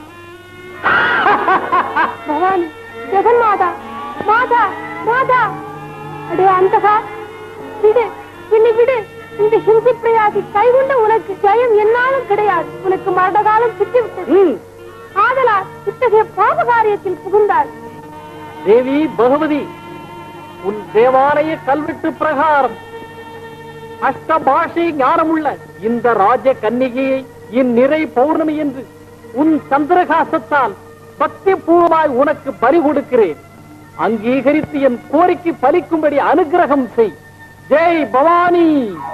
பவானி ஜெகன்மாதா மாதா மாதா அடே அந்தகா விடு என்னை விடு இந்த ஹிந்தி பிரயாசி கைகொண்ட உனக்கு ஜெயம் என்னாலும் கிடையாது உனக்கு மரண காலம் விட்டது ம், ஆதலால் இத்தகைய பாப காரியத்தில் புகுந்தார் தேவி பகவதி உன் தேவாலய கல்வெட்டு பிரகாரம் அஷ்ட பாஷை ஞானமுள்ள இந்த ராஜ கன்னிகையை இந்நிறை பௌர்ணமி என்று உன் சந்திரகாசத்தால் பக்தி பூர்வமாய் உனக்கு பலி கொடுக்கிறேன் அங்கீகரித்து என் கோரிக்கை பலிக்கும்படி அனுகிரகம் செய் ஜெய் பவானி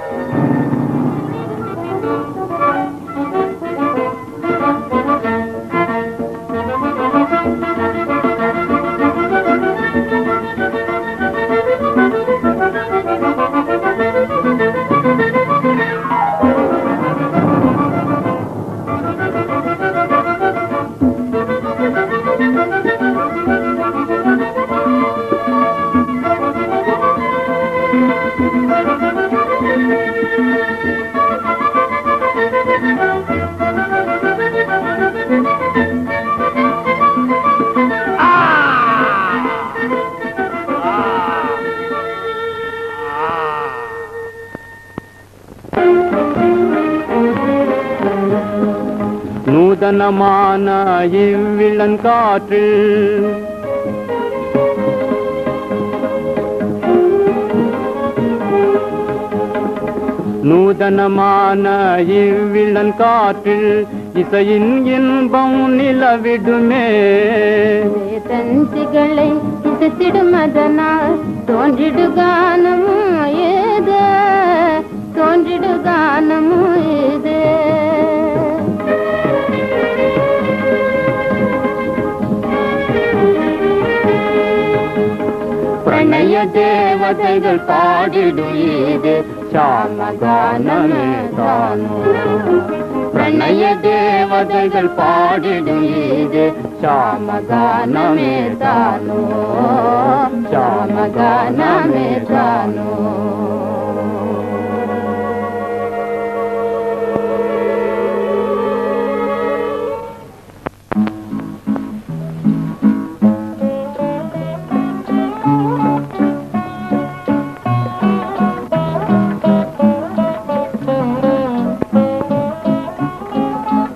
நூதனமான இவ்விளன் காற்றில் நூதனமான இவ்விளன் காற்றில் இசையின் இன்பம் நிலவிடுமே தன்சிகளை இசைத்திடும் அதனால் தோன்றிடு கானமும் ஏது தோன்றிடு கானமும் ஏது பிரணய தேவதைகள் பாடிடும் இது சாமகானமே தானோ பிரணய தேவதைகள் பாடிடும் இது சாமகானமே தானோ சாமகானமே தானோ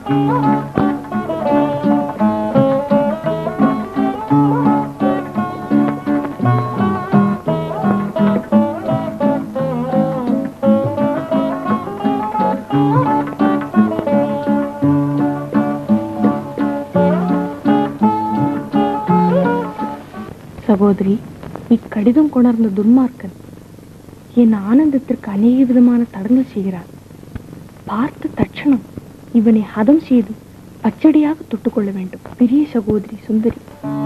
சகோதரி இக்கடிதம் கொணர்ந்த துன்மார்க்கன் என் ஆனந்தத்திற்கு அநேக விதமான தடங்கல் செய்கிறான் பார்த்த தட்சணம் இவனை ஹதம் செய்து பச்சடியாக தொட்டுக்கொள்ள வேண்டும் பெரிய சகோதரி சுந்தரி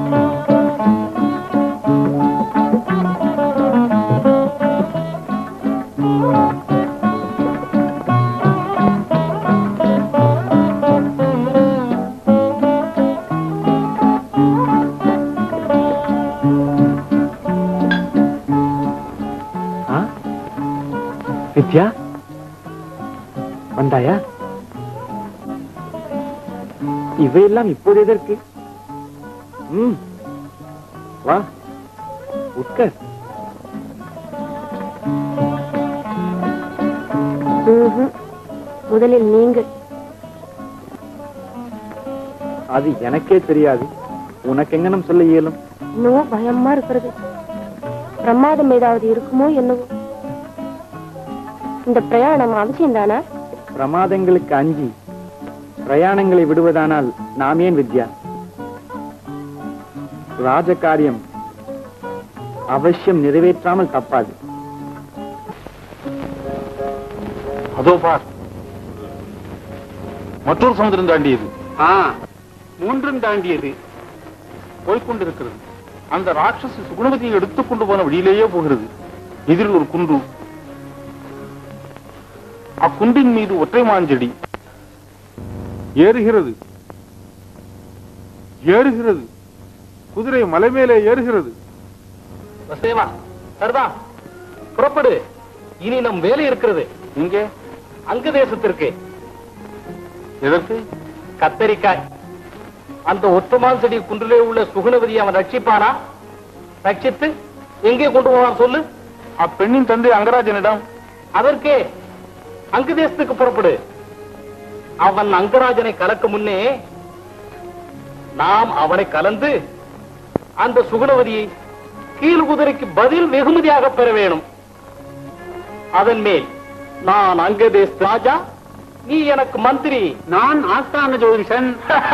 ஆ? வித்யா வந்தாயா இவையெல்லாம் இப்போது எதற்கு ம் வா உட்கார் முதலில் நீங்கள் அது எனக்கே தெரியாது உனக்கு எங்கனம் சொல்ல இயலும் இன்னும் பயமா இருக்கிறது பிரமாதம் ஏதாவது இருக்குமோ என்னவோ இந்த பிரயாணம் அவசியம் தானா பிரமாதங்களுக்கு அஞ்சி பிரயாணங்களை விடுவதானால் நாம் ஏன் வித்யா ராஜகாரியம் அவசியம் நிறைவேற்றாமல் தப்பாது அதோ பார் மற்றொரு சமுதிரம் தாண்டியது ஆ மூன்றும் தாண்டியது போய்கொண்டிருக்கிறது அந்த ராட்சசி சுகுணவதியை எடுத்துக்கொண்டு போன வழியிலேயே போகிறது எதிரில் ஒரு குன்று அக்குன்றின் மீது ஒற்றை மாஞ்செடி ஏறுகிறது ஏறுகிறது குதிரை மலை மேலே ஏறுகிறது வசேவா சரதா புறப்படு இனி நம் வேலை இருக்கிறது இங்கே அங்க தேசத்திற்கு எதற்கு கத்தரிக்காய் அந்த ஒத்தமான் செடி குன்றிலே உள்ள சுகுணவதியை அவன் ரட்சிப்பானா ரட்சித்து எங்கே கொண்டு போவான் சொல்லு அப்பெண்ணின் தந்தை அங்கராஜனிடம் அதற்கே அங்கு தேசத்துக்கு புறப்படு அவன் அங்கராஜனை கலக்க முன்னே நாம் அவனை கலந்து அந்த சுகுணவதியை கீழ் குதிரைக்கு பதில் வெகுமதியாக பெற வேணும் அதன் மேல் நான் அங்கதேச ராஜா நீ எனக்கு மந்திரி நான் ஆஸ்தான ஜோதிஷன்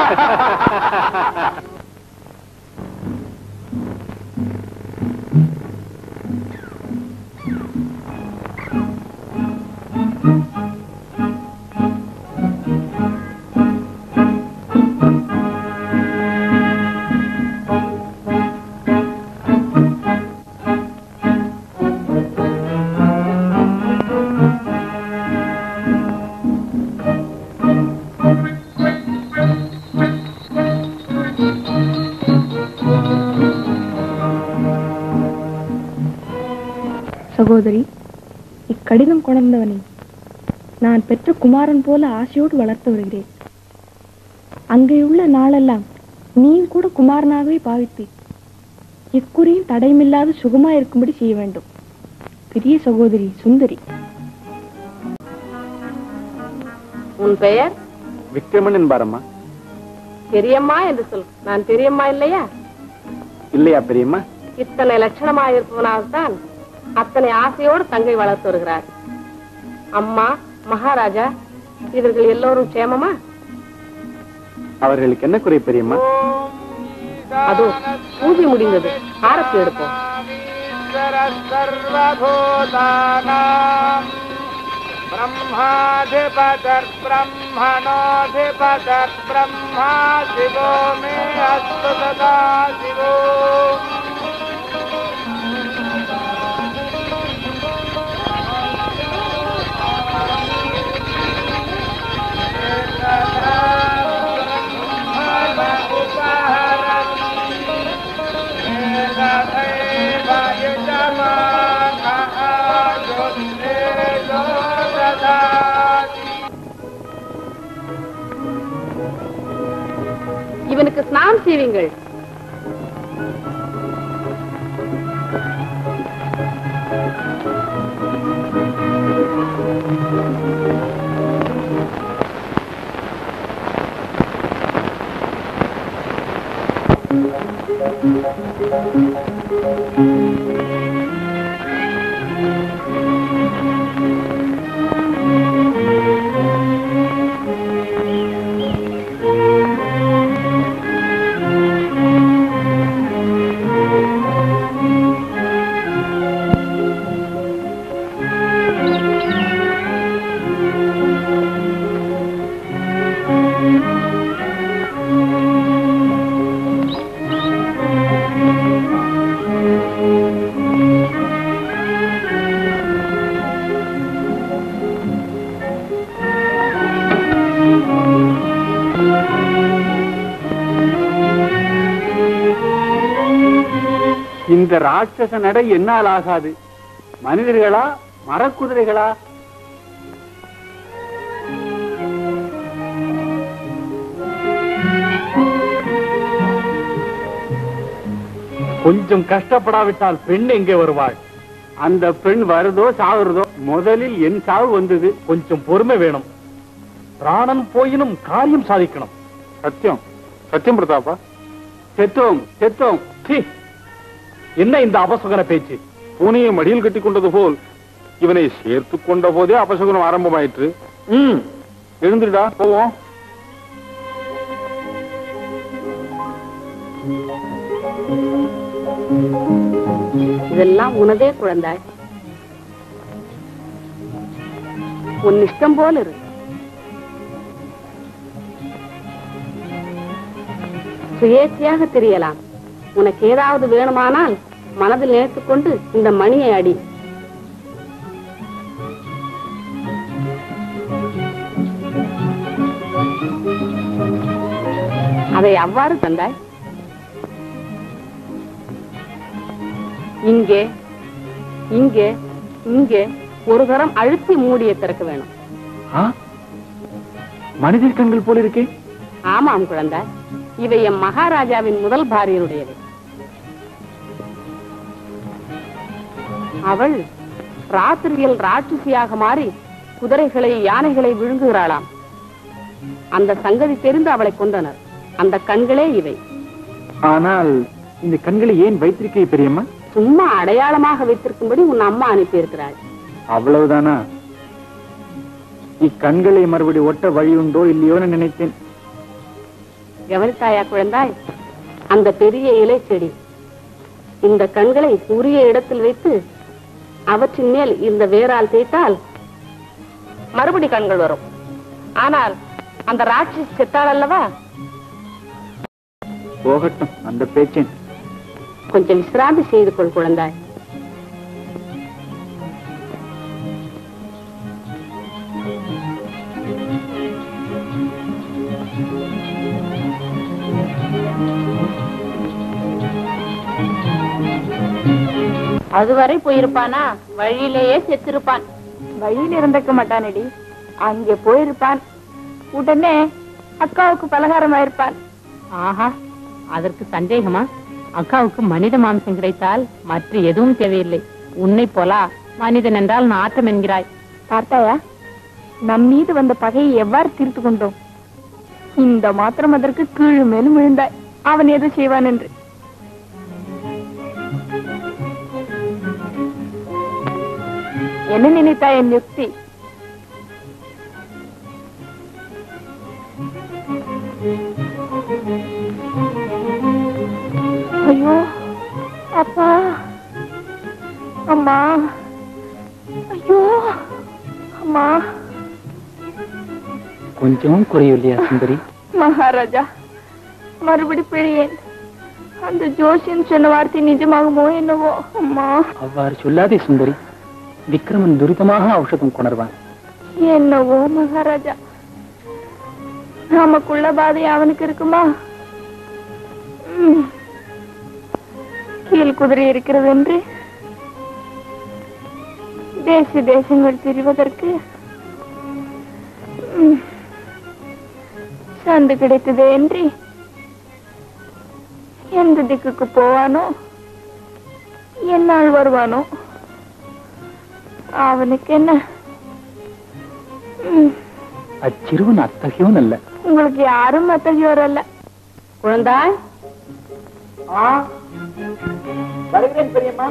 சகோதரி இக்கடிதம் கொணர்ந்தவனை நான் பெற்ற குமாரன் போல ஆசையோடு வளர்த்து வருகிறேன் அங்கேயுள்ள நாளெல்லாம் நீயும் கூட குமாரனாகவே பாவித்து எக்குறையும் தடையில்லாது சுகமா இருக்கும்படி செய்ய வேண்டும் பெரிய சகோதரி சுந்தரி உன் பெயர் விக்ரமன் என்பாரம்மா பெரியம்மா என்று சொல் நான் பெரியம்மா இல்லையா இல்லையா பெரியம்மா இத்தனை லட்சணமா இருப்பவனால்தான் அத்தனை ஆசையோடு தங்கை வளர்த்து வருகிறார் அம்மா மகாராஜா இவர்கள் எல்லோரும் க்ஷேமமா அவர்களுக்கு என்ன குறை பெரியம்மா அதோ பூஜை முடிந்தது ஆரத்தி எடுப்போம் सर्वभूतानाम् ब्रह्माधिपतिर्ब्रह्मणोऽधिपतिर्ब्रह्मा शिवो मे अस्तु सदा शिवो இவனுக்கு ஸ்நானம் செய்வீங்கள் இந்த ராட்சச நடை என்னால் ஆகாது மனிதர்களா மரக்குதிரைகளா கொஞ்சம் கஷ்டப்படாவிட்டால் பெண் எங்கே வருவாள் அந்த பெண் வருதோ சாகுறதோ முதலில் என் சாவு வந்தது கொஞ்சம் பொறுமை வேணும் பிராணன் போயினும் காரியம் சாதிக்கணும் சத்தியம் சத்தியம் பிரதாப்பா செத்தோம் செத்தோம் சீ, என்ன இந்த அபசுகன பேச்சு பூனையை மடியில் கட்டி கொண்டது போல் இவனை சேர்த்து கொண்ட போதே அபசகுனம் ஆரம்பமாயிற்று ம் எழுந்துடா போவோம் இதெல்லாம் உனதே குழந்தாய் உன் இஷ்டம் போல இரு சுயேட்சையாக தெரியலாம் உனக்கு ஏதாவது வேணுமானால் மனதில் நினைத்துக் கொண்டு இந்த மணியை அடி அதை அவ்வாறு தந்தாய் இங்கே இங்கே இங்கே ஒரு தரம் அழுத்தி மூடிய திறக்க வேணும் மனிதர் கண்கள் போல இருக்கே ஆமாம் குழந்தை இவை என் மகாராஜாவின் முதல் பாரியனுடையது அவள் ராத்திரியில் ராட்சசியாக மாறி குதிரைகளை யானைகளை விழுங்குகிறாளாம் அந்த சங்கதி தெரிந்து அவளை கொன்றனர் அந்த கண்களே இவை ஆனால் இந்த கண்களை ஏன் வைத்திருக்கே பெரியம்மா சும்மா அடையாளமாக வைத்திருக்கும்படி உன் அம்மா அனுப்பியிருக்கிறாள் அவ்வளவுதானா இக்கண்களை மறுபடி ஒட்ட வழியுண்டோ இல்லையோன்னு நினைத்தேன் கவனித்தாயா குழந்தாய் அந்த பெரிய இலை செடி இந்த கண்களை உரிய இடத்தில் வைத்து அவற்றின் மேல் இந்த வேரால் தேய்த்தால் மறுபடி கண்கள் வரும் ஆனால் அந்த ராட்சசி செத்தாள் அல்லவா போகட்டும் அந்த பேச்சேன் கொஞ்சம் விசிராந்தி செய்து கொள் குழந்தாய் அதுவரை போயிருப்பானா வழியிலேயே செத்திருப்பான் வழியில் இருந்திருக்க மாட்டானடி அங்கே போயிருப்பான் உடனே அக்காவுக்கு பலகாரமாயிருப்பான் ஆஹா அதற்கு சந்தேகமா அக்காவுக்கு மனித மாம்சம் கிடைத்தால் மற்ற எதுவும் தேவையில்லை உன்னை போலா மனிதன் என்றால் நாட்டம் என்கிறாய் பார்த்தாயா நம் மீது வந்த பகையை எவ்வாறு தீர்த்து கொண்டோம் இந்த மாத்திரம் அதற்கு கீழ் மேலும் விழுந்தாய் அவன் எது செய்வான் என்று என்ன நினைத்தாய் என் யுக்தி ஐயோ அப்பா அம்மா ஐயோ அம்மா கொஞ்சம் குறையில்லையா சுந்தரி மகாராஜா மறுபடி பிழையேன் அந்த ஜோசியன் சொன்ன வார்த்தை நிஜமாகுமோ என்னவோ அம்மா அவ்வாறு சொல்லாதே சுந்தரி விக்ரமன் துரிதமாக ஔஷதம் கொணர்வான் என்னவோ மகாராஜா நமக்குள்ள பாதை அவனுக்கு இருக்குமா ம். கீழ் குதிரை இருக்கிறது என்று தேச தேசங்கள் திரிவதற்கு ம், சந்து கிடைத்ததே என்று எந்த திக்குக்கு போவானோ என்னால் வருவானோ அவனுக்கு என்ன ம், அச்சிறுவன் அத்தகையோன் அல்ல உங்களுக்கு யாரும் அத்தகையோர் அல்ல குழந்தாய் வருகிறேன் பெரியம்மா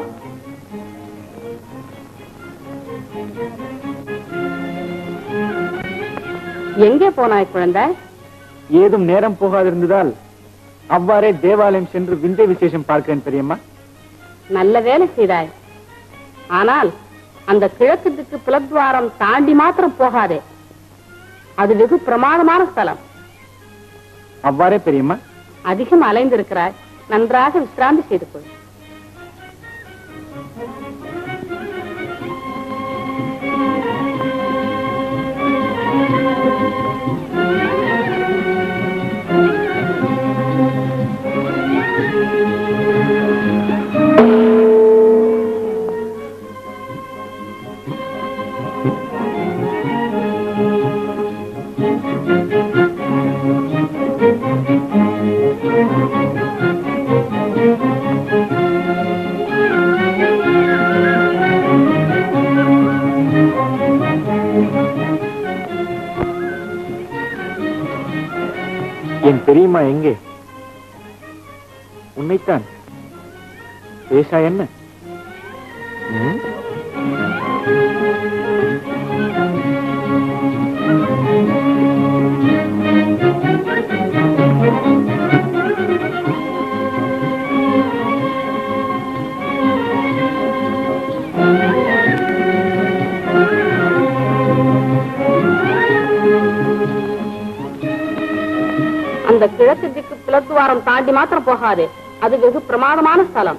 எங்கே போனாய் குழந்தை ஏதும் நேரம் போகாதிருந்ததால் அவ்வாறே தேவாலயம் சென்று விந்தை விசேஷம் பார்க்கிறேன் பெரியம்மா நல்ல வேலை செய்தாய் ஆனால் அந்த கிழக்கு திக்கு புலத்வாரம் தாண்டி மாத்திரம் போகாதே அது வெகு பிரமாதமான ஸ்தலம் அவ்வாறே பெரியம்மா அதிகம் அலைந்திருக்கிறாய் நன்றாக விசிராந்தி செய்து கொள் என் பெரியம்மா எங்கே உன்னைத்தான் பேசா என்ன ம்? அந்த கிழக்கு திக்கு புலத்வாரம் தாண்டி மாத்திரம் போகாதே அது வெகு பிரமாதமான ஸ்தலம்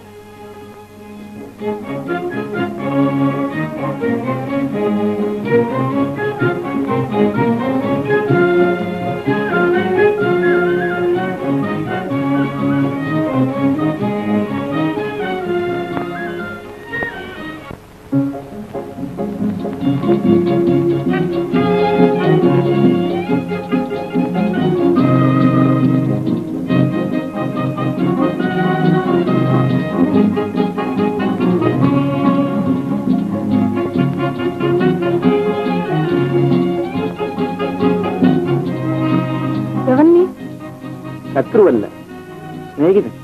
எவன் நீ சத்ருவல்ல சிநேகிதன்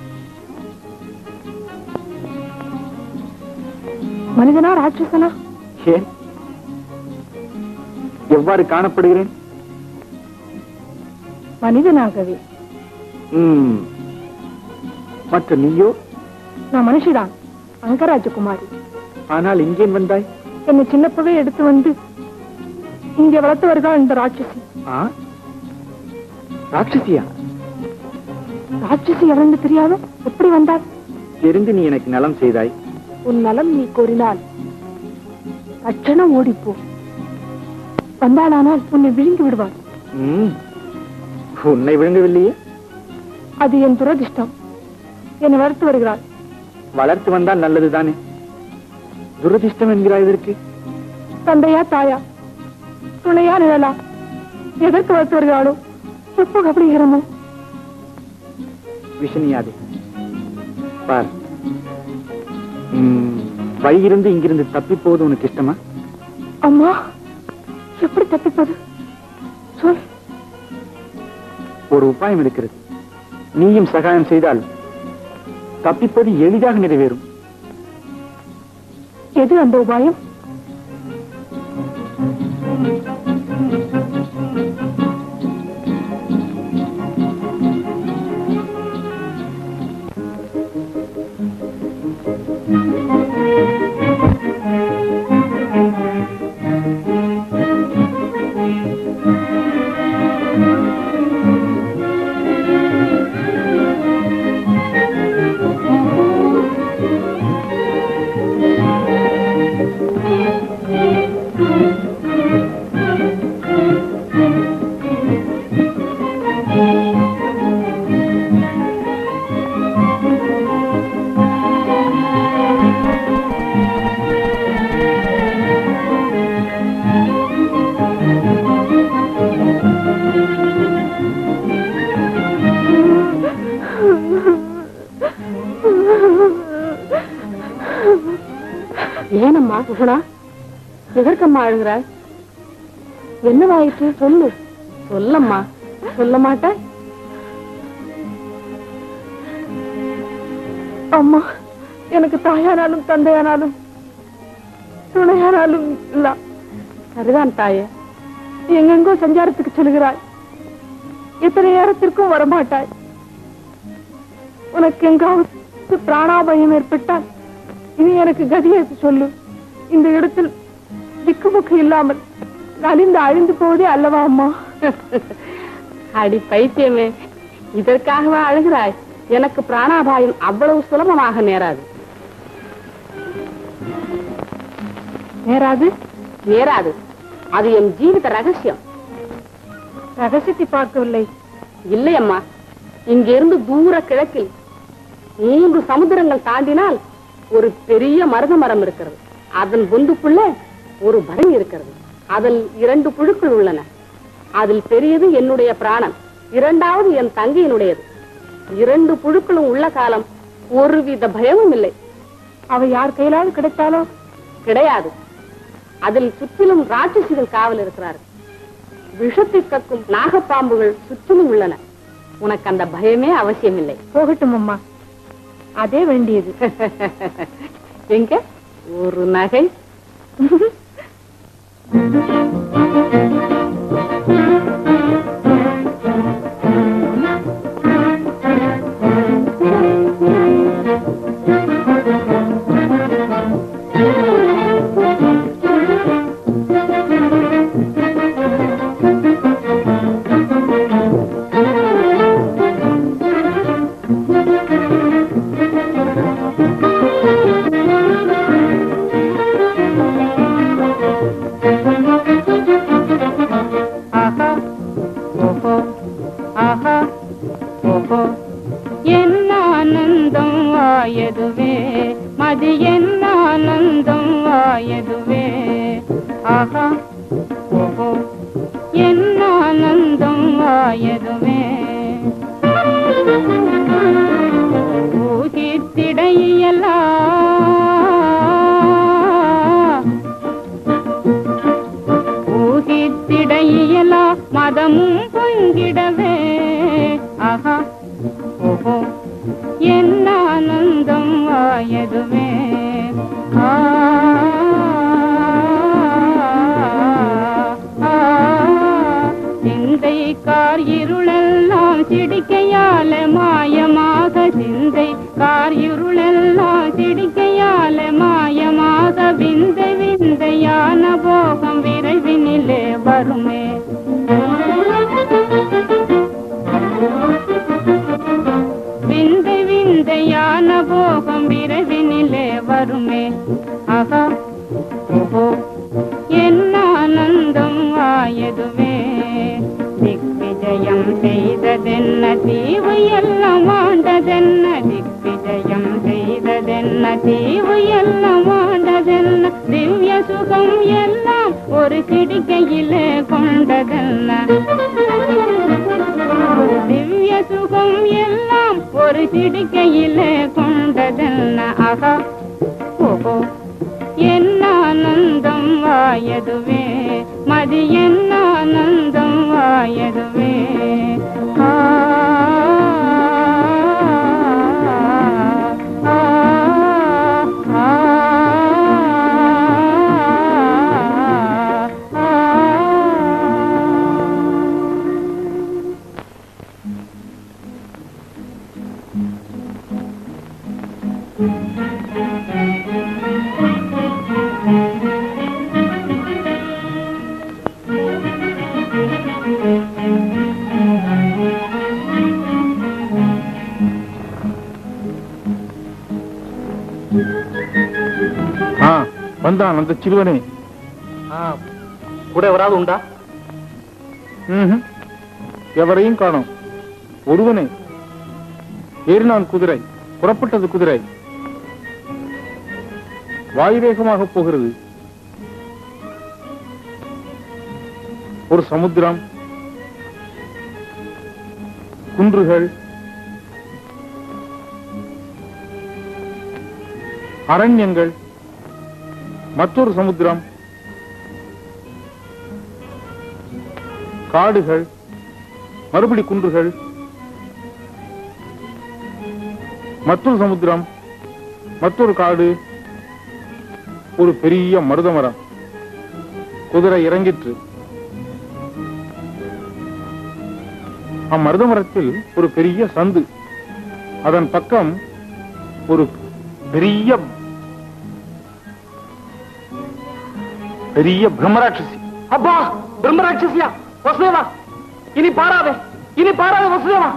மனிதனா ராட்சசனா ஏன் எவ்வாறு காணப்படுகிறேன் மனிதனாகவே ம். மற்ற நீயோ நான் மனுஷிதான் அங்கராஜகுமாரி ஆனால் இங்கேன் வந்தாய் என்னை சின்னப்பவே எடுத்து வந்து இங்க வளர்த்து வருதான் இந்த ராட்சசி ஆ ராட்சசியா ராட்சசி எவன்னு தெரியாதோ எப்படி வந்தாள் தெரிந்து நீ எனக்கு நலம் செய்தாய் உன் நலம் நீ கோரினால் தட்சணம் ஓடிப்போ வந்தாளானால் உன்னை விழுங்கி விடுவாள் ம். உன்னை விழுங்கவில்லையே அது என் துரதிர்ஷ்டம் என்னை வளர்த்து வருகிறாள் வளர்த்து வந்தால் நல்லதுதானே துரதிர்ஷ்டம் என்கிறாய் இதற்கு தந்தையா தாயா துணையா நிழலா எதற்கு வளர்த்து வருகிறாளோ எப்போ கபடிகிறமோ விஷனியாதே பார் ம், வழியிருந்து இங்கிருந்து தப்பி போவது உனக்கு இஷ்டமா அம்மா எப்படி தப்பிப்பது சொல் ஒரு உபாயம் இருக்கிறது நீயும் சகாயம் செய்தால் தப்பிப்பது எளிதாக நிறைவேறும் எது அந்த உபாயம் ஏனம்மா சுகுணா எதற்கம்மா அழுகிறாய் என்னவாயிற்று சொல்லு சொல்லம்மா சொல்ல மாட்டாய் அம்மா எனக்கு தாயானாலும் தந்தையானாலும் துணையானாலும் இல்ல சரிதான் தாயே எங்கெங்கோ சஞ்சாரத்துக்கு செல்கிறாய் எத்தனை நேரத்திற்கும் வரமாட்டாய் உனக்கு எங்காவது பிராணாபயம் ஏற்பட்டால் இனி எனக்கு கதியை சொல்லு இந்த இடத்தில் திக்குமுக்கு இல்லாமல் நலிந்து அழிந்து போவதே அல்லவா அம்மா அடி பைத்தியமே இதற்காகவா அழுகிறாய் எனக்கு பிராணாபாயம் அவ்வளவு சுலபமாக நேராது நேராது நேராது அது என் ஜீவித ரகசியம் ரகசியத்தை பார்க்கவில்லை இல்லை அம்மா இங்கிருந்து தூர கிழக்கில் மூன்று சமுத்திரங்கள் தாண்டினால் ஒரு பெரிய மருத மரம் இருக்கிறது அதன் பொந்துக்குள்ள ஒரு பரணி இருக்கிறது அதில் இரண்டு புழுக்கள் உள்ளன அதில் பெரியது என்னுடைய பிராணன் இரண்டாவது என் தங்கையினுடையது இரண்டு புழுக்களும் உள்ள காலம் ஒருவித பயமும் இல்லை அவ யார் கையிலாவது கிடைத்தாலோ கிடையாது அதில் சுற்றிலும் ராட்சசிகள் காவல் இருக்கிறார்கள் விஷத்தை கக்கும் நாகப்பாம்புகள் சுற்றிலும் உள்ளன உனக்கு அந்த பயமே அவசியமில்லை போகட்டும் அம்மா அதே வேண்டியது எங்க ஒரு நகை ஆஹா ஓஹோ ஆஹா ஓஹோ என்ன ஆனந்தம் ஆயதுவே மதி என்ன ஆனந்தம் ஆயதுவே ஆஹா ஓஹோ என்ன ஆனந்தம் ஆயதுவே ஊகித்திட இயலா மதமும் பொங்கிடவே ஆஹா ஓஹோ என்ன ஆனந்தம் ஆயதுவே ஆ, ஆ, சிந்தை கார் இருளெல்லாம் சிடிக்கையால மாயமாக சிந்தை கார் இருளெல்லாம் சிடிக்கையால மாயமாக விந்தை விந்தையான போகம் விரைவினிலே வருமே விந்தை விந்தையான போகம் விரைவினிலே வருமே ஆஹா ஓஹோ என்ன ஆனந்தம் ஆயதுவே திக்விஜயம் செய்ததென்ன தீவு எல்லாம் ஆண்டதென்ன திக்விஜயம் செய்ததென்ன தீவு எல்லாம் ஆண்டதென்ன திவ்ய சுகம் எல்லாம் ஒரு சிடிக்கையிலே கொண்டதென்ன திவ்ய சுகம் எல்லாம் ஒரு சிடிக்கையிலே கொண்டதென்ன ஆகா ஓஹோ என்ன ஆனந்தம் ஆயதுவே மதி என்ன ஆனந்தம் ஆயதுவே ஆ, ஆ, ஆ, ஆ. ஆ வந்தான் அந்த சிறுவனே கூட எவராவது உண்டா ம்ஹும். எவரையும் காணோம் ஒருவனே ஏறினான் குதிரை புறப்பட்டது குதிரை வாயுவேகமாக போகிறது ஒரு சமுத்திரம் குன்றுகள் அரண்யங்கள் மற்றொரு சமுத்திரம் காடுகள் மறுபடி குன்றுகள் மற்றொரு சமுத்திரம் மற்றொரு காடு ஒரு பெரிய மருத மரம் குதிரை இறங்கிற்று அம்மருத மரத்தில் ஒரு பெரிய சந்து அதன் பக்கம் ஒரு பெரிய பெரிய பிரம்மராட்சசி அப்பா பிரம்மராட்சசியா வசுதேவா இனி பாராதே இனி பாராத வசுதேவா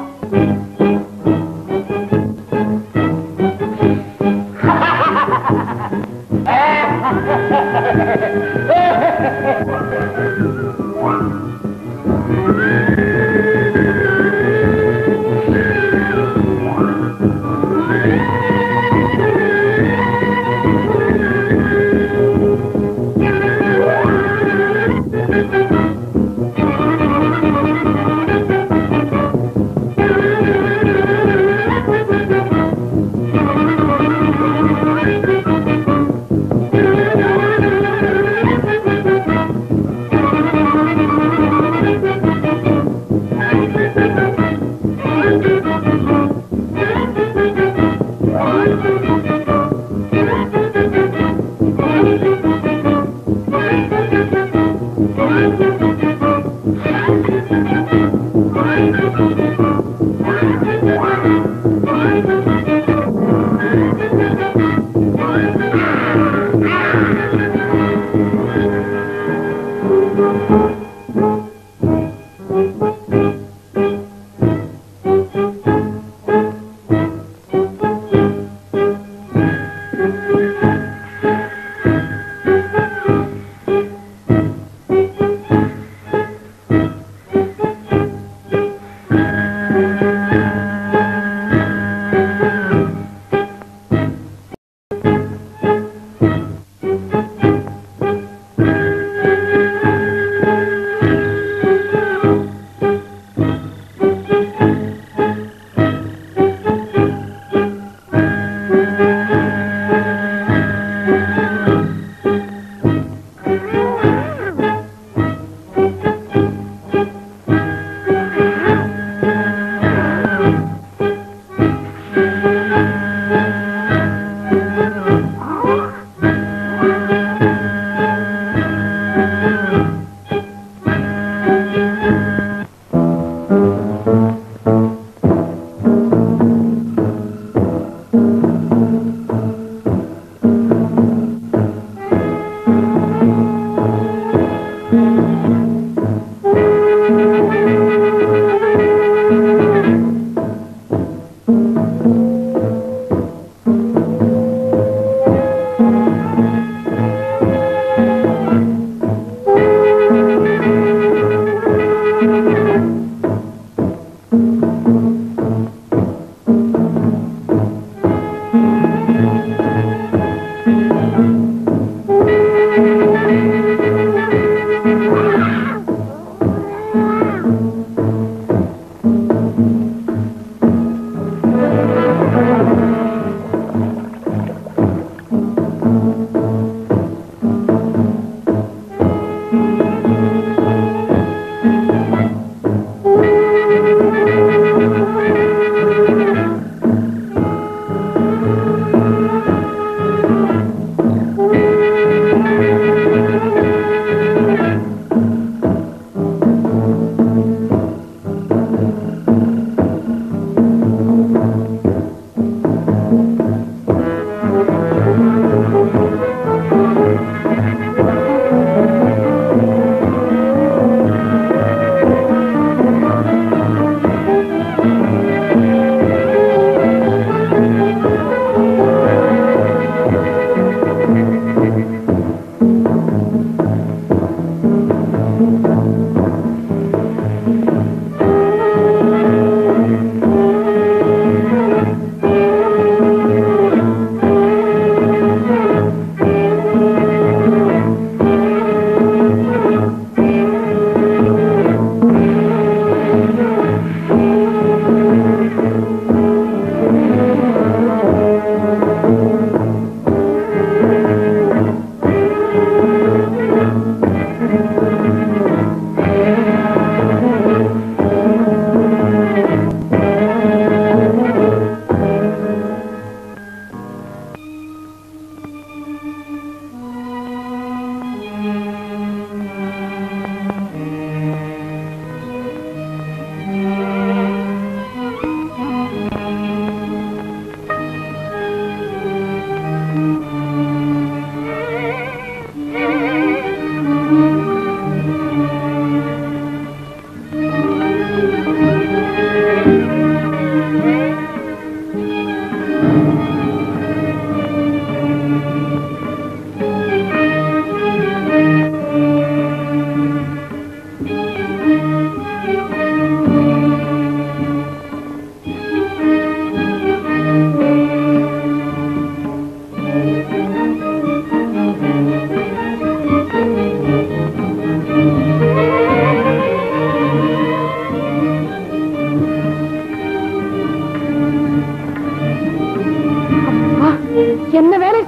Thank you.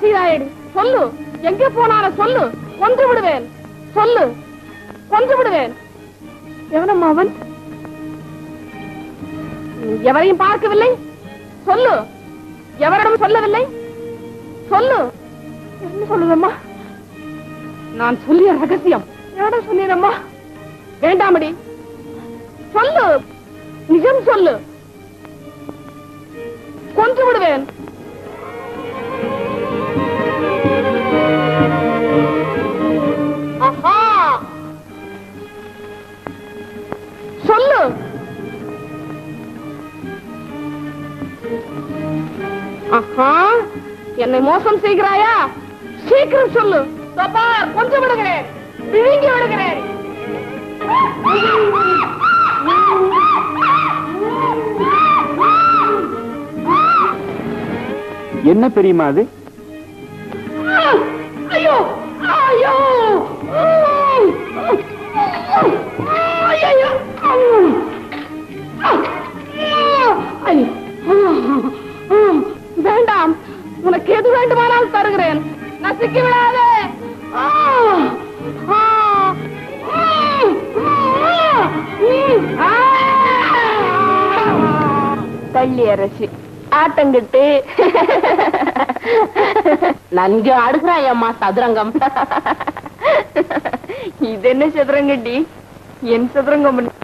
செய்தாயடி சொல்லு எங்கே போனாலும் சொல்லு கொன்று விடுவேன் சொல்லு கொன்று விடுவேன் எவனம்மா அவன் எவரையும் பார்க்கவில்லை சொல்லு எவரிடம் சொல்லவில்லை சொல்லு என்ன சொல்லுதம்மா நான் சொல்லிய ரகசியம் எவடம் சொன்னீரம்மா வேண்டாமடி சொல்லு நிஜம் சொல்லு கொன்று விடுவேன் ஆஹா சொல்லு ஆஹா என்னை மோசம் செய்கிறாயா சீக்கிரம் சொல்லு தப்பார் கொஞ்சம் விடுகிறேன் விழுங்கி விடுகிறேன் என்ன பெரியமா அது ஐயோ ஐயோ ஐயோ வேண்டாம் உனக்கு எது வேண்டுமானால் தருகிறேன் நசுக்கி விடாதே ஆ, ஆ, ம், ம், ஆ. தள்ளி அரசி ஆட்டங்கிட்டு நன்கு ஆடுகிறாய் அம்மா சதுரங்கம் இது என்ன சதுரங்கட்டி என் சதுரங்கம் பண்ணு.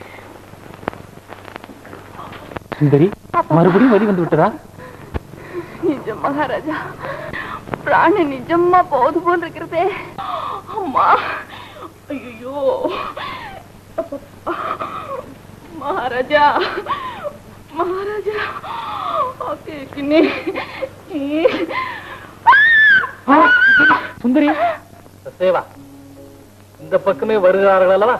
சுந்தரி மறுபடியும் வலி வந்து விட்டதா நிஜம் மகாராஜா பிராண நிஜமா போது போல் இருக்கிறதே அம்மா ஐயோ மகாராஜா மகாராஜா கேக்குனே சுந்தரி சேவா இந்த பக்கமே வருகிறார்கள் அல்லவா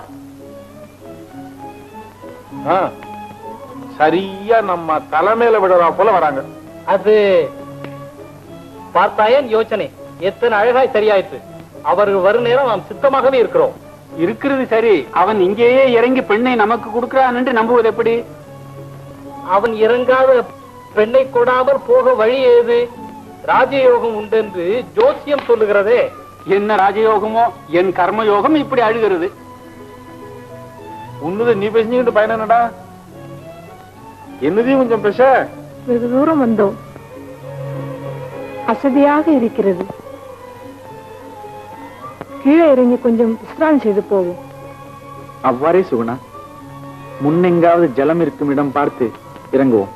ஆ, சரியா நம்ம தலைமையில விடுறா போல வராங்க அது பார்த்தாயன் யோசனை எத்தனை அழகாய் சரியாயிற்று அவர்கள் வரும் நேரம் நாம் சித்தமாகவே இருக்கிறோம் இருக்கிறது சரி அவன் இங்கேயே இறங்கி பெண்ணை நமக்கு கொடுக்கிறான் என்று நம்புவது எப்படி அவன் இறங்காத பெண்ணை கொடாமல் போக வழி ஏது ராஜயோகம் உண்டென்று ஜோசியம் சொல்லுகிறதே என்ன ராஜயோகமோ என் கர்மயோகம் இப்படி அழுகிறது உன்னது நீ பேசிக்கிட்டு பயன் என்னடா என்னதையும் கொஞ்சம் பேச வெகு தூரம் வந்தோம் அசதியாக இருக்கிறது கீழே இறங்கி கொஞ்சம் விசிராம் செய்து போவோம் அவ்வாறே சுகுணா முன்னெங்காவது ஜலம் இருக்கும் இடம் பார்த்து இறங்குவோம்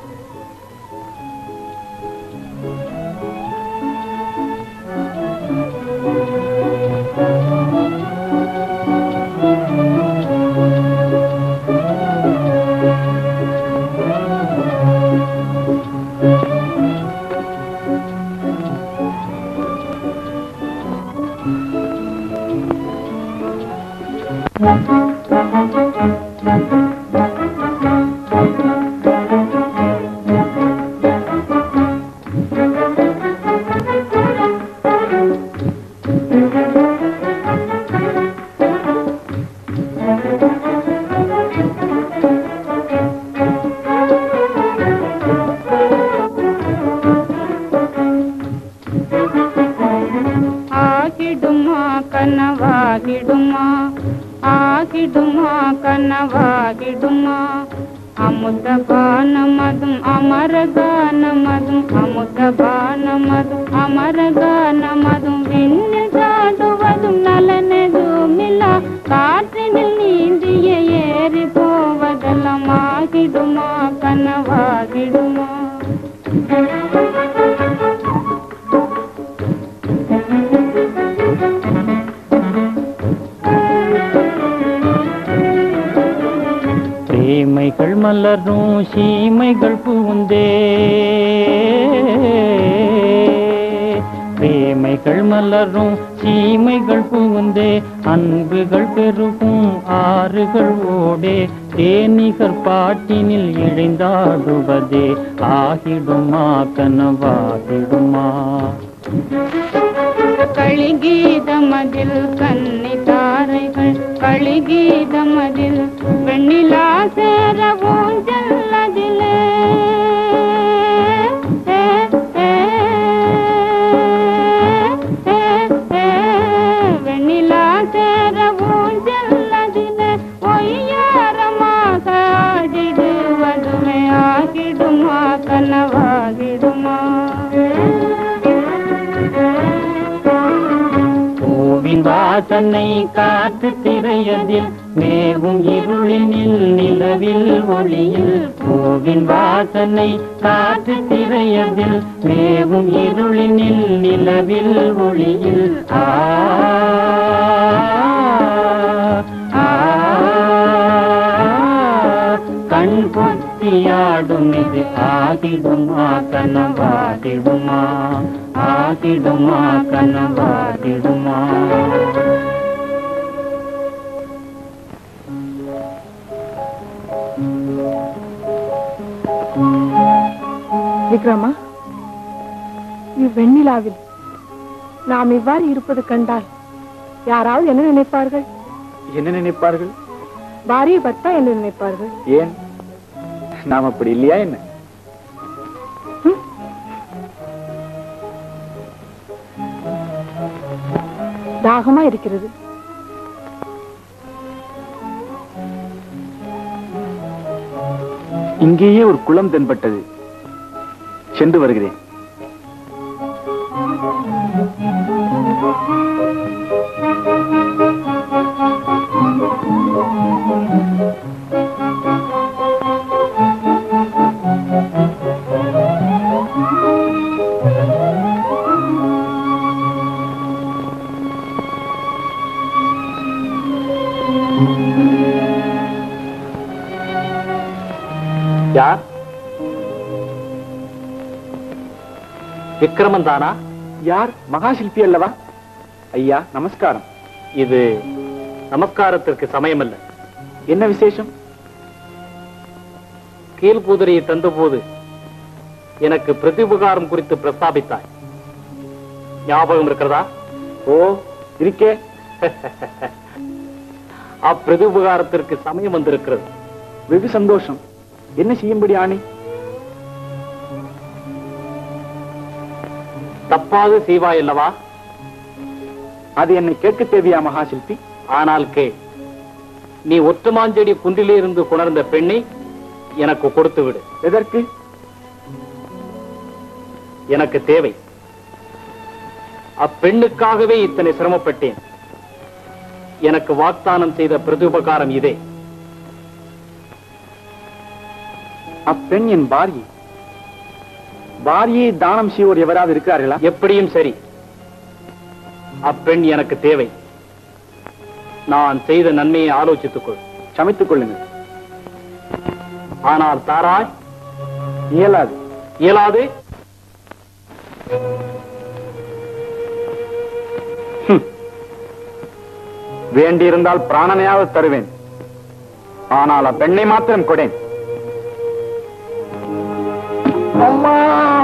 ಆಗಿಡುಮಾ ಕನವಾಗಿಡುಮಾ ಆಗಿಡುಮಾ ಕನವಾಗಿಡುಮಾ ಅಮುದ ಗಾನಮದು ಅಮರ ಗಾನಮದು ಅಮುದ ಗಾನಮದು ಅಮರ ಗಾನಮದು விண்ணுகாடுவது நலனது மிலா காற்றினில் நீந்திய ஏறி போவதெல்லாம் ஆகிடுமா கனவாகிடுமா பிரேமைகள் மலரும் சீமைகள் பூந்தே பிரேமைகள் மலரும் சீமைகள் பூந்தே அன்புகள் பெருகும் ஆறுகள் ஓடே தேனிகர் பாட்டினில் இழைந்தாடுவதே ஆகிடுமா கனவாகிடுமா களிகீதமதில் கன்னி தாரைகள் களிகீதமதில் வெண்ணிலா சேர ஊஞ்சல்லதிலே ஏ, ஏ. வாசனை காற்று திரையதில் மேவும் இருளினில் நிலவில் ஒளியில் பூவின் வாசனை காற்று திரையதில் மேவும் இருளினில் நிலவில் ஒளியில் ஆ ஆ, கண் பொத்தியாடும் இது ஆகிடுமா கனவாகிடுமா ஆகிடுமா கனவாகிடுமா விக்ரமா இவ்வெண்ணிலாவில் நாம் இவ்வாறு இருப்பது கண்டால் யாராவது என்ன நினைப்பார்கள் என்ன நினைப்பார்கள் பாரிய பத்தா என்ன நினைப்பார்கள் ஏன் நாம் அப்படி இல்லையா என்ன தாகமா இருக்கிறது இங்கேயே ஒரு குளம் தென்பட்டது சென்று வருகிறேன் யார் விக்ரமன் தானா யார் மகாசில்பி அல்லவா ஐயா நமஸ்காரம் இது நமஸ்காரத்திற்கு சமயமல்ல என்ன விசேஷம் கீழ்பூதரியை தந்தபோது எனக்கு பிரதிபகாரம் குறித்து பிரஸ்தாபித்தாய் ஞாபகம் இருக்கிறதா ஓ இருக்கே அப்பிரதிபகாரத்திற்கு சமயம் வந்திருக்கிறது வெகு சந்தோஷம் என்ன செய்யும்படி ஆணை தப்பாக செய்வாய் அல்லவா அது என்னை கேட்க தேவையா மகாசில்பி ஆனால் கே நீ ஒற்றுமாஞ்செடி குன்றிலிருந்து கொணர்ந்த பெண்ணை எனக்கு கொடுத்து விடு எதற்கு எனக்கு தேவை அப்பெண்ணுக்காகவே இத்தனை சிரமப்பட்டேன் எனக்கு வாக்தானம் செய்த பிரதிபகாரம் இதே அப்பெண் என் பாரியை பாரியை தானம் செய்வோர் எவராவது இருக்கிறார்களா எப்படியும் சரி அப்பெண் எனக்கு தேவை நான் செய்த நன்மையை ஆலோசித்துக் கொள் சமைத்துக் கொள்ளுங்கள் ஆனால் தாராய் இயலாது இயலாது ஹம். வேண்டியிருந்தால் பிராணனையாவது தருவேன் ஆனால் அப்பெண்ணை மாத்திரம் கொடேன் அம்மா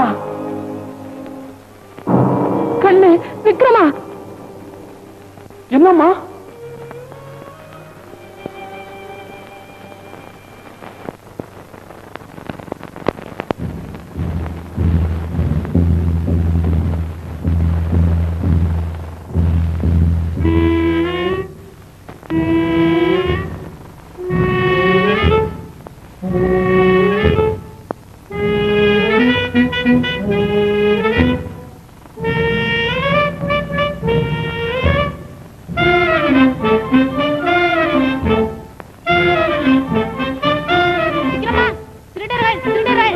கண்ணு விக்ரமா என்னம்மா திருடர்கள் திருடர்கள்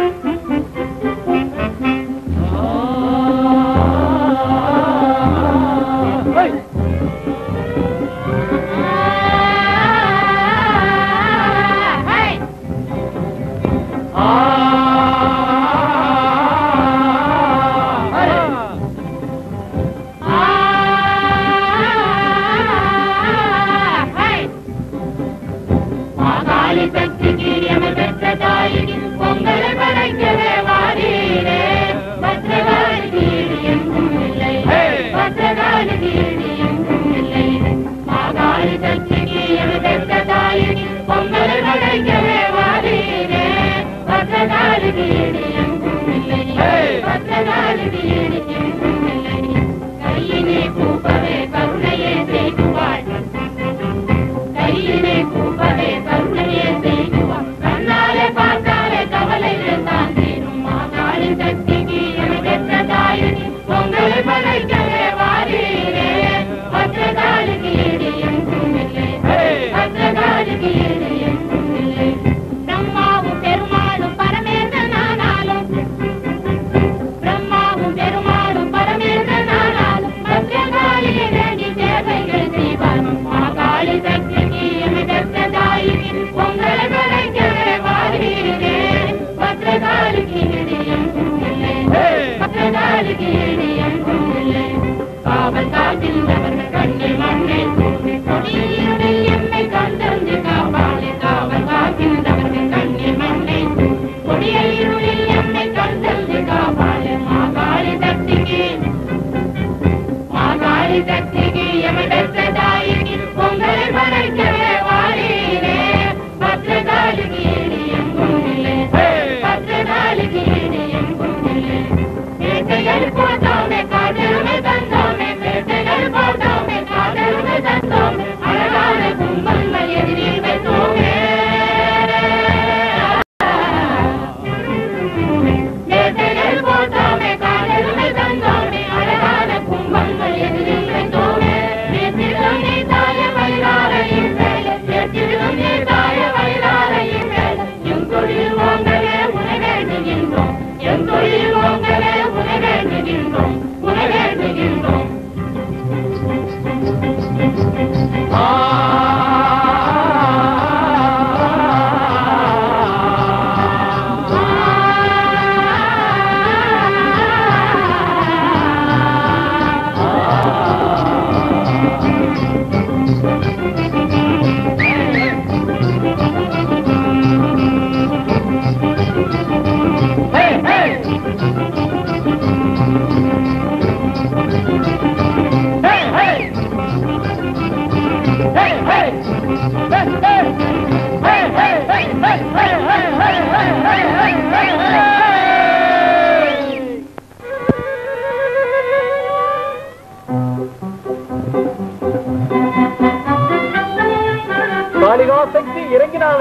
மாகாளி சக்திக்கு எமது பெற்ற தாயினி பொங்கலை படைக்கவே வாரீரே பத்திரகாளி கீழ் எங்கும் இல்லை பத்திரகாளி கீழ் எங்கும் இல்லை மாகாளி சக்திக்கு எமது பெற்ற தாயினி பொங்கலை படைக்கவே வாரீரே பத்திரகாளி கீழ் எங்கும் இல்லை பத்திரகாளி கீழ் எங்கும் இல்லை கையினை கூப்பவே கருணையே செய்குவாள் கையிலே கூப்பவே கருணையே செய்குவார் கண்ணாலே பார்த்தாலே கவலைகள் தான் தீரும் மாகாளி சக்திக்கு பெற்ற தாயினி பொங்கலை படைக்கவே வாரீரே பத்திரகாலிக்கு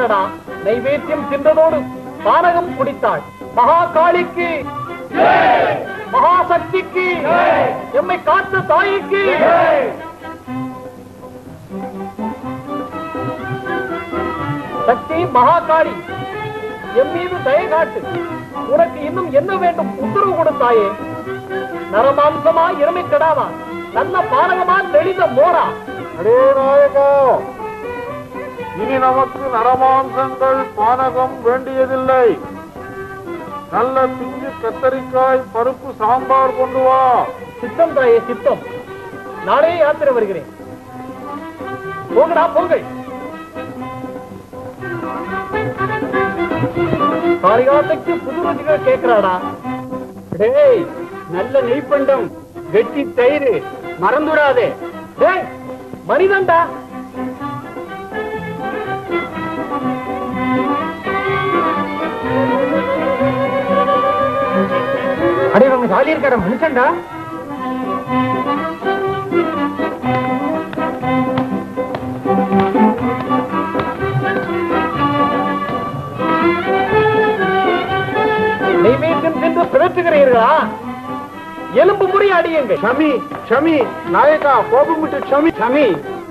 பாரடா நைவேத்தியம் தின்றதோடு பானகம் குடித்தாள் மகாகாளிக்கு மகாசக்திக்கு எம்மை காத்த தாய்க்கு சக்தி மகாகாளி எம் மீது தயை காட்டு உனக்கு இன்னும் என்ன வேண்டும் உத்தரவு கொடுத்தாயே நரமாம்சமா எருமை கிடாவா நல்ல பானகமா தெளிந்த மோரா அடே நாயகா இனி நமக்கு நரமாம்சங்கள் பானகம் வேண்டியதில்லை நல்ல பிஞ்சு கத்தரிக்காய் பருப்பு சாம்பார் கொண்டு வா சித்தம் தாயே சித்தம் நானே யாத்திரை வருகிறேன் போங்கடா பொங்கல் காரிகாசக்தி புது ருசிகள் கேட்கிறாடா டேய் நல்ல நெய்ப்பண்டம் வெட்டி தயிர் மறந்துடாதே டேய் மனிதன்டா அடே அவங்க சாலி இருக்காட மனுஷன்டா நெய்வேத்தியம் சென்று பிறற்றுகிறீர்களா எலும்பு முடி அடியுங்க ஷமி ஷமி நாயகா கோபம் விட்டு ஷமி ஷமி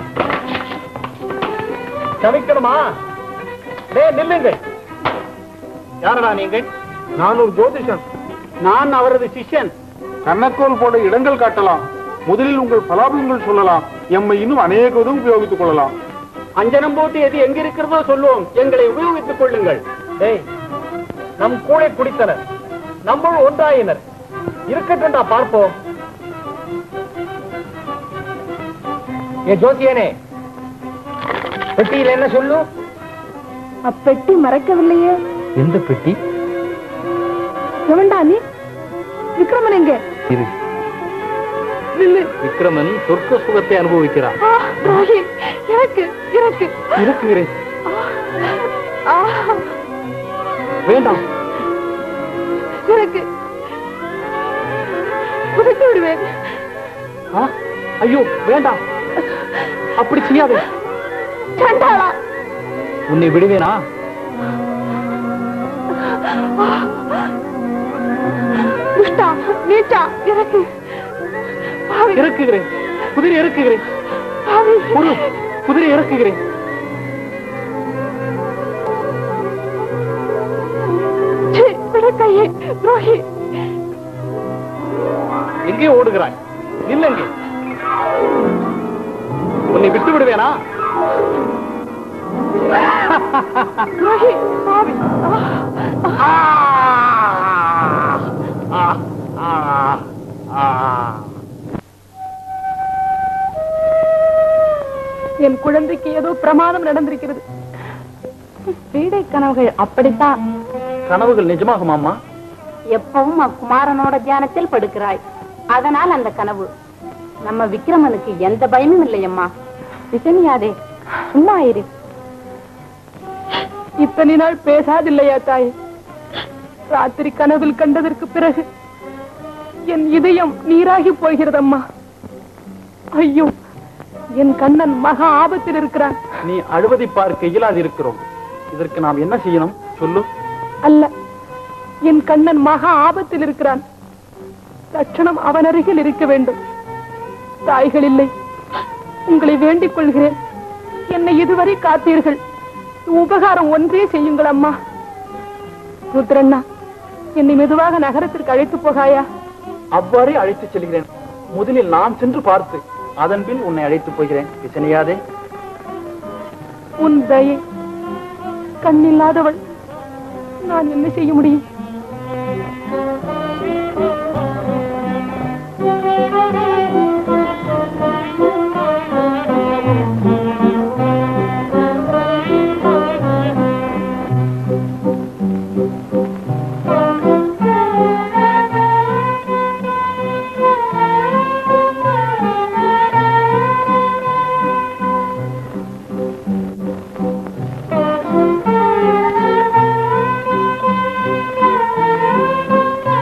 சமைக்கணுமா டே நில்லுங்கள் யாரடா நீங்கள் நான் ஒரு ஜோதிஷன் நான் அவரது சிஷ்யன் கண்ணக்கோல் போட இடங்கள் காட்டலாம் முதலில் உங்கள் பலாபங்கள் சொல்லலாம் எம்மை இன்னும் அநேகதும் உபயோகித்துக் கொள்ளலாம் அஞ்சனம் போட்டு எது எங்க இருக்கிறதோ சொல்லுவோம் எங்களை உபயோகித்துக் கொள்ளுங்கள் டேய் நம் கூடை குடித்தனர் நம்மளும் ஒன்றாயினர் இருக்கட்டும்டா பார்ப்போம் ஏ ஜோசியனே பெட்டியில என்ன சொல்லு அப்பெட்டி மறக்கவில்லையே எந்த பெட்டி எவன்டா நீ விக்ரமன் எங்க இரு நில்லு விக்ரமன் சொர்க்க சுகத்தை அனுபவிக்கிறான் ஆ, ராகி, எனக்கு எனக்கு இருக்குகிறேன் ஆ, வேண்டாம் எனக்கு குதித்து விடுவேன் ஆ? ஐயோ வேண்டாம் அப்படி செய்யாதே சண்டாளா உன்னை விடுவேனா துஷ்டா நீச்சா எனக்கு பாவி, இறக்குகிறேன் குதிரை இறக்குகிறேன் பாவி. பொறு குதிரை இறக்குகிறேன் சீ, விட கையே துரோகி எங்கே ஓடுகிறாய் நில்லங்கே உன்னை விட்டு விடுவேனா துரோகி பாவி ஆ, ஆ, ஆ, ஆ. என் குழந்தைக்கு ஏதோ பிரமாதம் நடந்திருக்கிறது பீடை கனவுகள் அப்படித்தான் கனவுகள் நிஜமாகுமாமா எப்பவும் அக்குமாரனோட தியானத்தில் படுக்கிறாய் அதனால் அந்த கனவு நம்ம விக்ரமனுக்கு எந்த பயமும் இல்லையம்மா விசனியாதே சும்மா இரு இத்தனை நாள் பேசாதில்லையா தாய் ராத்திரி கனவில் கண்டதற்கு பிறகு என் இதயம் நீராகி போகிறதம்மா ஐயோ என் கண்ணன் மகா ஆபத்தில் இருக்கிறான் நீ அழுவதை பார்க்க இயலாதிருக்கிறோம் இதற்கு நாம் என்ன செய்யணும் சொல்லு அல்ல என் கண்ணன் மகா ஆபத்தில் இருக்கிறான் லட்சணம் அவன் அருகில் இருக்க வேண்டும் தாய்கள் இல்லை உங்களை வேண்டிக் கொள்கிறேன் என்னை இதுவரை காத்தீர்கள் உபகாரம் ஒன்றே செய்யுங்கள் அம்மா ருத்ரண்ணா என்னை மெதுவாக நகரத்திற்கு அழைத்து போகாயா அவ்வாறே அழைத்துச் செல்கிறேன் முதலில் நான் சென்று பார்த்து அதன் பின் உன்னை அழைத்துப் போகிறேன் விசனையாதே உன் தயை கண்ணில்லாதவள் நான் என்ன செய்ய முடியும் ஆ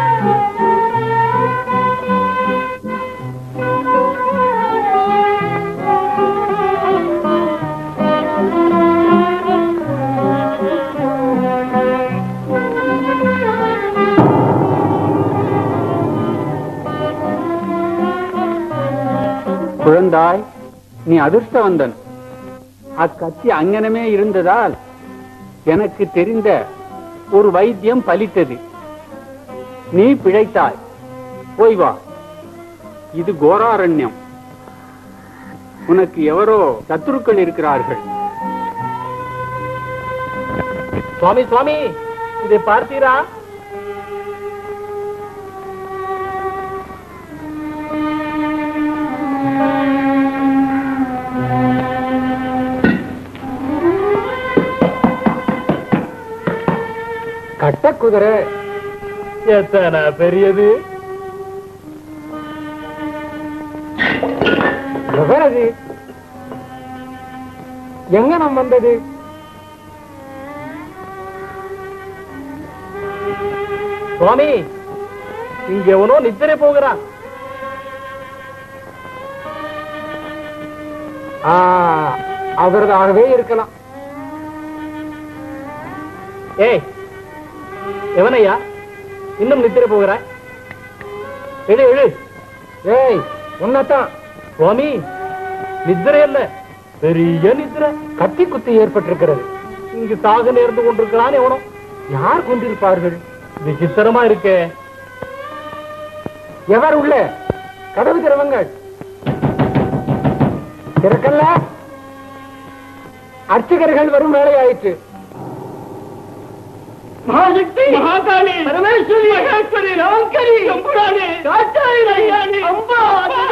வந்தாய் நீ அதிர்ஷ்டவந்தன் அக்கத்தி அங்கனமே இருந்ததால் எனக்கு தெரிந்த ஒரு வைத்தியம் பலித்தது நீ பிழைத்தாய் போய் வா இது கோராரண்யம் உனக்கு எவரோ சத்துருக்கள் இருக்கிறார்கள் சுவாமி சுவாமி இதை பார்த்தீரா கட்ட குதிரை எத்தனை பெரியது எவரது எங்க நம் வந்தது சுவாமி இங்க எவனோ நித்திரை போகிறான் ஆ, அவரதாகவே இருக்கலாம் ஏய் எவனையா இன்னும் நித்திரை போகிறாய் எழு எழு ஏய் உன்னதான் சுவாமி நித்திரை அல்ல பெரிய நித்திரை கத்தி குத்தி ஏற்பட்டிருக்கிறது இங்கு சாக நேர்ந்து கொண்டிருக்கிறான் எவனோ யார் கொண்டிருப்பார்கள் விசித்திரமா இருக்கே எவர் உள்ள கதவு திறவுங்கள் திறக்கல்ல அர்ச்சகர்கள் வரும் வேலையாயிற்று மகாசக்தி மகாகாளி பரமேஸ்வரி மகேஸ்வரி ராங்கரி அம்புராணி காட்டாரி நையாணி அம்பா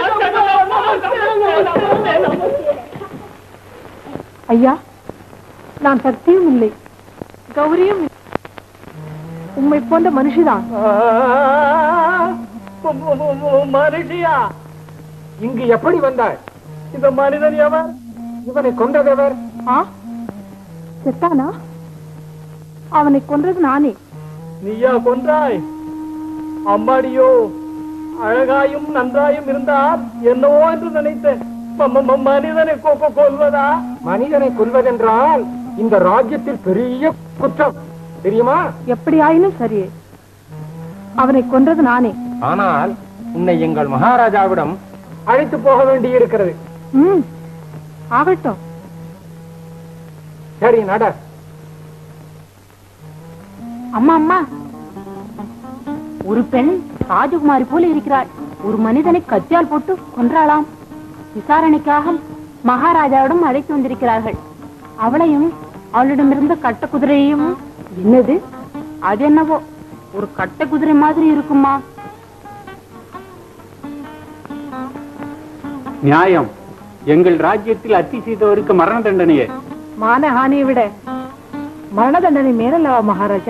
ஐயா நான் சக்தியும் இல்லை கௌரியும் இல்லை. உம்மை போன்ற மனுஷிதான் மனுஷியா இங்கு எப்படி வந்தாய் இந்த மனிதன் எவன் இவனை கொன்றதவர் ஆ செத்தானா அவனை கொன்றது நானே நீயா கொன்றாய் அம்மாடியோ அழகாயும் நன்றாயும் இருந்தால் என்னவோ என்று நினைத்தேன் ம- ம- ம- மனிதனை கொ- கொ- கொல்வதா மனிதனை கொல்வதென்றால் இந்த ராஜ்யத்தில் பெரிய குற்றம் தெரியுமா எப்படி ஆயினும் சரியே அவனை கொன்றது நானே ஆனால் உன்னை எங்கள் மகாராஜாவிடம் அழைத்து போக வேண்டியிருக்கிறது ம் ஆகட்டும் சரி நட அம்மா அம்மா ஒரு பெண் ராஜகுமாரி போல இருக்கிறாள் ஒரு மனிதனை கத்தியால் போட்டு கொன்றாளாம் விசாரணைக்காக மகாராஜாவிடம் அழைத்து வந்திருக்கிறார்கள் அவளையும் அவளிடமிருந்த கட்ட குதிரையையும் என்னது அது என்னவோ ஒரு கட்ட குதிரை மாதிரி இருக்குமா நியாயம் எங்கள் ராஜ்யத்தில் அத்தி செய்தவருக்கு மரண தண்டனையே மானஹானியை விட மரண தண்டனை மேலல்லவா மகாராஜா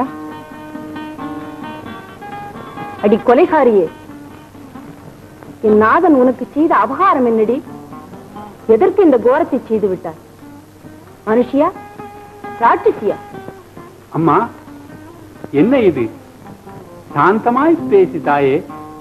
அடி கொலைகாரியே என் நாதன் உனக்கு செய்த அபகாரம் என்னடி எதற்கு இந்த கோரத்தை செய்து விட்டார் மனுஷியா ராட்சசியா அம்மா என்ன இது சாந்தமாய் பேசி தாயே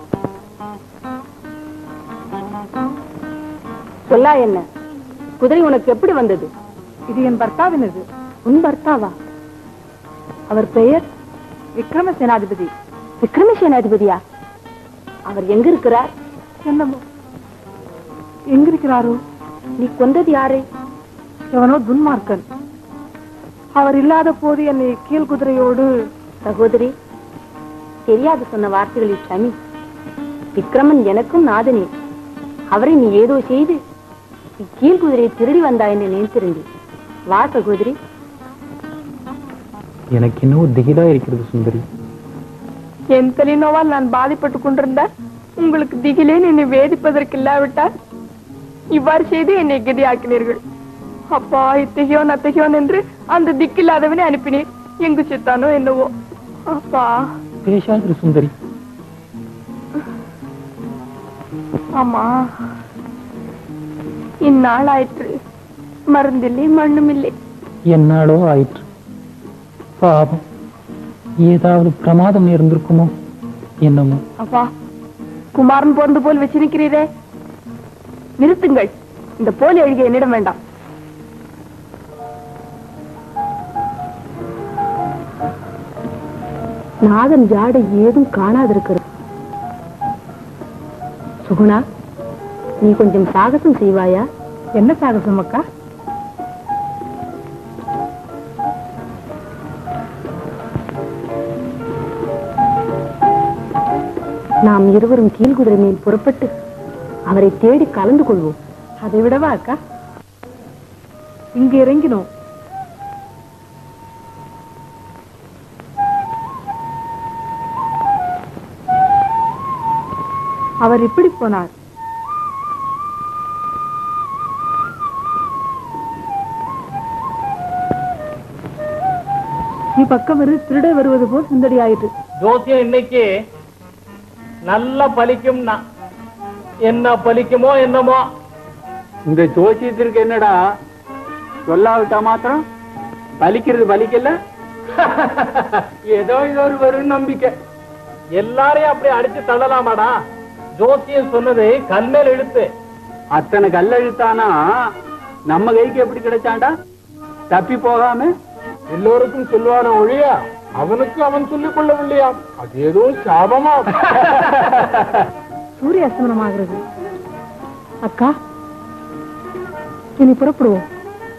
சொல்லா என்ன குதிரை உனக்கு எப்படி வந்தது இது என் பர்த்தாவினது உன் பர்த்தாவா அவர் பெயர் விக்ரம சேனாதிபதி விக்ரம சேனாதிபதியா அவர் எங்க இருக்கிறார் என்னமோ எங்கிருக்கிறாரோ நீ கொண்டது யாரை எவனோ துன்மார்க்கன் அவர் இல்லாத போது என்னை கீழ் குதிரையோடு சகோதரி தெரியாது சொன்ன வார்த்தைகளில் ஷமி விக்ரமன் எனக்கும் நாதனே அவரை நீ ஏதோ செய்து கீழ் குதிரையை திருடி வந்தாய் என்று நினைத்திருந்தேன் வா சகோதரி எனக்கு இன்னும் திகிலா இருக்கிறது சுந்தரி என் தெளினோவால் நான் பாதிப்பட்டுக் கொண்டிருந்தால் உங்களுக்கு திகிலேன் என்னை வேதிப்பதற்கு இல்லாவிட்டால் இவ்வாறு செய்து என்னை கதியாக்கினீர்கள் அப்பா இத்தகையோன் அத்தகையோன் என்று அந்த திக்கில்லாதவனை அனுப்பினீர் எங்கு செத்தானோ என்னவோ அப்பா பேசாதிரு சுந்தரி ஆமா இந்நாள் ஆயிற்று மருந்தில்லை மண்ணுமில்லை என்னாலோ ஆயிற்று பாவம் ஏதாவது பிரமாதம் நேர்ந்திருக்குமோ என்னமோ அப்பா குமாரன் பிறந்து போல் வச்சிருக்கிறீரே நிறுத்துங்கள் இந்த போலி அழுகை என்னிடம் வேண்டாம் நாதன் ஜாடை ஏதும் காணாதிருக்கிறது சுகுணா நீ கொஞ்சம் சாகசம் செய்வாயா என்ன சாகசம் அக்கா நாம் இருவரும் கீழ்குதிரை மேல் புறப்பட்டு அவரை தேடி கலந்து கொள்வோம் அதை விடவா அக்கா இங்க இறங்கினோம் அவர் இப்படி போனார் நீ பக்கம் வரு திருட வருவது போல் சுந்தடி ஆயிற்று ஜோசியம் இன்னைக்கு நல்லா பலிக்கும்னா என்ன பலிக்குமோ என்னமோ இந்த ஜோசியத்திற்கு என்னடா சொல்லாவிட்டா மாத்திரம் பலிக்கிறது பலிக்கல ஏதோ இது ஒரு வெறும் நம்பிக்கை எல்லாரையும் அப்படி அடிச்சு தள்ளலாமாடா ஜோசியம் சொன்னது கல்மேல் எழுத்து அத்தனை கல்லெழுத்தானா நம்ம கைக்கு எப்படி கிடைச்சாண்டா தப்பி போகாம எல்லோருக்கும் சொல்லுவான ஒழியா அவனுக்கு அவன் சொல்லிக் கொள்ளவில்லையா அது ஏதோ சாபமா சூரிய அஸ்தமனமாகிறது அக்கா இனி புறப்படுவோம்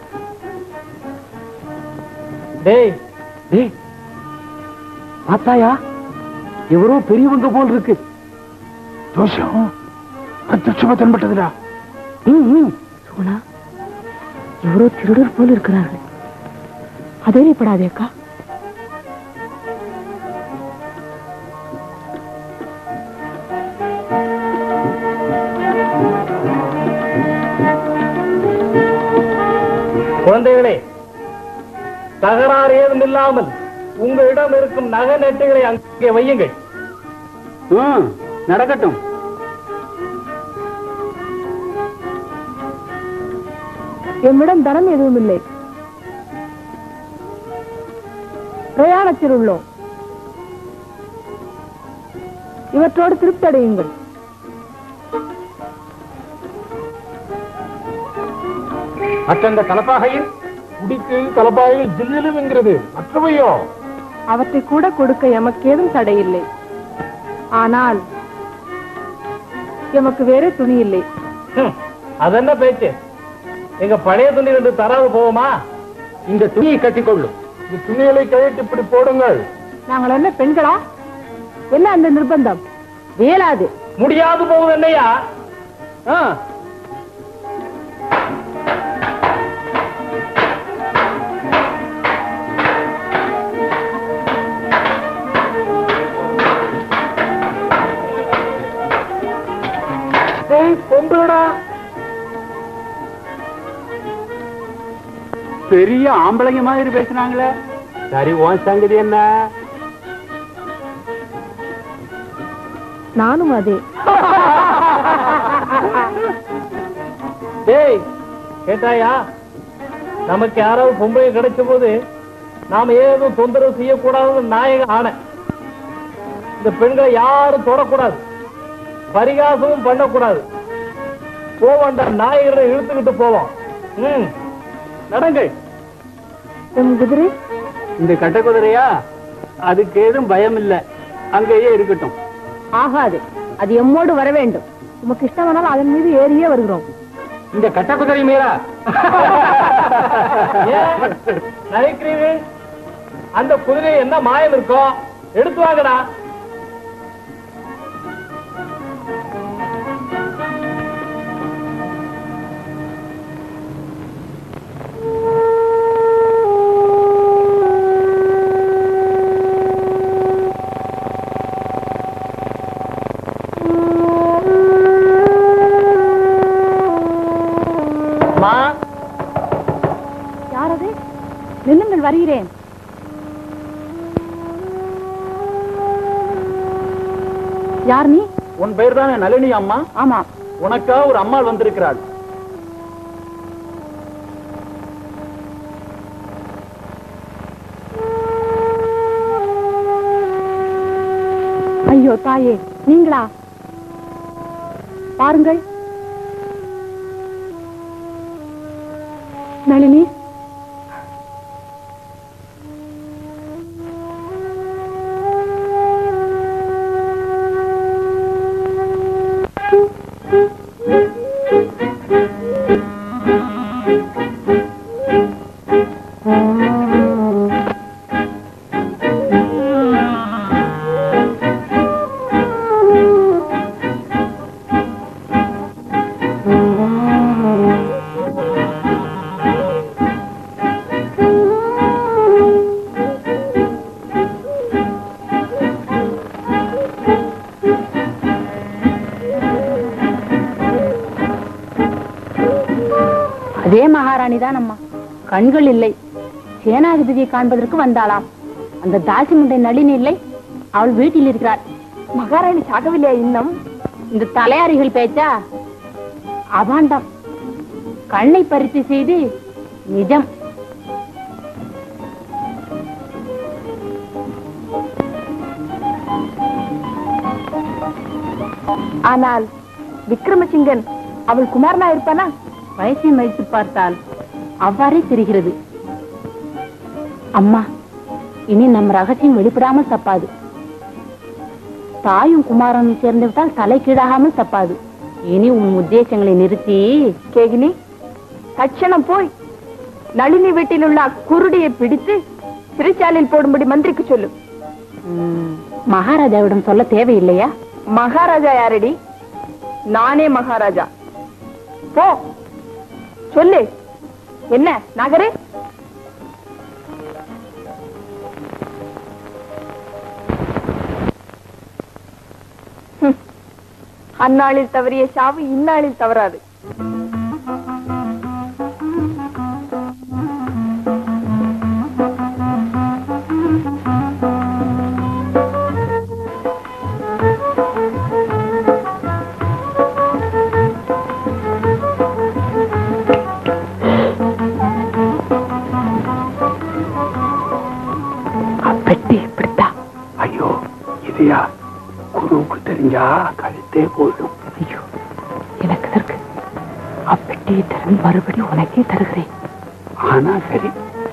டேய் டேய் பார்த்தாயா எவரோ பெரியவங்க போல் இருக்கு ஜோசியம் பிரத்யட்சமா தென்பட்டதுடா சோனா எவரோ திருடர் போல் இருக்கிறார்கள் அதேறிப்படாதே அக்கா குழந்தைகளே தகராறு ஏதும் இல்லாமல் உங்களிடம் இருக்கும் நகை நெட்டுகளை அங்கே வையுங்கள் ம், நடக்கட்டும் எம்மிடம் தனம் எதுவும் இல்லை பிரயாணத்தில் உள்ளோம் இவற்றோடு திருப்தி அடையுங்கள் மற்றந்த தலப்பாகையில் குடிக்கு தலப்பாகையில் ஜில்லிலும் என்கிறது மற்றவையோ அவற்றை கூட கொடுக்க எமக்கேதும் தடையில்லை ஆனால் எமக்கு வேறே துணி இல்லை ஹம், அதென்ன பேச்சு எங்க பழைய துணி ரெண்டு தராது போவோமா இந்த துணியை கட்டிக்கொள்ளும் இந்த துணிகளை கழித்து இப்படி போடுங்கள் நாங்கள் என்ன பெண்களா என்ன அந்த நிர்பந்தம் இயலாது முடியாது போகுது என்னையா ஆ, டேய், பொம்பளடா பெரிய ஆம்பளைங்க மாதிரி பேசுனாங்களே சரி உன் சங்கதி என்ன நானும் அதே டேய் கேட்டாயா நமக்கு யாராவது பொம்பளை கிடைச்ச போது நாம ஏதும் தொந்தரவு செய்யக்கூடாதுன்னு நாயக ஆணை இந்த பெண்களை யாரும் தொடக்கூடாது பரிகாசமும் பண்ணக்கூடாது போவாண்டா நாயகரை இழுத்துக்கிட்டு போவோம் ம் நடங்கள் எம் குதிரை இந்த கட்ட குதிரையா அதுக்கு ஏதும் பயம் இல்ல அங்கேயே இருக்கட்டும் ஆகாது அது எம்மோடு வர வேண்டும் உமக்கு இஷ்டமானால் அதன் மீது ஏறியே வருகிறோம் இந்த கட்ட குதிரை மீரா ஏன் நினைக்கிறீர்கள் அந்த குதிரை என்ன மாயம் இருக்கோ எடுத்து வாங்கடா அம்மா யார் அது நில்லுங்கள் வருகிறேன் யார் நீ உன் பெயர் தானே நளினி அம்மா ஆமா உனக்கா ஒரு அம்மாள் வந்திருக்கிறாள் ஐயோ தாயே நீங்களா பாருங்கள் நளினி அதே மகாராணி தான் அம்மா கண்கள் இல்லை சேனாதிபதியை காண்பதற்கு வந்தாளாம் அந்த தாசி முண்டை நளினி இல்லை அவள் வீட்டில் இருக்கிறாள் மகாராணி சாகவில்லையா இன்னும் இந்த தலையாரிகள் பேச்சா அபாண்டம் கண்ணை பறித்து செய்து நிஜம் ஆனால் விக்ரமசிங்கன் அவள் குமாரனா இருப்பானா வயசை மதித்து பார்த்தால் அவ்வாறே தெரிகிறது அம்மா இனி நம் ரகசியம் வெளிப்படாமல் தப்பாது தாயும் குமாரனும் சேர்ந்து விட்டால் தலை கீழாகாமல் தப்பாது இனி உன் உத்தேசங்களை நிறுத்தி கேகினி தட்சணம் போய் நளினி வீட்டில் உள்ள குருடியை பிடித்து சிறைச்சாலையில் போடும்படி மந்திரிக்கு சொல்லு ம், மகாராஜாவிடம் சொல்ல தேவையில்லையா மகாராஜா யாரடி நானே மகாராஜா போ சொல்லு என்ன நகரே ஹம். அந்நாளில் தவறிய சாவு இந்நாளில் தவறாது பெட்டி இப்படித்தான் ஐயோ இதையா குருவுக்கு தெரிஞ்சா கழுத்தே போயிடும் ஐயோ எனக்கு இதற்கு அப்பெட்டியை தரும் மறுபடி உனக்கே தருகிறேன் ஆனா சரி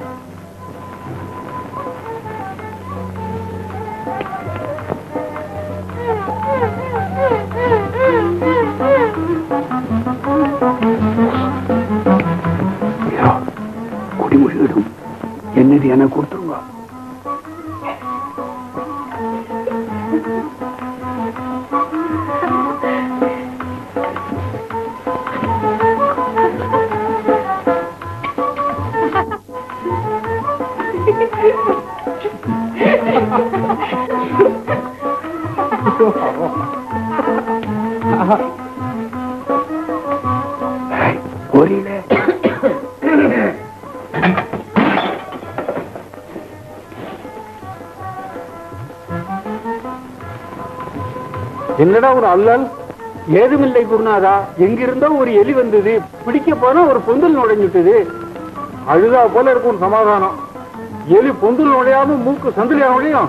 ஐயோ, குடிமொழியிடும் என்னது என கொடுத்துருங்க ஏய், போறீங்களே என்னடா ஒரு அல்லல் ஏதுமில்லை குருநாதா எங்கிருந்தோ ஒரு எலி வந்தது பிடிக்க போனா ஒரு பொந்தல் நுழைஞ்சுட்டது அழுதா போல இருக்கும் சமாதானம் எலி பொந்தில் நுழையாம மூக்கு சந்திலியா நுழையும்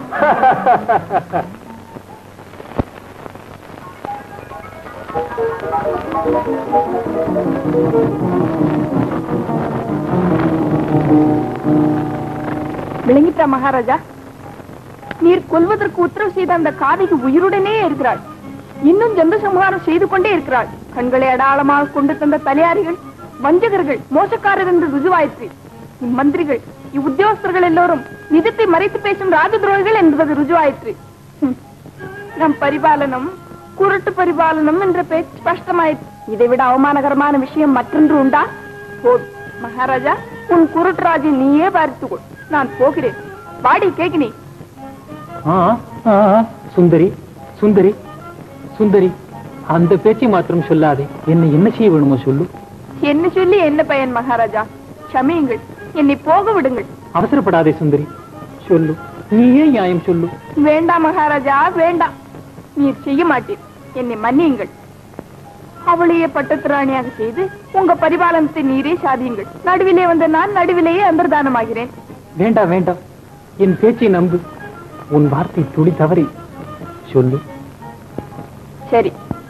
விளங்கிட்டா மகாராஜா நீர் கொல்வதற்கு உத்தரவு செய்த அந்த காதைக்கு உயிருடனே இருக்கிறாள் இன்னும் ஜந்து சம்ஹாரம் செய்து கொண்டே இருக்கிறாள் கண்களை அடாளமாக கொண்டு தந்த தலையாரிகள் வஞ்சகர்கள் மோசக்காரர் என்று ருஜுவாயிற்று இம்மந்திரிகள் இவ்வுத்தியோகஸ்தர்கள் எல்லோரும் நிஜத்தை மறைத்து பேசும் ராஜ துரோகிகள் என்பது ருஜுவாயிற்று ஹம். நம் பரிபாலனம் குருட்டு பரிபாலனம் என்ற பேச்சு ஸ்பஷ்டமாயிற்று இதை விட அவமானகரமான விஷயம் மற்றொன்று உண்டா போதும் மகாராஜா உன் குருட்டுராஜை நீயே பார்த்துக்கொள் நான் போகிறேன் வாடி கேக்கினி ஆ, ஆ, ஆ, சுந்தரி சுந்தரி சுந்தரி அந்த பேச்சை மாத்திரம் சொல்லாதே என்னை என்ன செய்ய வேணுமோ சொல்லு என்ன சொல்லி என்ன பயன் மகாராஜா க்ஷமியுங்கள் என்னை போக விடுங்கள் அவசரப்படாதே சுந்தரி சொல்லு நீயே நியாயம் சொல்லு வேண்டாம் மகாராஜா வேண்டாம் நீர் செய்ய மாட்டீர் என்னை மன்னியுங்கள் அவளையே பட்டத்து ராணியாக செய்து உங்க பரிபாலனத்தை நீரே சாதியுங்கள் நடுவிலே வந்த நான் நடுவிலேயே அந்தர்தானமாகிறேன் வேண்டாம் வேண்டாம் என் பேச்சை நம்பு உன் வார்த்தை துளி தவறி சொல்லு சரி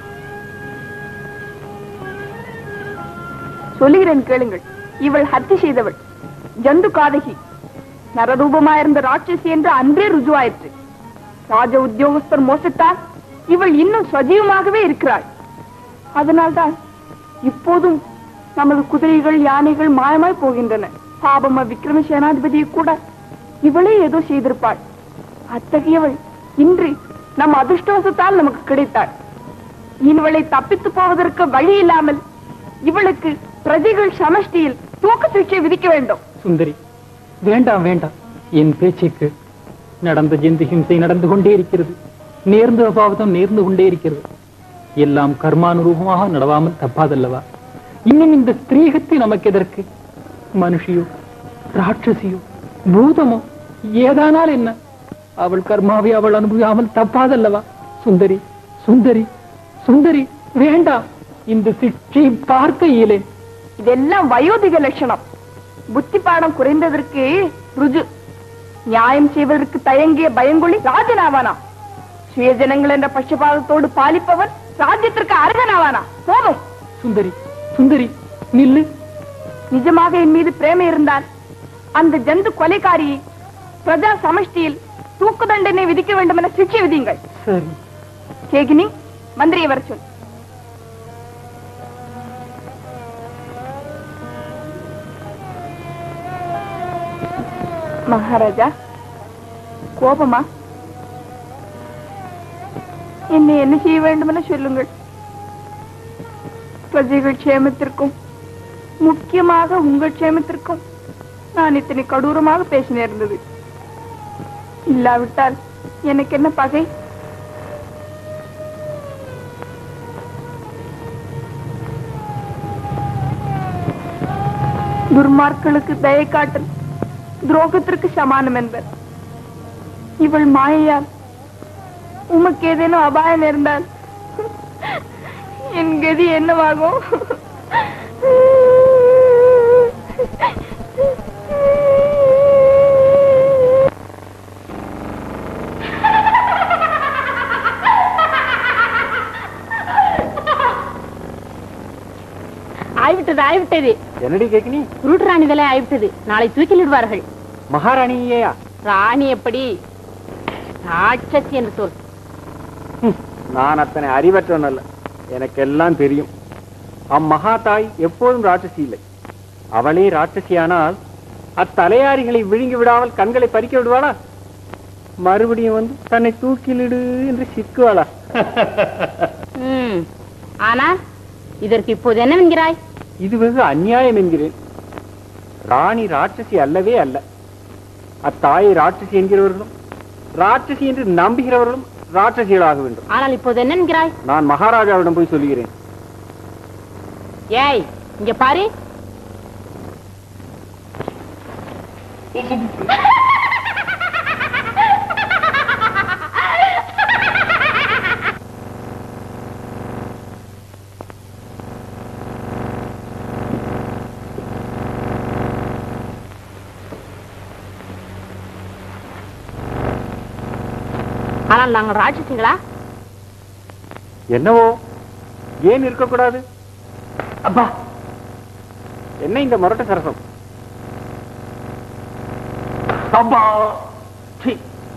சொல்லுகிறேன் கேளுங்கள் இவள் ஹத்தி செய்தவள் ஜந்து காதகி நரரூபமாயிருந்த ராட்சசி என்று அன்றே ருஜுவாயிற்று ராஜ உத்தியோகஸ்தர் மோசத்தால் இவள் இன்னும் சஜீவமாகவே இருக்கிறாள் அதனால்தான் இப்போதும் நமது குதிரைகள் யானைகள் மாயமாய் போகின்றன பாபம விக்ரம சேனாதிபதியை கூட இவளே ஏதோ செய்திருப்பாள் அத்தகையவள் இன்று நம் அதிர்ஷ்டவசத்தால் நமக்கு கிடைத்தாள் இவளை தப்பித்து போவதற்கு வழி இல்லாமல் இவளுக்கு பிரஜைகள் சமஷ்டியில் தூக்கு சிகிச்சை விதிக்க வேண்டும் சுந்தரி வேண்டாம் வேண்டாம் என் பேச்சுக்கு நடந்த ஜெந்து ஹிம்சை நடந்து கொண்டே இருக்கிறது நேர்ந்த அபாவதம் நேர்ந்து கொண்டே இருக்கிறது எல்லாம் கர்மானுரூபமாக நடவாமல் தப்பாதல்லவா இன்னும் இந்த ஸ்திரீகத்தை நமக்கு எதற்கு மனுஷியோ ராட்சசியோ பூதமோ ஏதானால் என்ன அவள் கர்மாவை அவள் அனுபவியாமல் தப்பாதல்லவா சுந்தரி சுந்தரி சுந்தரி வேண்டாம் இந்த சிக்ஷை பார்க்க இயலேன் இதெல்லாம் வயோதிக லட்சணம் புத்தி பாடம் குறைந்ததற்கு ருஜு நியாயம் செய்வதற்கு தயங்கிய பயங்கொழி ராஜனாவானா சுயஜனங்கள் என்ற பட்சபாதத்தோடு பாலிப்பவன் ராஜ்யத்திற்கு அருகனாவானா போதும் சுந்தரி சுந்தரி நில்லு நிஜமாக என் மீது பிரேமை இருந்தால் அந்த ஜந்து கொலைகாரியை பிரஜா சமஷ்டியில் தூக்கு தண்டனை விதிக்க வேண்டும் என சிக்ஷை விதியுங்கள் சரி கேகினி மந்திரியை வர சொல் மகாராஜா கோபமா என்னை என்ன செய்ய வேண்டும் என சொல்லுங்கள் பிரஜைகள் க்ஷேமத்திற்கும் முக்கியமாக உங்கள் க்ஷேமத்திற்கும் நான் இத்தனை கொடூரமாக பேச நேர்ந்தது இல்லாவிட்டால் எனக்கு என்ன பகை துர்மார்களுக்கு தயை காட்டல் துரோகத்திற்கு சமானம் என்பர் இவள் மாயையால் உமக்கு ஏதேனும் அபாயம் நேர்ந்தால் என் கதி என்னவாகும் ஆய்விட்டது ஆய்விட்டது என்னடி கேக்குனி குருட்டு ராணி தலை ஆய்விட்டது நாளை தூக்கிலிடுவார்கள் மகாராணியேயா ராணி எப்படி ராட்சசி என்று சொல் நான் அத்தனை அறிவற்றவன் அல்ல எனக்கு எல்லாம் தெரியும் அம்மகா தாய் எப்போதும் ராட்சசி இல்லை அவளே ராட்சசியானால் அத்தலையாரிகளை விழுங்கி விடாமல் கண்களை பறிக்க விடுவாளா மறுபடியும் வந்து தன்னை தூக்கிலிடு என்று சிக்குவாளா ம். ஆனால் இதற்கு இப்போது என்னவென்கிறாய் இது வெகு அநியாயம் என்கிறேன் ராணி ராட்சசி அல்லவே அல்ல அத்தாயை ராட்சசி என்கிறவர்களும் ராட்சசி என்று நம்புகிறவர்களும் ராட்சசிகளாக வேண்டும் ஆனால் இப்போது என்ன என்கிறாய் நான் மகாராஜாவிடம் போய் சொல்லுகிறேன் ஏய் இங்க பாரு ஆனால் நாங்கள் ராட்சசிகளா என்னவோ ஏன் இருக்கக்கூடாது அப்பா என்ன இந்த முரட்டு சரசம் அப்பா சீ.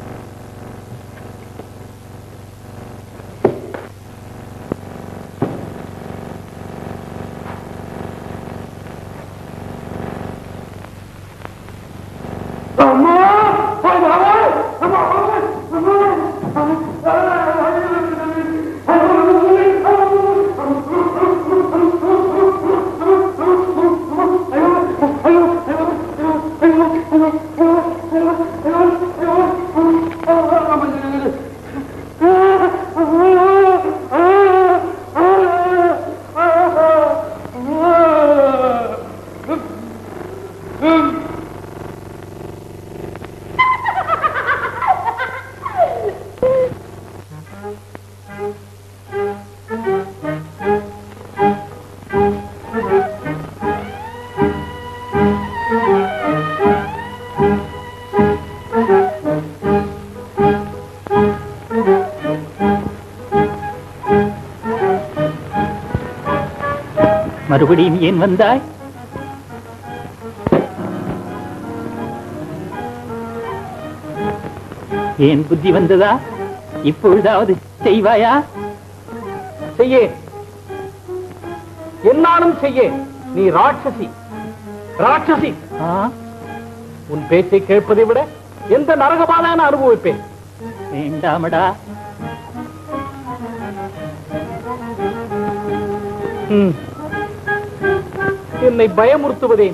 மறுபடியும் ஏன் வந்தாய் ஏன் புத்தி வந்ததா இப்பொழுதாவது செய்வாயா செய்யே என்னாலும் செய்யே நீ ராட்சசி ராட்சசி ஆ? உன் பேச்சை கேட்பதை விட எந்த நரகபாதான அனுபவிப்பேன் வேண்டாமடா ம். என்னை பயமுறுத்துவதேன்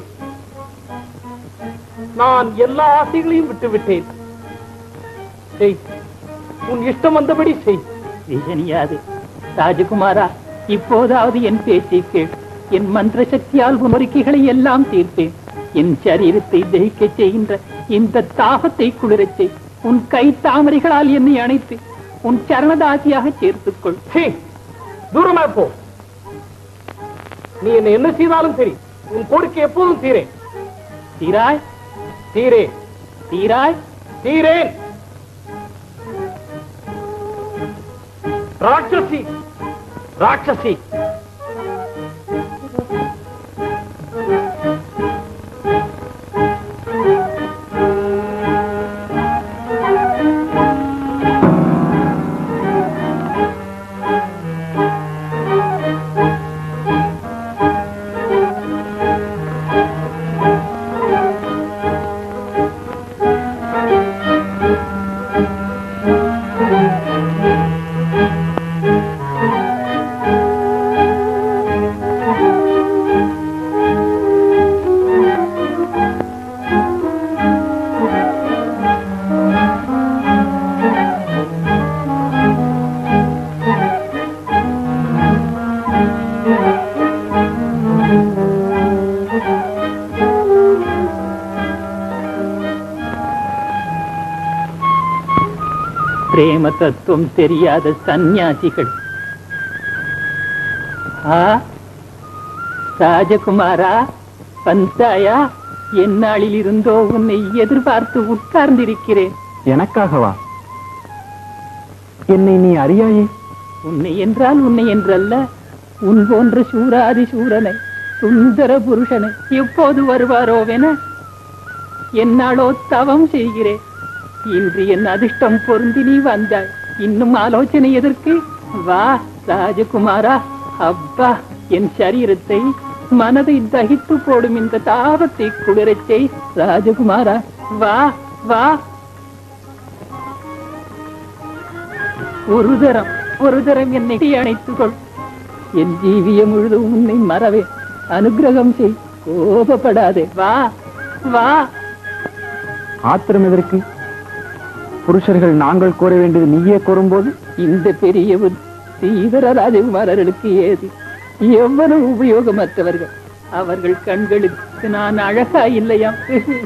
நான் எல்லா ஆசைகளையும் விட்டு விட்டேன் செய் உன் இஷ்டம் வந்தபடி செய் விஷனியாது ராஜகுமாரா இப்போதாவது என் பேச்சை கேள் என் மந்திர சக்தியால் உன் கோரிக்கைகளை எல்லாம் தீர்ப்பேன் என் சரீரத்தை தகிக்கச் செய்கின்ற இந்த தாகத்தை குளிரச் செய் உன் கை தாமரைகளால் என்னை அணைத்து உன் சரணதாசியாக சேர்த்துக்கொள் தூரமா போ நீ என்ன என்ன செய்தாலும் சரி உன் கோரிக்கை எப்போதும் தீரேன் தீராய் தீரே தீராய் தீரேன் ராட்சசி ராட்சசி பிரேம தத்துவம் தெரியாத சந்நியாசிகள் ஆ ராஜகுமாரா வந்தாயா எந்நாளில் இருந்தோ உன்னை எதிர்பார்த்து உட்கார்ந்திருக்கிறேன் எனக்காகவா என்னை நீ அறியாயே உன்னை என்றால் உன்னை என்றல்ல உன் போன்ற சூராதி சூரனை சுந்தர புருஷனை எப்போது வருவாரோவென என்னாலோ தவம் செய்கிறேன் இன்று என் அதிர்ஷ்டம் பொருந்தி நீ வந்தாய் இன்னும் ஆலோசனை எதற்கு வா ராஜகுமாரா அப்பா என் சரீரத்தை மனதை தகித்து போடும் இந்த தாபத்தை குளிரச் செய் ராஜகுமாரா வா வா ஒரு தரம் ஒரு தரம் என்னை அணைத்துக் கொள் என் ஜீவியம் முழுதும் உன்னை மறவே அனுகிரகம் செய் கோபப்படாதே வா வா ஆத்திரம் எதற்கு புருஷர்கள் நாங்கள் கோர வேண்டியது நீயே கோரும்போது இந்த பெரிய புத்தி சீதர ராஜகுமாரர்களுக்கு ஏது எவ்வளவு உபயோகமற்றவர்கள் அவர்கள் கண்களுக்கு நான் அழகா இல்லையாம்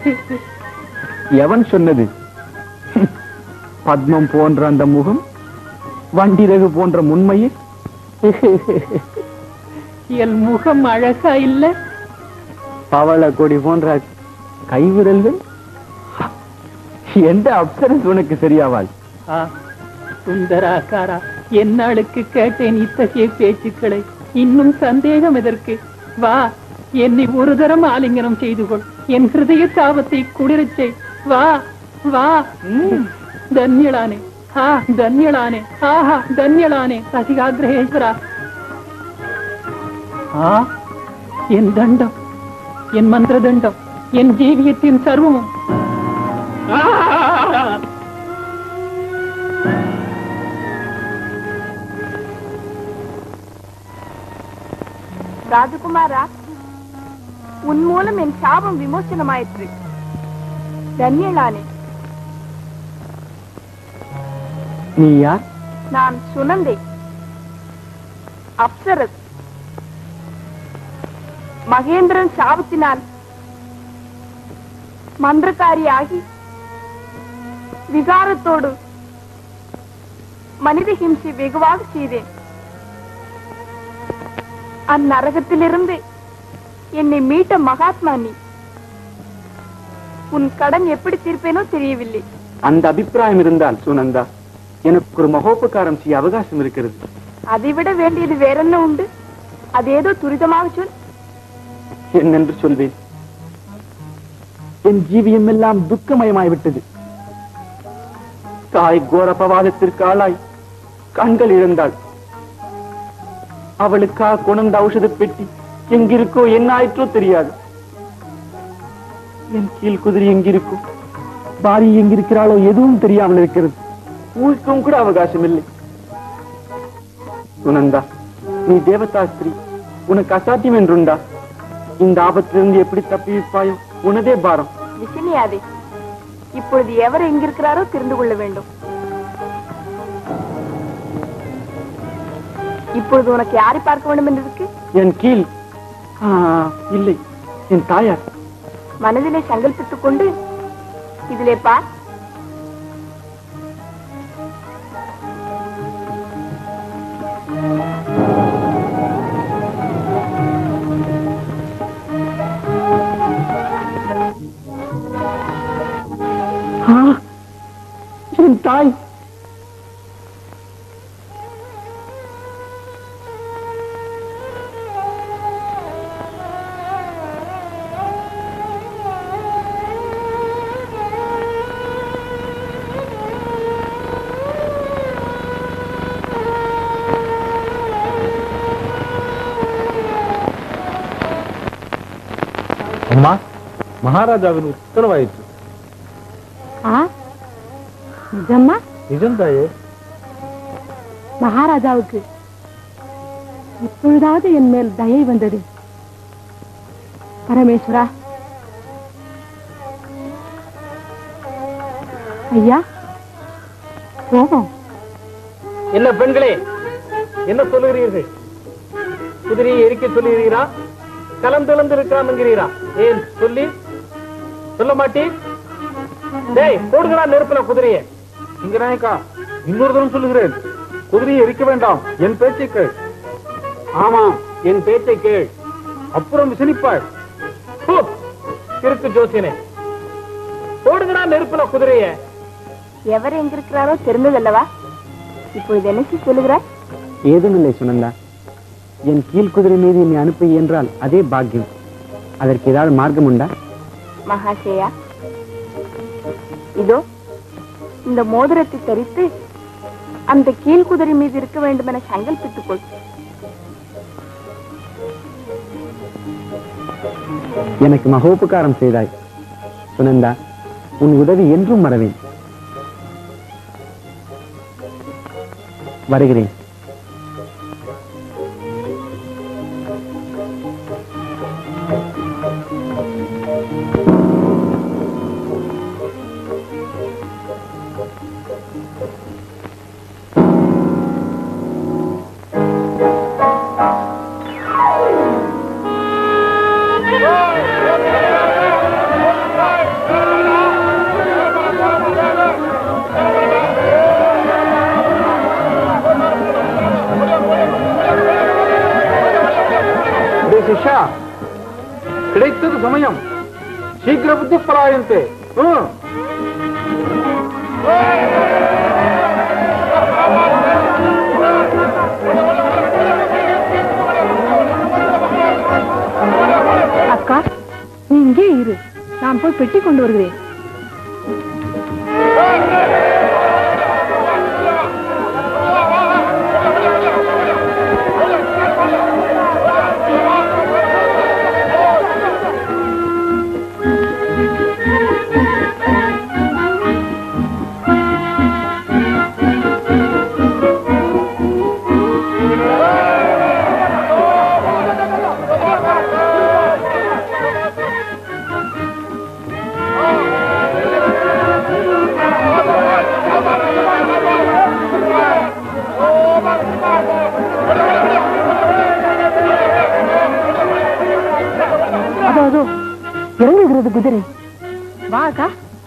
எவன் சொன்னது பத்மம் போன்ற அந்த முகம் வண்டிரகு போன்ற முன்மையே என் முகம் அழகா இல்ல பவள கொடி போன்ற கைவிரல்கள் எந்த அப்சரஸ் உனக்கு சரியாவாள் ஆ, சுந்தராக்காரா என்னாளுக்கு கேட்டேன் இத்தகைய பேச்சுக்களை இன்னும் சந்தேகம் எதற்கு வா என்னை ஒரு தரம் ஆலிங்கனம் செய்து கொள் என் ஹிருதய தாபத்தை குளிரச் செய் வா வா ம், தன்யளானே ஆ தன்யளானே ஆஹா தன்யளானே ரசிகாகிரகேஸ்வரா ஆ என் தண்டம் என் மந்திர தண்டம் என் ஜீவியத்தின் சர்வமும் ஆ! ராஜகுமாரா உன் மூலம் என் சாபம் விமோசனமாயிற்று தன்யளானே நீ யார் நான் சுனந்தை அப்சரஸ் மகேந்திரன் சாபத்தினால் மந்திரக்காரியாகி விகாரத்தோடு மனித ஹிம்சை வெகுவாக செய்தேன் அந்நரகத்திலிருந்து என்னை மீட்ட மகாத்மா நீ உன் கடன் எப்படி தீர்ப்பேனோ தெரியவில்லை அந்த அபிப்பிராயம் இருந்தால் சுனந்தா எனக்கு ஒரு மகோபகாரம் செய்ய அவகாசம் இருக்கிறது அதைவிட வேண்டியது வேறென்ன உண்டு அதேதோ துரிதமாக சொல் என்னென்று சொல்வேன் என் ஜீவியம் எல்லாம் துக்கமயமாய் விட்டது தாய் கோரபவாதத்திற்கு ஆளாய் கண்கள் இழந்தாள் அவளுக்கா கொணர்ந்த ஔஷத பெட்டி எங்கிருக்கோ என்ன ஆயிற்றோ தெரியாது என் கீழ் குதிரை எங்கிருக்கும் பாரி எங்கிருக்கிறாளோ எதுவும் தெரியாமல் இருக்கிறது ஊருக்கும் கூட அவகாசம் இல்லை சுனந்தா நீ தேவதாஸ்திரி உனக்கு அசாத்தியம் என்றுண்டா இந்த ஆபத்திலிருந்து எப்படி தப்பிப்பாயோ உனதே பாரம் விசினியாதே இப்பொழுது எவர் எங்கிருக்கிறாரோ தெரிந்து கொள்ள வேண்டும் இப்பொழுது உனக்கு யாரை பார்க்க வேண்டும் என்று இருக்கு என் கீழ் இல்லை என் தாயார் மனதிலே சங்கல்பித்துக் கொண்டு இதிலே பார் என் தாய் அம்மா மகாராஜாவின் உத்தரவாயிற்று ஆ நிஜம்மா நிஜம் தாயே மகாராஜாவுக்கு இப்பொழுதாவது என் மேல் தயை வந்தது பரமேஸ்வரா ஐயா போவோம் என்ன பெண்களே என்ன சொல்லுகிறீர்கள் குதிரையை எரிக்க சொல்லுகிறீரா கலந்திழந்து இருக்கலாம் என்கிறீரா ஏன் சொல்லி சொல்ல மாட்டீர் டேய் போடுங்களா நெருப்புல குதிரையை இங்க நாயக்கா இன்னொரு தரம் சொல்லுகிறேன் குதிரையை எரிக்க வேண்டாம் என் பேச்சை கேள் ஆமாம் என் பேச்சை கேள் அப்புறம் விசனிப்பாய் ஹூ, கிறுக்கு ஜோசியனே போடுங்களா நெருப்புல குதிரையை எவர் எங்கிருக்கிறாரோ தெரிந்ததல்லவா இப்பொழுது என்ன சொல்லுகிறார் ஏதுமில்லை சுனந்தா என் கீழ்குதிரை மீது என்னை அனுப்ப இயன்றால் அதே பாக்கியம் அதற்கு ஏதாவது மார்க்கம் உண்டா மகாசேயா இதோ இந்த மோதிரத்தை தரித்து அந்த கீழ்குதிரை மீது இருக்க வேண்டும் என சங்கல்பித்துக் கொள் எனக்கு மகோபகாரம் செய்தாய் சுனந்தா உன் உதவி என்றும் மறவேன் வருகிறேன் டேய் சிஷ்யா கிடைத்தது சமயம் சீக்கிர புத்தி பலாயந்தே ஹம். அக்கா நீ இங்கே இரு நான் போய் பெட்டி கொண்டு வருகிறேன் அதோ அதோ இறங்குகிறது குதிரை வா அக்கா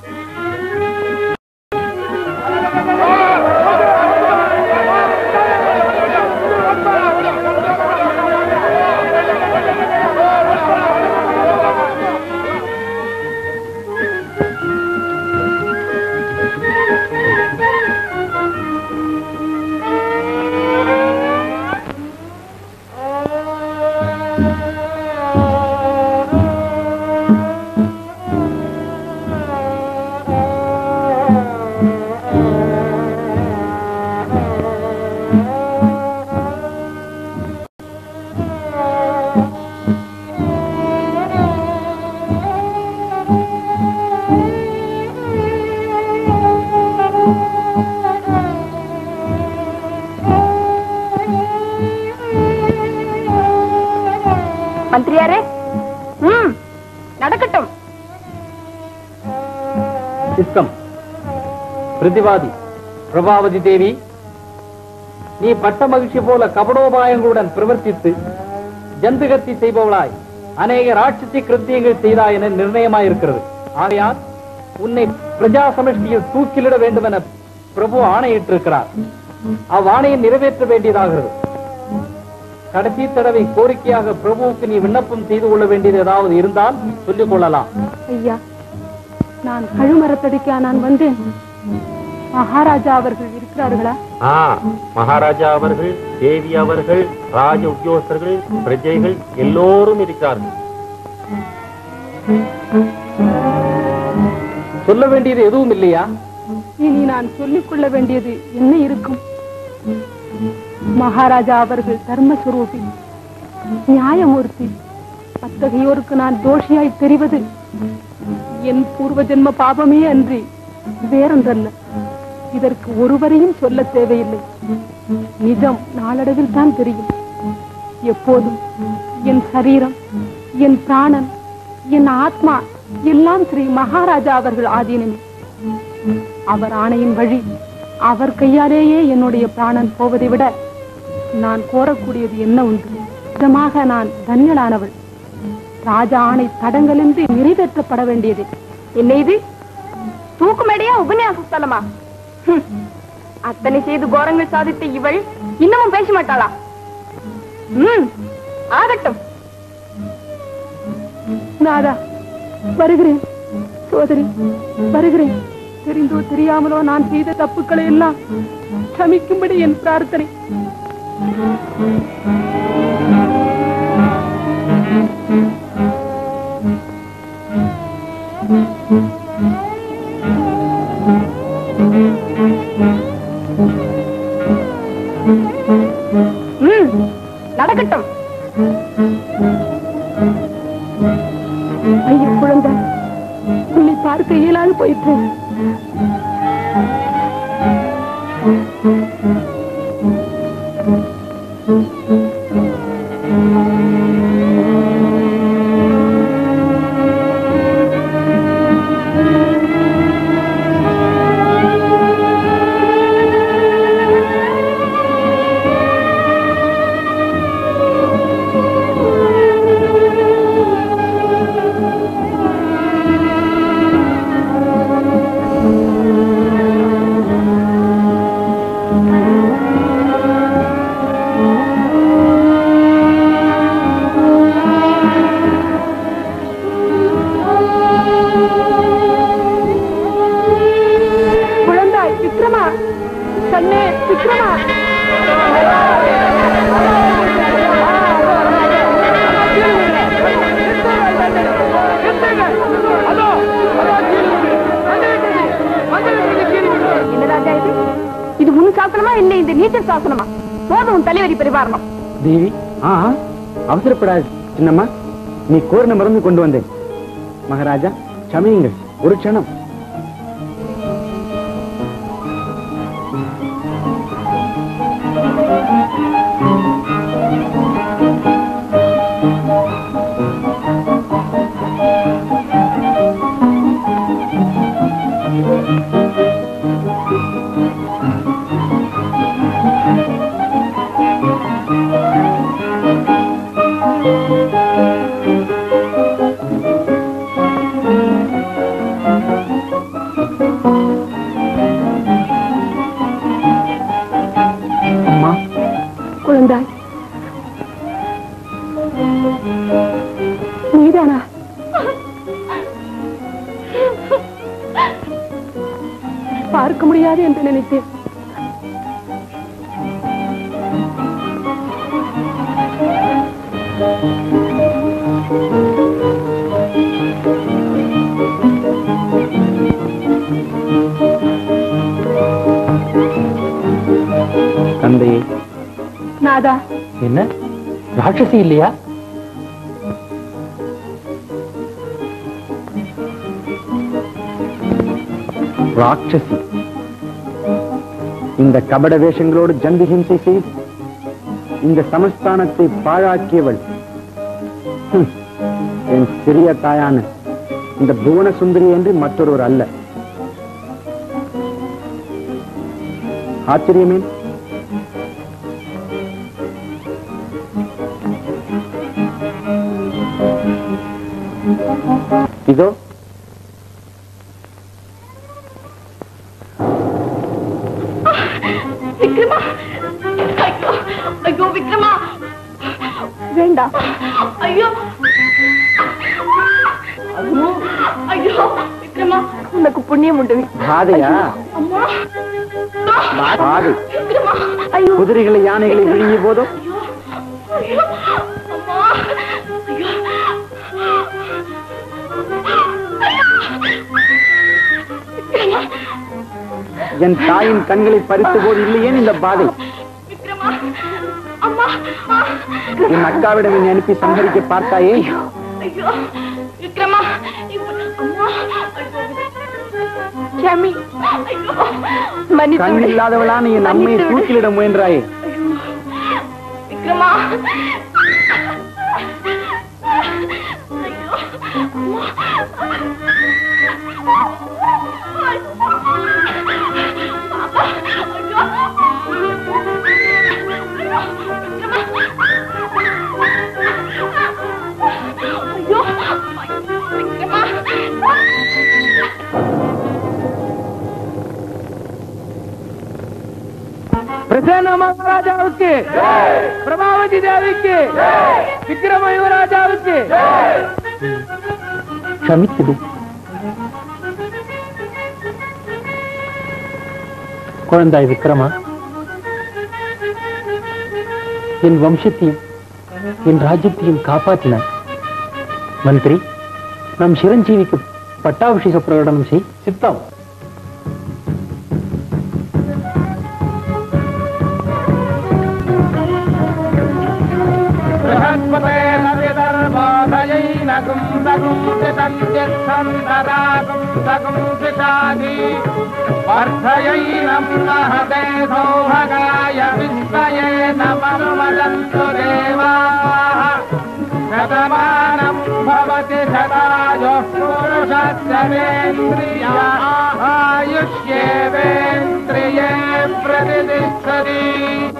மந்திரியாரே ம் நடக்கட்டும் சித்தம் பிரதிவாதி பிரபாவதி தேவி நீ பட்ட மகிழ்ச்சி போல கபடோபாயங்களுடன் பிரவர்த்தித்து ஜந்துகத்தி செய்பவளாய் அநேக ராட்சசி கிருத்தியங்கள் செய்தாய் என நிர்ணயமாயிருக்கிறது ஆகையால் உன்னை பிரஜா சமஷ்டியில் தூக்கிலிட வேண்டும் என பிரபு ஆணையிட்டிருக்கிறார் அவ்வாணையை நிறைவேற்ற வேண்டியதாகிறது கடைசி தடவை கோரிக்கையாக பிரபுவுக்கு நீ விண்ணப்பம் செய்து கொள்ள வேண்டியது ஏதாவது இருந்தால் சொல்லிக் கொள்ளலாம் ஐயா நான் கழுமரத்தடிக்கா நான் வந்தேன் மகாராஜா அவர்கள் இருக்கிறார்களா ஆ மகாராஜா அவர்கள் தேவி அவர்கள் ராஜ உத்தியோகஸ்தர்கள் பிரஜைகள் எல்லோரும் இருக்கிறார்கள் சொல்ல வேண்டியது எதுவும் இல்லையா இனி நான் சொல்லிக் கொள்ள வேண்டியது என்ன இருக்கும் மகாராஜா அவர்கள் தர்மஸ்வரூபி நியாயமூர்த்தி அத்தகையோருக்கு நான் தோஷியாய் தெரிவது என் பூர்வ ஜென்ம பாபமே அன்றி வேறொன்றல்ல இதற்கு ஒருவரையும் சொல்ல தேவையில்லை நிஜம் நாளடைவில் தான் தெரியும் எப்போதும் என் சரீரம் என் பிராணன் என் ஆத்மா எல்லாம் ஸ்ரீ மகாராஜா அவர்கள் ஆதீனமே அவர் ஆணையின் வழி அவர் கையாலேயே என்னுடைய பிராணன் போவதை விட நான் கோரக்கூடியது என்ன உண்டு நிஜமாக நான் தன்யலானவள் ராஜா ஆணை தடங்களின்றி நிறைவேற்றப்பட வேண்டியது என்ன இது தூக்கு மேடையா உபன்யாச ஸ்தலமா ஹம். அத்தனை செய்து கோரங்கள் சாதித்த இவள் இன்னமும் பேச மாட்டாளா ம் ஆகட்டும் நாதா வருகிறேன் சோதரி வருகிறேன் தெரிந்தோ தெரியாமலோ நான் செய்த தப்புக்களை எல்லாம் க்ஷமிக்கும்படி என் பிரார்த்தனை ம் நடக்கட்டும் ஐயா குழந்தை உன்னை பார்க்க இயலாது போயிற்று குழந்தாய் விக்ரமா கண்ணே விக்ரமா என்ன ராஜா இது இது உன் சாசனமா இல்லை இந்த நீச்சல் சாசனமா போதும் உன் தலைவரி பரிவாரணம் தேவி ஆ அவசரப்படாது சின்னம்மா நீ கோரின மருந்து கொண்டு வந்தேன் மகாராஜா சமயுங்கள் ஒரு க்ஷணம் அம்மா குழந்தாய் நீதானா பார்க்க முடியாது என்று நினைத்தேன் தந்தையே நாதா என்ன ராட்சசி இல்லையா ராட்சசி இந்த கபட வேஷங்களோடு ஜந்து ஹிம்சை செய்து இந்த சமஸ்தானத்தை பாழாக்கியவள் ஹம், என் சிறிய தாயான இந்த புவன சுந்தரி என்று மற்றொருவர் அல்ல ஆச்சரியமே இதோ விக்ரமா ஐயோ ஐயோ விக்ரமா வேண்டாம் ஐயோ ஐயோ விக்ரமா உனக்கு புண்ணியம் உண்டு பாதையா அம்மா பாதை விக்ரமா ஐயோ குதிரைகளை யானைகளை விழுங்கிய போதும் ஐயோ அம்மா ஐயோ விக்ரமா என் தாயின் கண்களை பறித்த போது இல்லையே இந்த பாதை விக்ரமா அம்மா என் அக்காவிடம் என்னை அனுப்பி சங்கரிக்க பார்த்தாயே ஐயோ விக்ரமா இப்ப- அம்மா ஐயோ சாமி ஐயோ மன்னித்து கண் விடு. இல்லாதவளான என் அம்மையை மன்னித்து விடு. தூக்கிலிட முயன்றாயே ஐயோ. விக்ரமா ஐயோ அம்மா பாப்பா ஐயோ ஐயோ விக்ரமா பிரசன்ன மகாராஜாவுக்கு பிரபாவதி தேவிக்கு விக்ரம யுவராஜாவுக்கு ಕ್ಷಮಿಸಿಡು குழந்தாய் விக்ரமா என் வம்சத்தையும் என் ராஜ்யத்தையும் காப்பாற்றினாய் மந்திரி நம் சிரஞ்சீவிக்கு பட்டாபிஷேக பிரகடனம் செய் சித்தம் बृहस्पते नविदर्भोदयैनगुं दगुं दितं चित्सन्दरागुं दगुं दिशाधि वर्धयैनं महते सौभगाय विश्वयेन मनुमदन्तु देवाः शतमानं भवति शतायुः पुरुषस्यवेन्द्रिया आयुष्येवेन्द्रिये प्रतिष्ठति